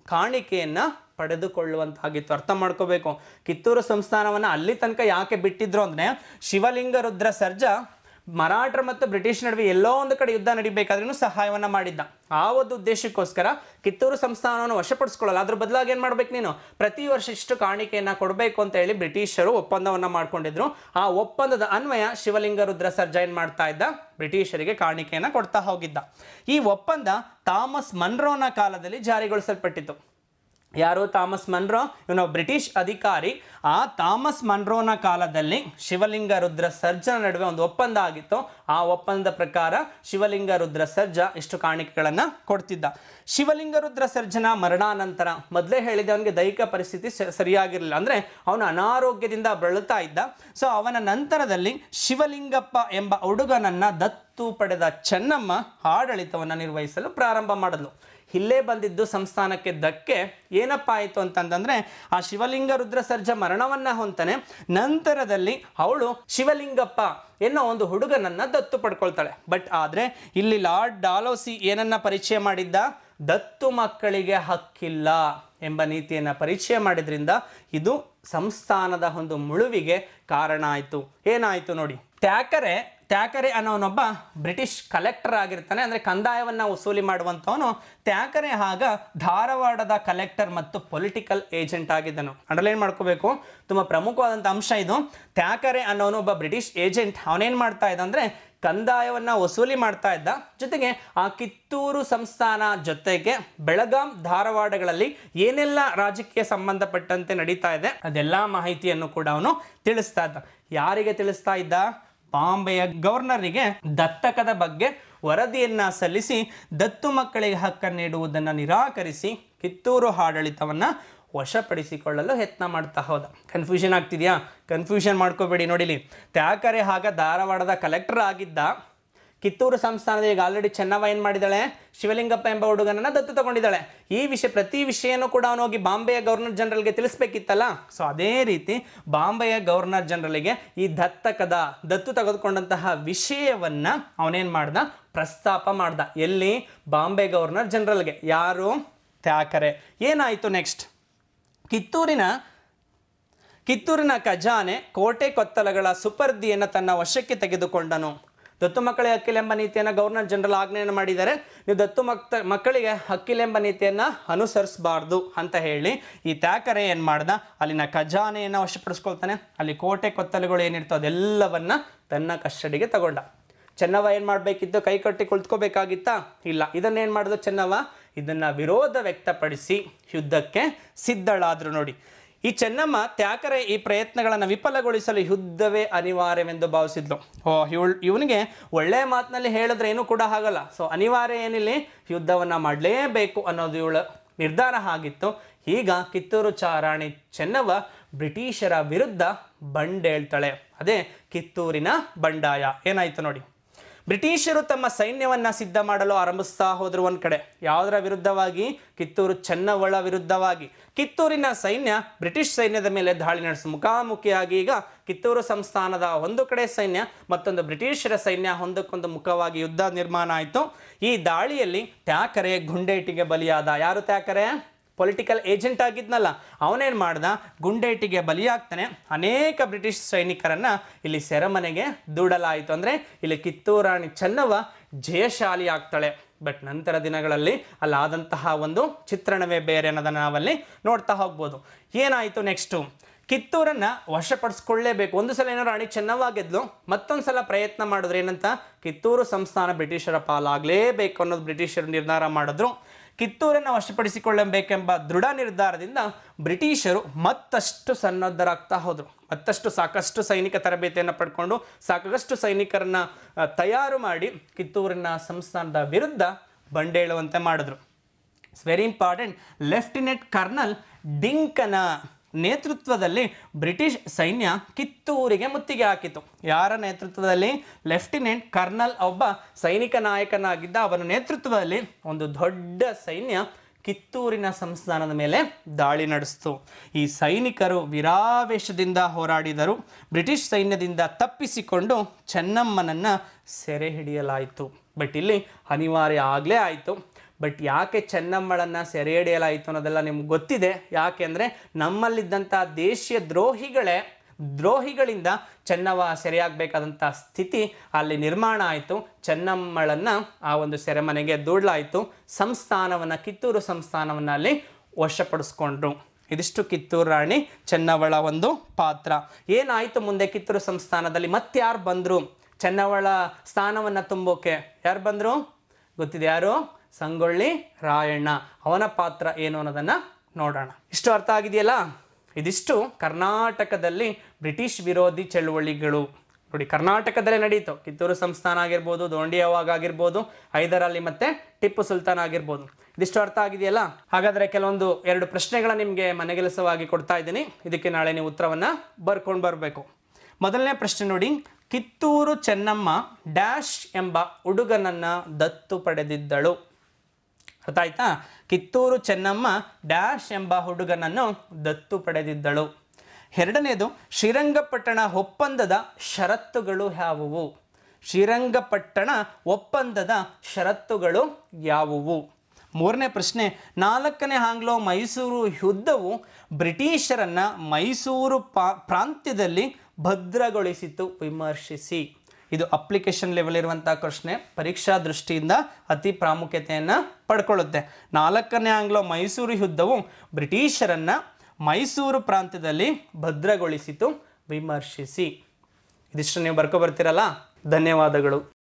ಕಾಣಿಕೆಯನ್ನ ಪಡೆದುಕೊಳ್ಳುವಂತಾಗಿತ್ತು ಅರ್ಥ ಮಾಡ್ಕೋಬೇಕು ಕಿತ್ತೂರು ಸಂಸ್ಥಾನವನ್ನು ಅಲ್ಲಿ ತನಕ ಯಾಕೆ ಬಿಟ್ಟಿದ್ರು ಅಂದ್ರೆ ಶಿವಲಿಂಗ ರುದ್ರ ಸರ್ಜಾ ಮರಾಠರ ಮತ್ತು ಬ್ರಿಟಿಷ್ ನಡುವೆ ಎಲ್ಲೋ ಒಂದು ಕಡೆ ಯುದ್ಧ ನಡಿಬೇಕಾದ್ರೂ ಸಹಾಯವನ್ನ ಮಾಡಿದ್ದ ಆ ಒಂದು ಉದ್ದೇಶಕ್ಕೋಸ್ಕರ ಕಿತ್ತೂರು ಸಂಸ್ಥಾನವನ್ನು ವಶಪಡಿಸ್ಕೊಳ್ಳಲ್ಲ ಅದ್ರ ಬದಲಾಗಿ ಏನು ಮಾಡ್ಬೇಕು ನೀನು ಪ್ರತಿ ವರ್ಷ ಇಷ್ಟು ಕಾಣಿಕೆಯನ್ನ ಕೊಡಬೇಕು ಅಂತ ಹೇಳಿ ಬ್ರಿಟಿಷರು ಒಪ್ಪಂದವನ್ನ ಮಾಡ್ಕೊಂಡಿದ್ರು ಆ ಒಪ್ಪಂದದ ಅನ್ವಯ ಶಿವಲಿಂಗ ರುದ್ರ ಸರ್ಜಾ ಏನ್ ಮಾಡ್ತಾ ಇದ್ದ ಬ್ರಿಟಿಷರಿಗೆ ಕಾಣಿಕೆಯನ್ನ ಕೊಡ್ತಾ ಹೋಗಿದ್ದ ಈ ಒಪ್ಪಂದ ಥಾಮಸ್ ಮನ್ರೋನ ಕಾಲದಲ್ಲಿ ಜಾರಿಗೊಳಿಸಲ್ಪಟ್ಟಿತು ಯಾರು ಥಾಮಸ್ ಮನ್ರೋ ಇವನು ಬ್ರಿಟಿಷ್ ಅಧಿಕಾರಿ ಆ ಥಾಮಸ್ ಮನ್ರೋನ ಕಾಲದಲ್ಲಿ ಶಿವಲಿಂಗ ರುದ್ರ ಸರ್ಜನ ನಡುವೆ ಒಂದು ಒಪ್ಪಂದ ಆಗಿತ್ತು ಆ ಒಪ್ಪಂದದ ಪ್ರಕಾರ ಶಿವಲಿಂಗ ರುದ್ರ ಸರ್ಜ ಇಷ್ಟು ಕಾಣಿಕೆಗಳನ್ನು ಕೊಡ್ತಿದ್ದ ಶಿವಲಿಂಗ ರುದ್ರ ಸರ್ಜನ ಮರಣಾನಂತರ ಮೊದಲೇ ಹೇಳಿದೆ ಅವನಿಗೆ ದೈಹಿಕ ಪರಿಸ್ಥಿತಿ ಸ- ಸರಿಯಾಗಿರಲಿಲ್ಲ ಅಂದರೆ ಅವನು ಅನಾರೋಗ್ಯದಿಂದ ಬಳಲ್ತಾ ಇದ್ದ ಸೊ ಅವನ ನಂತರದಲ್ಲಿ ಶಿವಲಿಂಗಪ್ಪ ಎಂಬ ಹುಡುಗನನ್ನ ದತ್ತು ಪಡೆದ ಚೆನ್ನಮ್ಮ ಆಡಳಿತವನ್ನು ನಿರ್ವಹಿಸಲು ಪ್ರಾರಂಭ ಮಾಡಿದ್ಲು ಇಲ್ಲೇ ಬಂದಿದ್ದು ಸಂಸ್ಥಾನಕ್ಕೆ ಧಕ್ಕೆ ಏನಪ್ಪ ಆಯಿತು ಅಂತಂದ್ರೆ ಆ ಶಿವಲಿಂಗ ರುದ್ರ ಸರ್ಜ ಮರಣವನ್ನ ಹೊಂತಾನೆ ನಂತರದಲ್ಲಿ ಅವಳು ಶಿವಲಿಂಗಪ್ಪ ಎನ್ನೋ ಒಂದು ಹುಡುಗನನ್ನ ದತ್ತು ಪಡ್ಕೊಳ್ತಾಳೆ ಬಟ್ ಆದ್ರೆ ಇಲ್ಲಿ ಲಾರ್ಡ್ ಡಾಲೋಸಿ ಏನನ್ನ ಪರಿಚಯ ಮಾಡಿದ್ದ ದತ್ತು ಮಕ್ಕಳಿಗೆ ಹಕ್ಕಿಲ್ಲ ಎಂಬ ನೀತಿಯನ್ನ ಪರಿಚಯ ಮಾಡಿದ್ರಿಂದ ಇದು ಸಂಸ್ಥಾನದ ಒಂದು ಮುಳುವಿಗೆ ಕಾರಣ ಆಯಿತು ಏನಾಯಿತು ನೋಡಿ ತ್ಯಾಕರೆ ತ್ಯಾಕರೆ ಅನ್ನೋನೊಬ್ಬ ಬ್ರಿಟಿಷ್ ಕಲೆಕ್ಟರ್ ಆಗಿರ್ತಾನೆ ಅಂದರೆ ಕಂದಾಯವನ್ನ ವಸೂಲಿ ಮಾಡುವಂಥವನು ತ್ಯಾಕರೆ ಆಗ ಧಾರವಾಡದ ಕಲೆಕ್ಟರ್ ಮತ್ತು ಪೊಲಿಟಿಕಲ್ ಏಜೆಂಟ್ ಆಗಿದ್ದನು ಅಂಡರ್ಲೈನ್ ಮಾಡ್ಕೋಬೇಕು ತುಂಬ ಪ್ರಮುಖವಾದಂಥ ಅಂಶ ಇದು ತ್ಯಾಕರೆ ಅನ್ನೋನು ಒಬ್ಬ ಬ್ರಿಟಿಷ್ ಏಜೆಂಟ್ ಅವನೇನು ಮಾಡ್ತಾ ಇದ್ದ ಅಂದರೆ ಕಂದಾಯವನ್ನ ವಸೂಲಿ ಮಾಡ್ತಾ ಇದ್ದ ಜೊತೆಗೆ ಆ ಕಿತ್ತೂರು ಸಂಸ್ಥಾನ ಜೊತೆಗೆ ಬೆಳಗಾಂ ಧಾರವಾಡಗಳಲ್ಲಿ ಏನೆಲ್ಲ ರಾಜಕೀಯ ಸಂಬಂಧಪಟ್ಟಂತೆ ನಡೀತಾ ಇದೆ ಅದೆಲ್ಲ ಮಾಹಿತಿಯನ್ನು ಕೂಡ ಅವನು ತಿಳಿಸ್ತಾ ಇದ್ದ ಯಾರಿಗೆ ತಿಳಿಸ್ತಾ ಇದ್ದ ಬಾಂಬೆಯ ಗವರ್ನರಿಗೆ ದತ್ತಕದ ಬಗ್ಗೆ ವರದಿಯನ್ನ ಸಲ್ಲಿಸಿ ದತ್ತು ಮಕ್ಕಳಿಗೆ ಹಕ್ಕನ್ನು ನೀಡುವುದನ್ನು ನಿರಾಕರಿಸಿ ಕಿತ್ತೂರು ಆಡಳಿತವನ್ನ ವಶಪಡಿಸಿಕೊಳ್ಳಲು ಯತ್ನ ಮಾಡ್ತಾ ಹೋದ ಕನ್ಫ್ಯೂಷನ್ ಆಗ್ತಿದೆಯಾ ಕನ್ಫ್ಯೂಷನ್ ಮಾಡ್ಕೋಬೇಡಿ ನೋಡಿಲಿ ತ್ಯಾಕರೆ ಆಗ ಧಾರವಾಡದ ಕಲೆಕ್ಟರ್ ಆಗಿದ್ದ ಕಿತ್ತೂರು ಸಂಸ್ಥಾನದ ಈಗ ಆಲ್ರೆಡಿ ಚೆನ್ನವ ಏನು ಮಾಡಿದಾಳೆ ಶಿವಲಿಂಗಪ್ಪ ಎಂಬ ಹುಡುಗನನ್ನ ದತ್ತು ತಗೊಂಡಿದ್ದಾಳೆ ಈ ವಿಷಯ ಪ್ರತಿ ವಿಷಯನೂ ಕೂಡ ಅವನು ಹೋಗಿ ಬಾಂಬೆಯ ಗವರ್ನರ್ ಜನರಲ್ಗೆ ತಿಳಿಸ್ಬೇಕಿತ್ತಲ್ಲ ಸೊ ಅದೇ ರೀತಿ ಬಾಂಬೆಯ ಗವರ್ನರ್ ಜನರಲ್ಗೆ ಈ ದತ್ತಕದ ದತ್ತು ತೆಗೆದುಕೊಂಡಂತಹ ವಿಷಯವನ್ನ ಅವನೇನು ಮಾಡ್ದ ಪ್ರಸ್ತಾಪ ಮಾಡ್ದ ಎಲ್ಲಿ ಬಾಂಬೆ ಗವರ್ನರ್ ಜನರಲ್ಗೆ ಯಾರು ತ್ಯಾಕರೆ ಏನಾಯಿತು ನೆಕ್ಸ್ಟ್ ಕಿತ್ತೂರಿನ ಕಿತ್ತೂರಿನ ಖಜಾನೆ ಕೋಟೆ ಕೊತ್ತಲಗಳ ಸುಪರ್ದಿಯನ್ನು ತನ್ನ ವಶಕ್ಕೆ ತೆಗೆದುಕೊಂಡನು ದತ್ತು ಮಕ್ಕಳಿಗೆ ಹಕ್ಕಿಲೆಂಬ ನೀತಿಯನ್ನು ಗವರ್ನರ್ ಜನರಲ್ ಆಜ್ಞೆಯನ್ನು ಮಾಡಿದ್ದಾರೆ ನೀವು ದತ್ತು ಮಕ್ತ ಮಕ್ಕಳಿಗೆ ಹಕ್ಕಿಲೆಂಬ ನೀತಿಯನ್ನು ಅನುಸರಿಸಬಾರ್ದು ಅಂತ ಹೇಳಿ ಈ ತ್ಯಾಕರೆ ಏನು ಮಾಡ್ದ ಅಲ್ಲಿನ ಖಜಾನೆಯನ್ನು ವಶಪಡಿಸ್ಕೊಳ್ತಾನೆ ಅಲ್ಲಿ ಕೋಟೆ ಕೊತ್ತಲುಗಳು ಏನಿರ್ತೋ ಅದೆಲ್ಲವನ್ನ ತನ್ನ ಕಸ್ಟಡಿಗೆ ತಗೊಂಡ ಚೆನ್ನವ ಏನು ಮಾಡಬೇಕಿತ್ತು ಕೈ ಕಟ್ಟಿ ಕುಳಿತುಕೋಬೇಕಾಗಿತ್ತಾ ಇಲ್ಲ ಇದನ್ನೇನು ಮಾಡಿದ್ರು ಚೆನ್ನವ ಇದನ್ನು ವಿರೋಧ ವ್ಯಕ್ತಪಡಿಸಿ ಯುದ್ಧಕ್ಕೆ ಸಿದ್ಧಳಾದ್ರು ನೋಡಿ ಈ ಚೆನ್ನಮ್ಮ ತ್ಯಾಕರೆ ಈ ಪ್ರಯತ್ನಗಳನ್ನು ವಿಫಲಗೊಳಿಸಲು ಯುದ್ಧವೇ ಅನಿವಾರ್ಯವೆಂದು ಭಾವಿಸಿದ್ಲು ಓ ಇವಳು ಇವನಿಗೆ ಒಳ್ಳೆಯ ಮಾತಿನಲ್ಲಿ ಹೇಳಿದ್ರೆ ಏನೂ ಕೂಡ ಆಗಲ್ಲ ಸೊ ಅನಿವಾರ್ಯ ಏನಿಲ್ಲಿ ಯುದ್ಧವನ್ನು ಮಾಡಲೇಬೇಕು ಅನ್ನೋದು ಇವಳ ನಿರ್ಧಾರ ಆಗಿತ್ತು ಈಗ ಕಿತ್ತೂರು ಚಾರಾಣಿ ಚೆನ್ನವ ಬ್ರಿಟಿಷರ ವಿರುದ್ಧ ಬಂಡೇಳ್ತಾಳೆ ಅದೇ ಕಿತ್ತೂರಿನ ಬಂಡಾಯ ಏನಾಯ್ತು ನೋಡಿ ಬ್ರಿಟಿಷರು ತಮ್ಮ ಸೈನ್ಯವನ್ನ ಸಿದ್ಧ ಮಾಡಲು ಆರಂಭಿಸ್ತಾ ಹೋದ್ರು ಒಂದ್ ಕಡೆ ಯಾವುದರ ವಿರುದ್ಧವಾಗಿ ಕಿತ್ತೂರು ಚೆನ್ನವಳ ವಿರುದ್ಧವಾಗಿ ಕಿತ್ತೂರಿನ ಸೈನ್ಯ ಬ್ರಿಟಿಷ್ ಸೈನ್ಯದ ಮೇಲೆ ದಾಳಿ ನಡೆಸಿ ಮುಖಾಮುಖಿಯಾಗಿ ಈಗ ಕಿತ್ತೂರು ಸಂಸ್ಥಾನದ ಒಂದು ಕಡೆ ಸೈನ್ಯ ಮತ್ತೊಂದು ಬ್ರಿಟಿಷರ ಸೈನ್ಯ ಒಂದಕ್ಕೊಂದು ಮುಖವಾಗಿ ಯುದ್ಧ ನಿರ್ಮಾಣ ಆಯಿತು ಈ ದಾಳಿಯಲ್ಲಿ ತ್ಯಾಕರೆ ಗುಂಡೇಟಿಗೆ ಬಲಿಯಾದ ಯಾರು ತ್ಯಾಕರೆ ಪೊಲಿಟಿಕಲ್ ಏಜೆಂಟ್ ಆಗಿದ್ನಲ್ಲ ಅವನೇನು ಮಾಡ್ದ ಗುಂಡೇಟಿಗೆ ಬಲಿಯಾಗ್ತಾನೆ ಅನೇಕ ಬ್ರಿಟಿಷ್ ಸೈನಿಕರನ್ನ ಇಲ್ಲಿ ಸೆರೆಮನೆಗೆ ದೂಡಲಾಯಿತು ಅಂದರೆ ಇಲ್ಲಿ ಕಿತ್ತೂರಾಣಿ ಚೆನ್ನವ ಜಯಶಾಲಿ ಆಗ್ತಾಳೆ ಬಟ್ ನಂತರ ದಿನಗಳಲ್ಲಿ ಅಲ್ಲಾದಂತಹ ಒಂದು ಚಿತ್ರಣವೇ ಬೇರೆ ಅನ್ನೋದನ್ನು ನಾವಲ್ಲಿ ನೋಡ್ತಾ ಹೋಗ್ಬೋದು ಏನಾಯಿತು ನೆಕ್ಸ್ಟು ಕಿತ್ತೂರನ್ನ ವಶಪಡಿಸ್ಕೊಳ್ಳೇಬೇಕು ಒಂದು ಸಲ ಏನೋ ರಾಣಿ ಚೆನ್ನವ ಗೆದ್ಲು ಮತ್ತೊಂದು ಸಲ ಪ್ರಯತ್ನ ಮಾಡಿದ್ರು ಏನಂತ ಕಿತ್ತೂರು ಸಂಸ್ಥಾನ ಬ್ರಿಟಿಷರ ಪಾಲಾಗಲೇಬೇಕು ಅನ್ನೋದು ಬ್ರಿಟಿಷರು ನಿರ್ಧಾರ ಮಾಡಿದ್ರು ಕಿತ್ತೂರನ್ನು ವಶಪಡಿಸಿಕೊಳ್ಳಬೇಕೆಂಬ ದೃಢ ನಿರ್ಧಾರದಿಂದ ಬ್ರಿಟಿಷರು ಮತ್ತಷ್ಟು ಸನ್ನದ್ಧರಾಗ್ತಾ ಹೋದರು ಮತ್ತಷ್ಟು ಸಾಕಷ್ಟು ಸೈನಿಕ ತರಬೇತಿಯನ್ನು ಪಡ್ಕೊಂಡು ಸಾಕಷ್ಟು ಸೈನಿಕರನ್ನ ಆ, ತಯಾರು ಮಾಡಿ ಕಿತ್ತೂರಿನ ಸಂಸ್ಥಾನದ ವಿರುದ್ಧ ಬಂಡೇಳುವಂತೆ ಮಾಡಿದ್ರು it's very important lieutenant colonel ಡಿಂಕನ ನೇತೃತ್ವದಲ್ಲಿ ಬ್ರಿಟಿಷ್ ಸೈನ್ಯ ಕಿತ್ತೂರಿಗೆ ಮುತ್ತಿಗೆ ಹಾಕಿತು ಯಾರ ನೇತೃತ್ವದಲ್ಲಿ ಲೆಫ್ಟಿನೆಂಟ್ ಕರ್ನಲ್ ಒಬ್ಬ ಸೈನಿಕ ನಾಯಕನಾಗಿದ್ದ ಅವನ ನೇತೃತ್ವದಲ್ಲಿ ಒಂದು ದೊಡ್ಡ ಸೈನ್ಯ ಕಿತ್ತೂರಿನ ಸಂಸ್ಥಾನದ ಮೇಲೆ ದಾಳಿ ನಡೆಸಿತು ಈ ಸೈನಿಕರು ವಿರಾವೇಶದಿಂದ ಹೋರಾಡಿದರು ಬ್ರಿಟಿಷ್ ಸೈನ್ಯದಿಂದ ತಪ್ಪಿಸಿಕೊಂಡು ಚೆನ್ನಮ್ಮನನ್ನು ಸೆರೆ ಹಿಡಿಯಲಾಯಿತು ಬಟ್ ಇಲ್ಲಿ ಅನಿವಾರ್ಯ ಆಗಲೇ ಆಯಿತು ಬಟ್ ಯಾಕೆ ಚೆನ್ನಮ್ಮಳನ್ನು ಸೆರೆ ಹಿಡಿಯಲಾಯಿತು ಅನ್ನೋದೆಲ್ಲ ನಿಮ್ಗೆ ಗೊತ್ತಿದೆ ಯಾಕೆಂದರೆ ನಮ್ಮಲ್ಲಿದ್ದಂಥ ದೇಶೀಯ ದ್ರೋಹಿಗಳೇ ದ್ರೋಹಿಗಳಿಂದ ಚೆನ್ನವ ಸೆರೆಯಾಗಬೇಕಾದಂಥ ಸ್ಥಿತಿ ಅಲ್ಲಿ ನಿರ್ಮಾಣ ಆಯಿತು ಚೆನ್ನಮ್ಮಳನ್ನು ಆ ಒಂದು ಸೆರೆಮನೆಗೆ ದೂಡಲಾಯಿತು ಸಂಸ್ಥಾನವನ್ನು ಕಿತ್ತೂರು ಸಂಸ್ಥಾನವನ್ನು ಅಲ್ಲಿ ವಶಪಡಿಸ್ಕೊಂಡ್ರು ಇದಿಷ್ಟು ಕಿತ್ತೂರು ರಾಣಿ ಚೆನ್ನವಳ ಒಂದು ಪಾತ್ರ ಏನಾಯಿತು ಮುಂದೆ ಕಿತ್ತೂರು ಸಂಸ್ಥಾನದಲ್ಲಿ ಮತ್ತಾರು ಬಂದರು ಚೆನ್ನವಳ ಸ್ಥಾನವನ್ನು ತುಂಬೋಕೆ ಯಾರು ಬಂದರು ಗೊತ್ತಿದೆ ಯಾರು ಸಂಗೊಳ್ಳಿ ರಾಯಣ್ಣ ಅವನ ಪಾತ್ರ ಏನು ಅನ್ನೋದನ್ನು ನೋಡೋಣ ಇಷ್ಟು ಅರ್ಥ ಆಗಿದೆಯಲ್ಲ ಇದಿಷ್ಟು ಕರ್ನಾಟಕದಲ್ಲಿ ಬ್ರಿಟಿಷ್ ವಿರೋಧಿ ಚಳುವಳಿಗಳು ನೋಡಿ ಕರ್ನಾಟಕದಲ್ಲೇ ನಡೀತು ಕಿತ್ತೂರು ಸಂಸ್ಥಾನ ಆಗಿರ್ಬೋದು ದೋಂಡಿಯವಾಗ ಆಗಿರ್ಬೋದು ಹೈದರಾಲಿ ಮತ್ತೆ ಟಿಪ್ಪು ಸುಲ್ತಾನ್ ಆಗಿರ್ಬೋದು ಇದಿಷ್ಟು ಅರ್ಥ ಆಗಿದೆಯಲ್ಲ ಹಾಗಾದರೆ ಕೆಲವೊಂದು ಎರಡು ಪ್ರಶ್ನೆಗಳ ನಿಮಗೆ ಮನೆಗೆಲಸವಾಗಿ ಕೊಡ್ತಾ ಇದ್ದೀನಿ ಇದಕ್ಕೆ ನಾಳೆ ನೀವು ಉತ್ತರವನ್ನು ಬರ್ಕೊಂಡು ಬರಬೇಕು ಮೊದಲನೇ ಪ್ರಶ್ನೆ ನೋಡಿ ಕಿತ್ತೂರು ಚೆನ್ನಮ್ಮ ಡ್ಯಾಶ್ ಎಂಬ ಹುಡುಗನನ್ನು ದತ್ತು ಪಡೆದಿದ್ದಳು ಅರ್ಥ ಆಯ್ತಾ ಕಿತ್ತೂರು ಚೆನ್ನಮ್ಮ ಡ್ಯಾಶ್ ಎಂಬ ಹುಡುಗನನ್ನು ದತ್ತು ಪಡೆದಿದ್ದಳು ಎರಡನೇದು ಶ್ರೀರಂಗಪಟ್ಟಣ ಒಪ್ಪಂದದ ಷರತ್ತುಗಳು ಯಾವುವು ಶ್ರೀರಂಗಪಟ್ಟಣ ಒಪ್ಪಂದದ ಷರತ್ತುಗಳು ಯಾವುವು ಮೂರನೇ ಪ್ರಶ್ನೆ ನಾಲ್ಕನೇ ಆಂಗ್ಲೋ ಮೈಸೂರು ಯುದ್ಧವು ಬ್ರಿಟಿಷರನ್ನ ಮೈಸೂರು ಪಾ ಪ್ರಾಂತ್ಯದಲ್ಲಿ ಭದ್ರಗೊಳಿಸಿತು ವಿಮರ್ಶಿಸಿ ಇದು ಅಪ್ಲಿಕೇಶನ್ ಲೆವೆಲ್ ಇರುವಂಥ ಪ್ರಶ್ನೆ ಪರೀಕ್ಷಾ ದೃಷ್ಟಿಯಿಂದ ಅತಿ ಪ್ರಾಮುಖ್ಯತೆಯನ್ನು ಪಡ್ಕೊಳ್ಳುತ್ತೆ ನಾಲ್ಕನೇ ಆಂಗ್ಲೋ ಮೈಸೂರು ಯುದ್ಧವು ಬ್ರಿಟಿಷರನ್ನ ಮೈಸೂರು ಪ್ರಾಂತ್ಯದಲ್ಲಿ ಭದ್ರಗೊಳಿಸಿತು ವಿಮರ್ಶಿಸಿ ಇದಿಷ್ಟು ನೀವು ಬರ್ಕೊ ಬರ್ತೀರಲ್ಲ ಧನ್ಯವಾದಗಳು